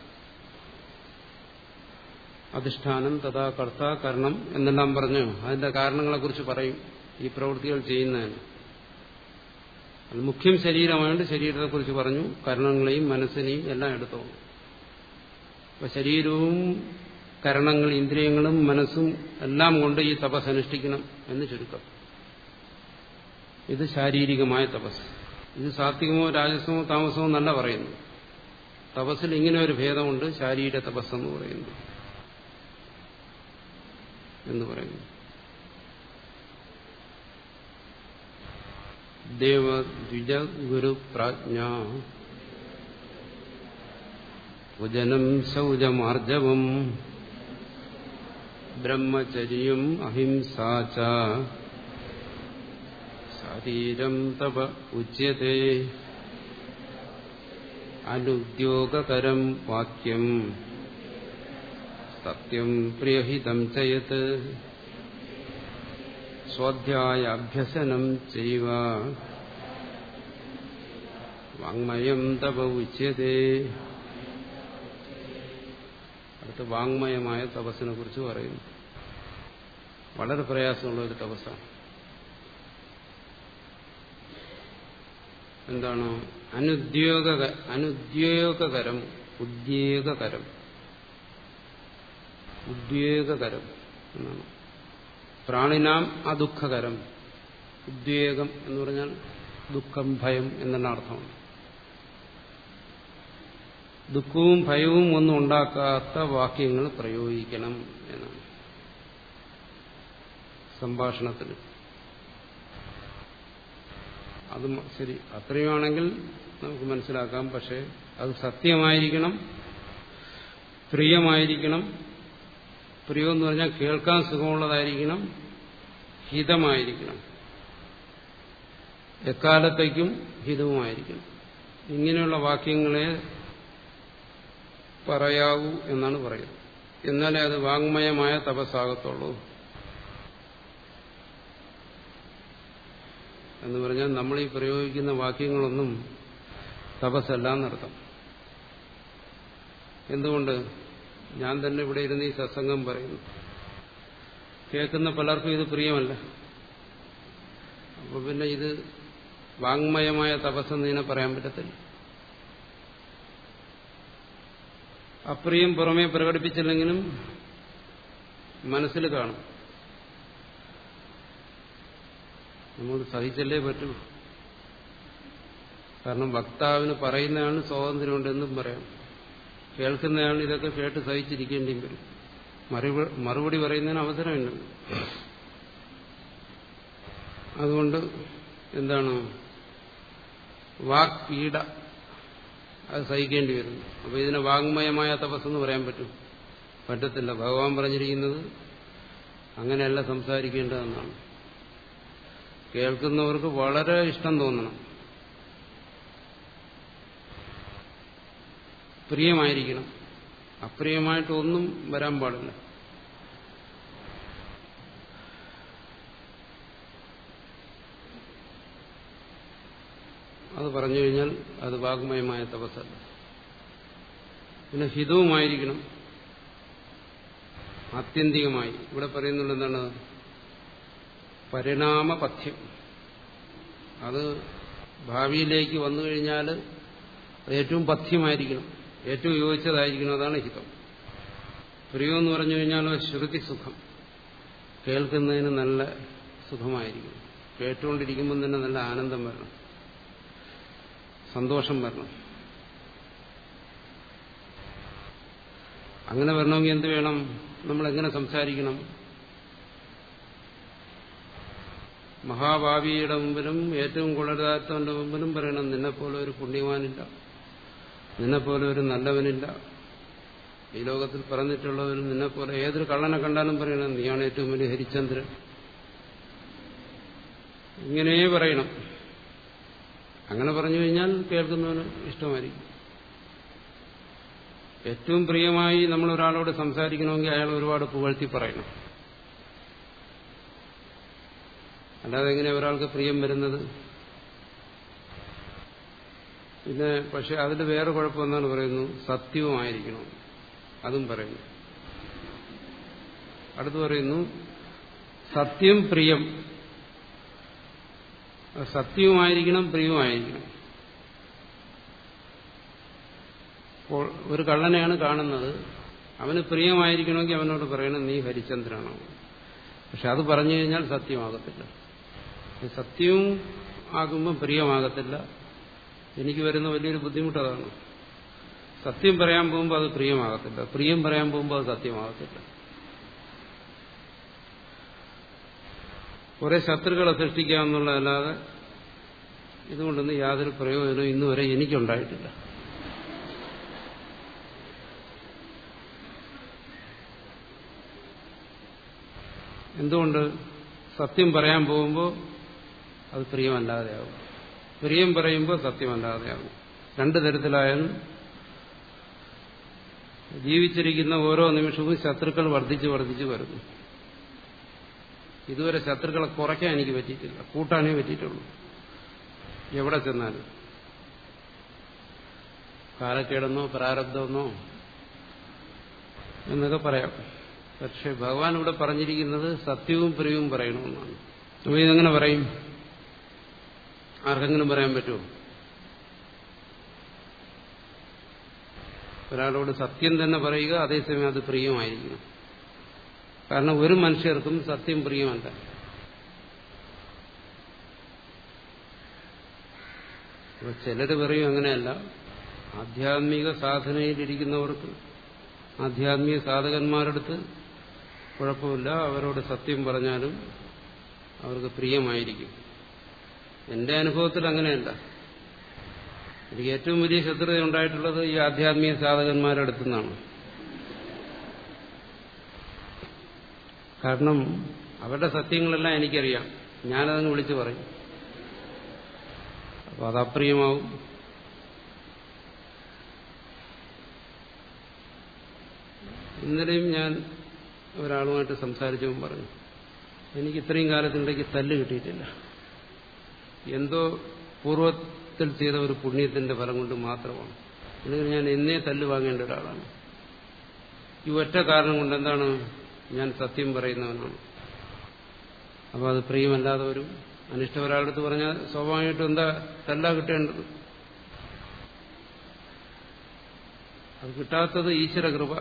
അധിഷ്ഠാനം തഥാ കർത്ത കരണം എന്നെല്ലാം പറഞ്ഞു അതിന്റെ കാരണങ്ങളെക്കുറിച്ച് പറയും ഈ പ്രവൃത്തികൾ ചെയ്യുന്നതിന് അത് മുഖ്യം ശരീരമായതുകൊണ്ട് ശരീരത്തെക്കുറിച്ച് പറഞ്ഞു കരണങ്ങളെയും മനസ്സിനെയും എല്ലാം എടുത്തോ അപ്പൊ ശരീരവും കരണങ്ങൾ ഇന്ദ്രിയങ്ങളും മനസ്സും എല്ലാം കൊണ്ട് ഈ തപസ് അനുഷ്ഠിക്കണം എന്ന് ചുരുക്കം ഇത് ശാരീരികമായ തപസ് ഇത് സാത്വികമോ രാജസമോ താമസമോ എന്നല്ല പറയുന്നു തപസ്സിൽ ഇങ്ങനെ ഒരു ഭേദമുണ്ട് ശാരീര തപസ് എന്ന് പറയുന്നു എന്ന് പറയുന്നു ദേവ ദ്വിജ ഗുരു പ്രാജ്ഞ ഉജനം ശൗചമാർജവം ബ്രഹ്മചര്യം അഹിംസാച ശരീരം തപ ഉച്യത്തെ അനുദ്യോഗകരം വാക്യം സത്യം പ്രിയഹിതം ചയത് സ്വാധ്യായാഭ്യസനം ചെയ്വ വാങ്മയം തപ ഉച്യത്തെ അടുത്ത് വാങ്മയമായ തപസ്സിനെ കുറിച്ച് പറയുന്നു വളരെ പ്രയാസമുള്ള ഒരു തപസ്സാണ് എന്താണ് അനുദ്യോഗ അനുദ്യോഗകരം ഉദ്യോഗകരം ഉദ്വേഗകരം എന്നാണ് പ്രാണിനാം അദുഃഖകരം ഉദ്വേഗം എന്ന് പറഞ്ഞാൽ ദുഃഖം ഭയം എന്നുള്ള അർത്ഥമാണ് ദുഃഖവും ഭയവും ഒന്നും ഉണ്ടാക്കാത്ത വാക്യങ്ങൾ പ്രയോഗിക്കണം എന്നാണ് സംഭാഷണത്തിൽ അത് ശരി അത്രയുമാണെങ്കിൽ നമുക്ക് മനസ്സിലാക്കാം പക്ഷെ അത് സത്യമായിരിക്കണം പ്രിയമായിരിക്കണം പ്രിയമെന്ന് പറഞ്ഞാൽ കേൾക്കാൻ സുഖമുള്ളതായിരിക്കണം ഹിതമായിരിക്കണം എക്കാലത്തേക്കും ഹിതവുമായിരിക്കണം ഇങ്ങനെയുള്ള വാക്യങ്ങളെ പറയാവൂ എന്നാണ് പറയുന്നത് എന്നാലേ അത് വാങ്മയമായ തപസ്സാകത്തുള്ളൂ എന്ന് പറഞ്ഞാൽ നമ്മൾ ഈ പ്രയോഗിക്കുന്ന വാക്യങ്ങളൊന്നും തപസ്സല്ല എന്നർത്ഥം എന്തുകൊണ്ട് ഞാൻ തന്നെ ഇവിടെ ഇരുന്ന് ഈ സത്സംഗം പറയുന്നു കേൾക്കുന്ന പലർക്കും ഇത് പ്രിയമല്ല അപ്പൊ പിന്നെ ഇത് വാങ്മയമായ തപസ്സെന്ന് ഇതിനെ പറയാൻ പറ്റത്തില്ല അപ്രിയം പുറമേ പ്രകടിപ്പിച്ചില്ലെങ്കിലും മനസ്സിൽ കാണും നമ്മൾ സഹിച്ചല്ലേ പറ്റൂ കാരണം വക്താവിന് പറയുന്നതാണ് സ്വാതന്ത്ര്യമുണ്ടെന്നും പറയാം കേൾക്കുന്നയാൾ ഇതൊക്കെ കേട്ട് സഹിച്ചിരിക്കേണ്ടിയും വരും മറുപടി പറയുന്നതിന് അവസരമില്ല അതുകൊണ്ട് എന്താണ് വാക് പീഡ അത് സഹിക്കേണ്ടി വരുന്നു അപ്പൊ ഇതിനെ വാങ്മയമായ തപസ്സെന്ന് പറയാൻ പറ്റും പറ്റത്തില്ല ഭഗവാൻ പറഞ്ഞിരിക്കുന്നത് അങ്ങനെയല്ല സംസാരിക്കേണ്ടതെന്നാണ് കേൾക്കുന്നവർക്ക് വളരെ ഇഷ്ടം തോന്നണം പ്രിയമായിരിക്കണം അപ്രിയമായിട്ട് ഒന്നും വരാൻ പാടില്ല അത് പറഞ്ഞു കഴിഞ്ഞാൽ അത് വാഗ്മയമായ തപസ്സല്ല പിന്നെ ഹിതവുമായിരിക്കണം ആത്യന്തികമായി ഇവിടെ പറയുന്നുണ്ട് എന്താണ് പരിണാമപഥ്യം അത് ഭാവിയിലേക്ക് വന്നു കഴിഞ്ഞാൽ ഏറ്റവും പഥ്യമായിരിക്കണം ഏറ്റവും യോജിച്ചതായിരിക്കണം അതാണ് ഹിതം പ്രിയം എന്ന് പറഞ്ഞു കഴിഞ്ഞാൽ ശ്രുതി സുഖം കേൾക്കുന്നതിന് നല്ല സുഖമായിരിക്കും കേട്ടുകൊണ്ടിരിക്കുമ്പോൾ തന്നെ നല്ല ആനന്ദം വരണം സന്തോഷം വരണം അങ്ങനെ വരണമെങ്കിൽ എന്ത് വേണം നമ്മൾ എങ്ങനെ സംസാരിക്കണം മഹാഭാവിയുടെ മുമ്പിലും ഏറ്റവും കൊള്ളരുതാത്തവന്റെ മുമ്പിലും പറയണം നിന്നെപ്പോലെ ഒരു പുണ്യവാനില്ല നിന്നെപ്പോലെ ഒരു നല്ലവനില്ല ഈ ലോകത്തിൽ പറഞ്ഞിട്ടുള്ളവരും നിന്നെപ്പോലെ ഏതൊരു കള്ളനെ കണ്ടാലും പറയണം നീയാണ് ഏറ്റവും വലിയ ഹരിചന്ദ്രൻ ഇങ്ങനെ പറയണം അങ്ങനെ പറഞ്ഞു കഴിഞ്ഞാൽ കേൾക്കുന്നവന് ഇഷ്ടമായിരിക്കും ഏറ്റവും പ്രിയമായി നമ്മൾ ഒരാളോട് സംസാരിക്കണമെങ്കിൽ അയാൾ ഒരുപാട് പുകഴ്ത്തി പറയണം അല്ലാതെ എങ്ങനെ ഒരാൾക്ക് പ്രിയം വരുന്നത് പിന്നെ പക്ഷെ അതിൽ വേറെ കുഴപ്പമെന്നാണ് പറയുന്നു സത്യവുമായിരിക്കണം അതും പറയുന്നു അടുത്ത് പറയുന്നു സത്യം പ്രിയം സത്യവുമായിരിക്കണം പ്രിയവുമായിരിക്കണം അപ്പോൾ ഒരു കള്ളനെയാണ് കാണുന്നത് അവന് പ്രിയമായിരിക്കണമെങ്കിൽ അവനോട് പറയണം നീ ഹരിചന്ദ്രനാണോ പക്ഷെ അത് പറഞ്ഞു കഴിഞ്ഞാൽ സത്യമാകത്തില്ല സത്യവും ആകുമ്പോൾ പ്രിയമാകത്തില്ല എനിക്ക് വരുന്ന വലിയൊരു ബുദ്ധിമുട്ട് അതാണ് സത്യം പറയാൻ പോകുമ്പോൾ അത് പ്രിയമാകത്തില്ല പ്രിയം പറയാൻ പോകുമ്പോൾ അത് സത്യമാകത്തില്ല കുറെ ശത്രുക്കളെ സൃഷ്ടിക്കാമെന്നുള്ളതല്ലാതെ ഇതുകൊണ്ടൊന്നും യാതൊരു പ്രയോജനവും ഇന്നുവരെ എനിക്കുണ്ടായിട്ടില്ല എന്തുകൊണ്ട് സത്യം പറയാൻ പോകുമ്പോൾ അത് പ്രിയമല്ലാതെയാവും പ്രിയം പറയുമ്പോൾ സത്യമല്ലാതെയാവും രണ്ടു തരത്തിലായാലും ജീവിച്ചിരിക്കുന്ന ഓരോ നിമിഷവും ശത്രുക്കൾ വർദ്ധിച്ച് വർദ്ധിച്ച് വരുന്നു ഇതുവരെ ശത്രുക്കളെ കുറയ്ക്കാൻ എനിക്ക് പറ്റിയിട്ടില്ല കൂട്ടാനേ പറ്റിയിട്ടുള്ളൂ എവിടെ ചെന്നാലും കാലക്കേടെന്നോ പ്രാരബ്ധമെന്നോ എന്നൊക്കെ പറയാം പക്ഷെ ഭഗവാൻ ഇവിടെ പറഞ്ഞിരിക്കുന്നത് സത്യവും പ്രിയവും പറയണമെന്നാണ് അപ്പൊ ഇതെങ്ങനെ പറയും ആർക്കെങ്കിലും പറയാൻ പറ്റുമോ ഒരാളോട് സത്യം തന്നെ പറയുക അതേസമയം അത് പ്രിയമായിരിക്കണം കാരണം ഒരു മനുഷ്യർക്കും സത്യം പ്രിയമല്ല അപ്പൊ ചിലർ പറയും അങ്ങനെയല്ല ആധ്യാത്മിക സാധനയിലിരിക്കുന്നവർക്ക് ആധ്യാത്മിക സാധകന്മാരടുത്ത് കുഴപ്പമില്ല അവരോട് സത്യം പറഞ്ഞാലും അവർക്ക് പ്രിയമായിരിക്കും എന്റെ അനുഭവത്തിൽ അങ്ങനെയല്ല എനിക്ക് ഏറ്റവും വലിയ ശത്രുത ഉണ്ടായിട്ടുള്ളത് ഈ ആധ്യാത്മിക സാധകന്മാരുടെ അടുത്തു നിന്നാണ് കാരണം അവരുടെ സത്യങ്ങളെല്ലാം എനിക്കറിയാം ഞാനതങ്ങ് വിളിച്ചു പറയും അപ്പൊ അത് അപ്രിയമാവും ഇന്നലെയും ഞാൻ ഒരാളുമായിട്ട് സംസാരിച്ചപ്പോൾ പറഞ്ഞു എനിക്ക് ഇത്രയും കാലത്തിനിടയ്ക്ക് തല്ല് കിട്ടിയിട്ടില്ല എന്തോ പൂർവ്വത്തിൽ ചെയ്ത ഒരു പുണ്യത്തിന്റെ ഫലം കൊണ്ട് മാത്രമാണ് അല്ലെങ്കിൽ ഞാൻ എന്നേ തല്ല് വാങ്ങേണ്ട ഒരാളാണ് ഈ ഒറ്റ കാരണം കൊണ്ട് എന്താണ് ഞാൻ സത്യം പറയുന്നവനാണ് അപ്പോൾ അത് പ്രിയമല്ലാതെ വരും അനിഷ്ടം ഒരാളടുത്ത് പറഞ്ഞാൽ സ്വാഭാവികമായിട്ടും എന്താ തല്ല കിട്ടേണ്ടത് അത് കിട്ടാത്തത് ഈശ്വര കൃപ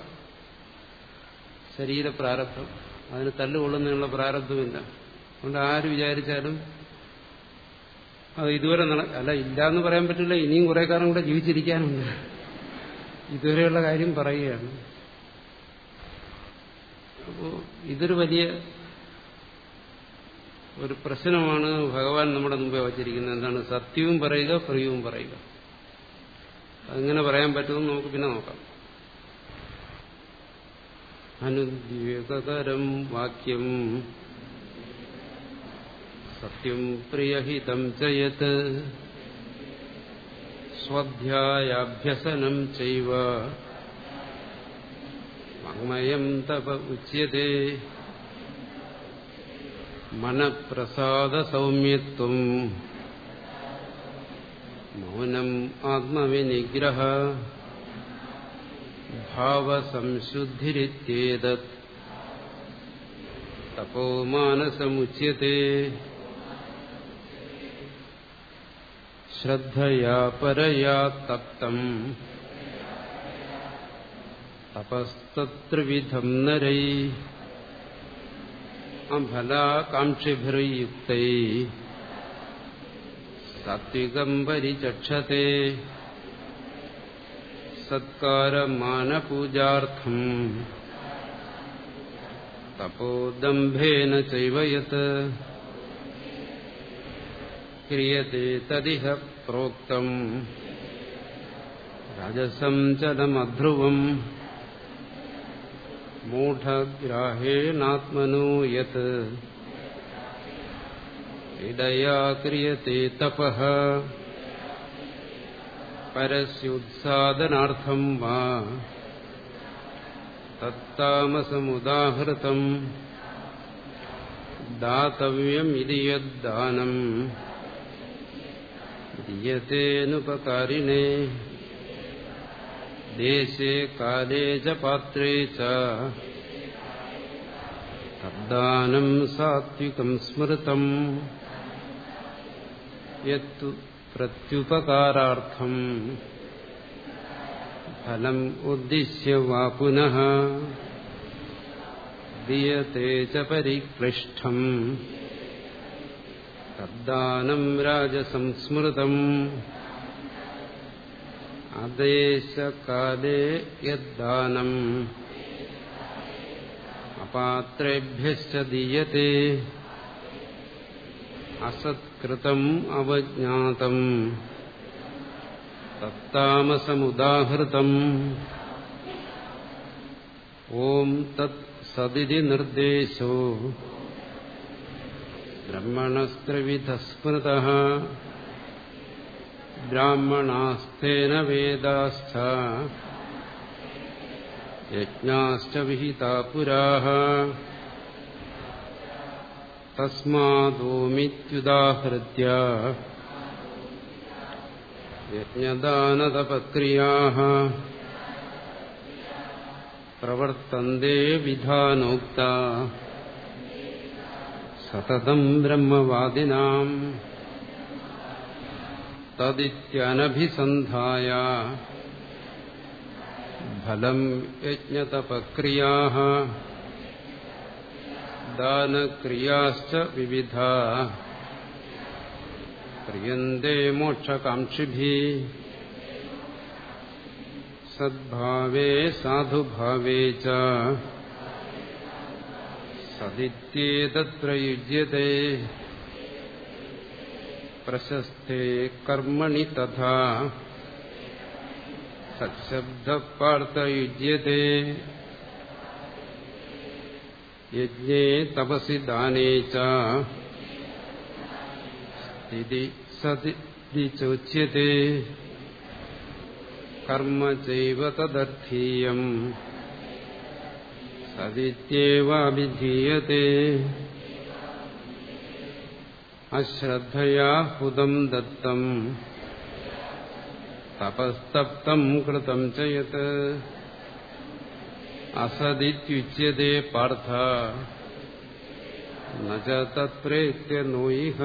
ശരീര പ്രാരബ്ധം അതിന് തല്ലുകൊള്ളുന്നതിനുള്ള പ്രാരബ്ധമില്ല അതുകൊണ്ട് ആര് വിചാരിച്ചാലും അത് ഇതുവരെ നട അല്ല ഇല്ല എന്ന് പറയാൻ പറ്റില്ല ഇനിയും കുറെ കാലം കൂടെ ജീവിച്ചിരിക്കാനുണ്ട് ഇതുവരെയുള്ള കാര്യം പറയുകയാണ് അപ്പോൾ ഇതൊരു വലിയ ഒരു പ്രശ്നമാണ് ഭഗവാൻ നമ്മുടെ മുമ്പേ വച്ചിരിക്കുന്നത് എന്താണ് സത്യവും പറയുക പ്രിയവും പറയുക അതെങ്ങനെ പറയാൻ പറ്റുമെന്ന് നമുക്ക് പിന്നെ നോക്കാം അനുദ്വേഗകരം വാക്യം സത്യം പ്രിയഹിതം ചയത് സ്വാധ്യായാഭ്യസനം ചൈവ വാങ്മയം തപ ഉച്യത്തെ മനഃപ്രസാദ സൗമ്യത്വം മൗനം ആത്മവിനിഗ്രഹ ഭാവസംശുദ്ധിരിത്യേതത് തപോ മാനസമുച്യത്തെ ശ്രദ്ധയാ പരയാ തപ്തം തപസ്തത്രിവിധം നരൈ അഫലാകാംക്ഷിഭിർയുക്തൈ സാത്വികം പരിചക്ഷത്തെ സത്കാരമാനപൂജാർത്ഥം തപോദംഭേന ചൈവ യത് ക്രിയത്തെ തദിഹ പ്രോക്തം രജസം ചലമധ്രുവം മൂഢഗ്രാഹേണാത്മനോ യത് ഇടയാ ക്രിയത്തെ തപഃ പരസ്യുത്സാദനാർത്ഥം വാ തത്താമസമുദാഹൃതം ദാതവ്യമിതി യദ്ദാനം ദീയത്തേനുപകാരിണേ ദേശേ കാലേ ച പാത്രേ ച തദ്ദാനം സാത്വികം സ്മൃതം യത്തു പ്രത്യുപകാരാർത്ഥം ഫലം ഉദ്ദിശ്യ വാ പുനഃ ദീയത്തെ ച പരിക്ലിഷ്ടം തദ്ദാനം രാജസംസ്മൃതം അദേശകാലേ യദ്ദാനം അപാത്രേഭ്യശ്ച ദീയത്തെ അസത്കൃതം അവജ്ഞാതം തത്താമസമുദാഹൃതം ഓം തത് സതിരി നിർദ്ദേശോ ബ്രഹ്മണസ്ത്രിവിധ ബ്രാഹ്മണാസ്തേന വേദാസ്ഥ യജ്ഞാശ്ച വിഹിതാ പുരാः തസ്മാദോമിത്യുദാഹൃത്യ യജ്ഞദാനതപക്രിയാः പ്രവർത്തന്തെ വിധാനോക്ത സതതം ബ്രഹ്മവാദിനാം തദിത്യനഭിസന്ധായ ഫലം യജ്ഞതപക്രിയാ ദാനക്രിയാശ്ച വിവിധ ക്രിയന്തെ മോക്ഷകാംക്ഷിഭി സദ്ഭാവേ സാധുഭാവേ ച സദിത്യേതത്ര യുജ്യത്തെ പ്രശസ്തേ കർമ്മണി തഥാ സത്ശബ്ദപാർത്ഥയുജ്യത്തെ യജ്ഞേ തപസി ദാനേ ച സ്ഥിതി സതി ചോച്യത്തെ കർമ്മ ചൈവ തദർത്ഥീയം സദിത്യേവാഭിധീയത്തെ അശ്രദ്ധയാ ഹുതം ദത്തം തപസ്തപ്തം കൃതം ച യത് അസദിത്യുച്യത്തെ പാർത്ഥ ന ച തത്രേത്യ നോയിഹ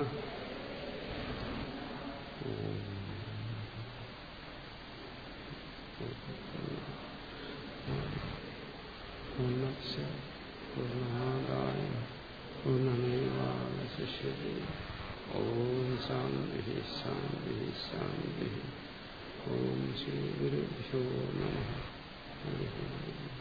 പൂർണ്ണമാദായ പൂർണ്ണമേവാവശിഷ്യത്തെ ഓം ശാന്തി ശാന്തി ശാന്തി ഓം ശ്രീ ഗുരുഭ്യോ നമ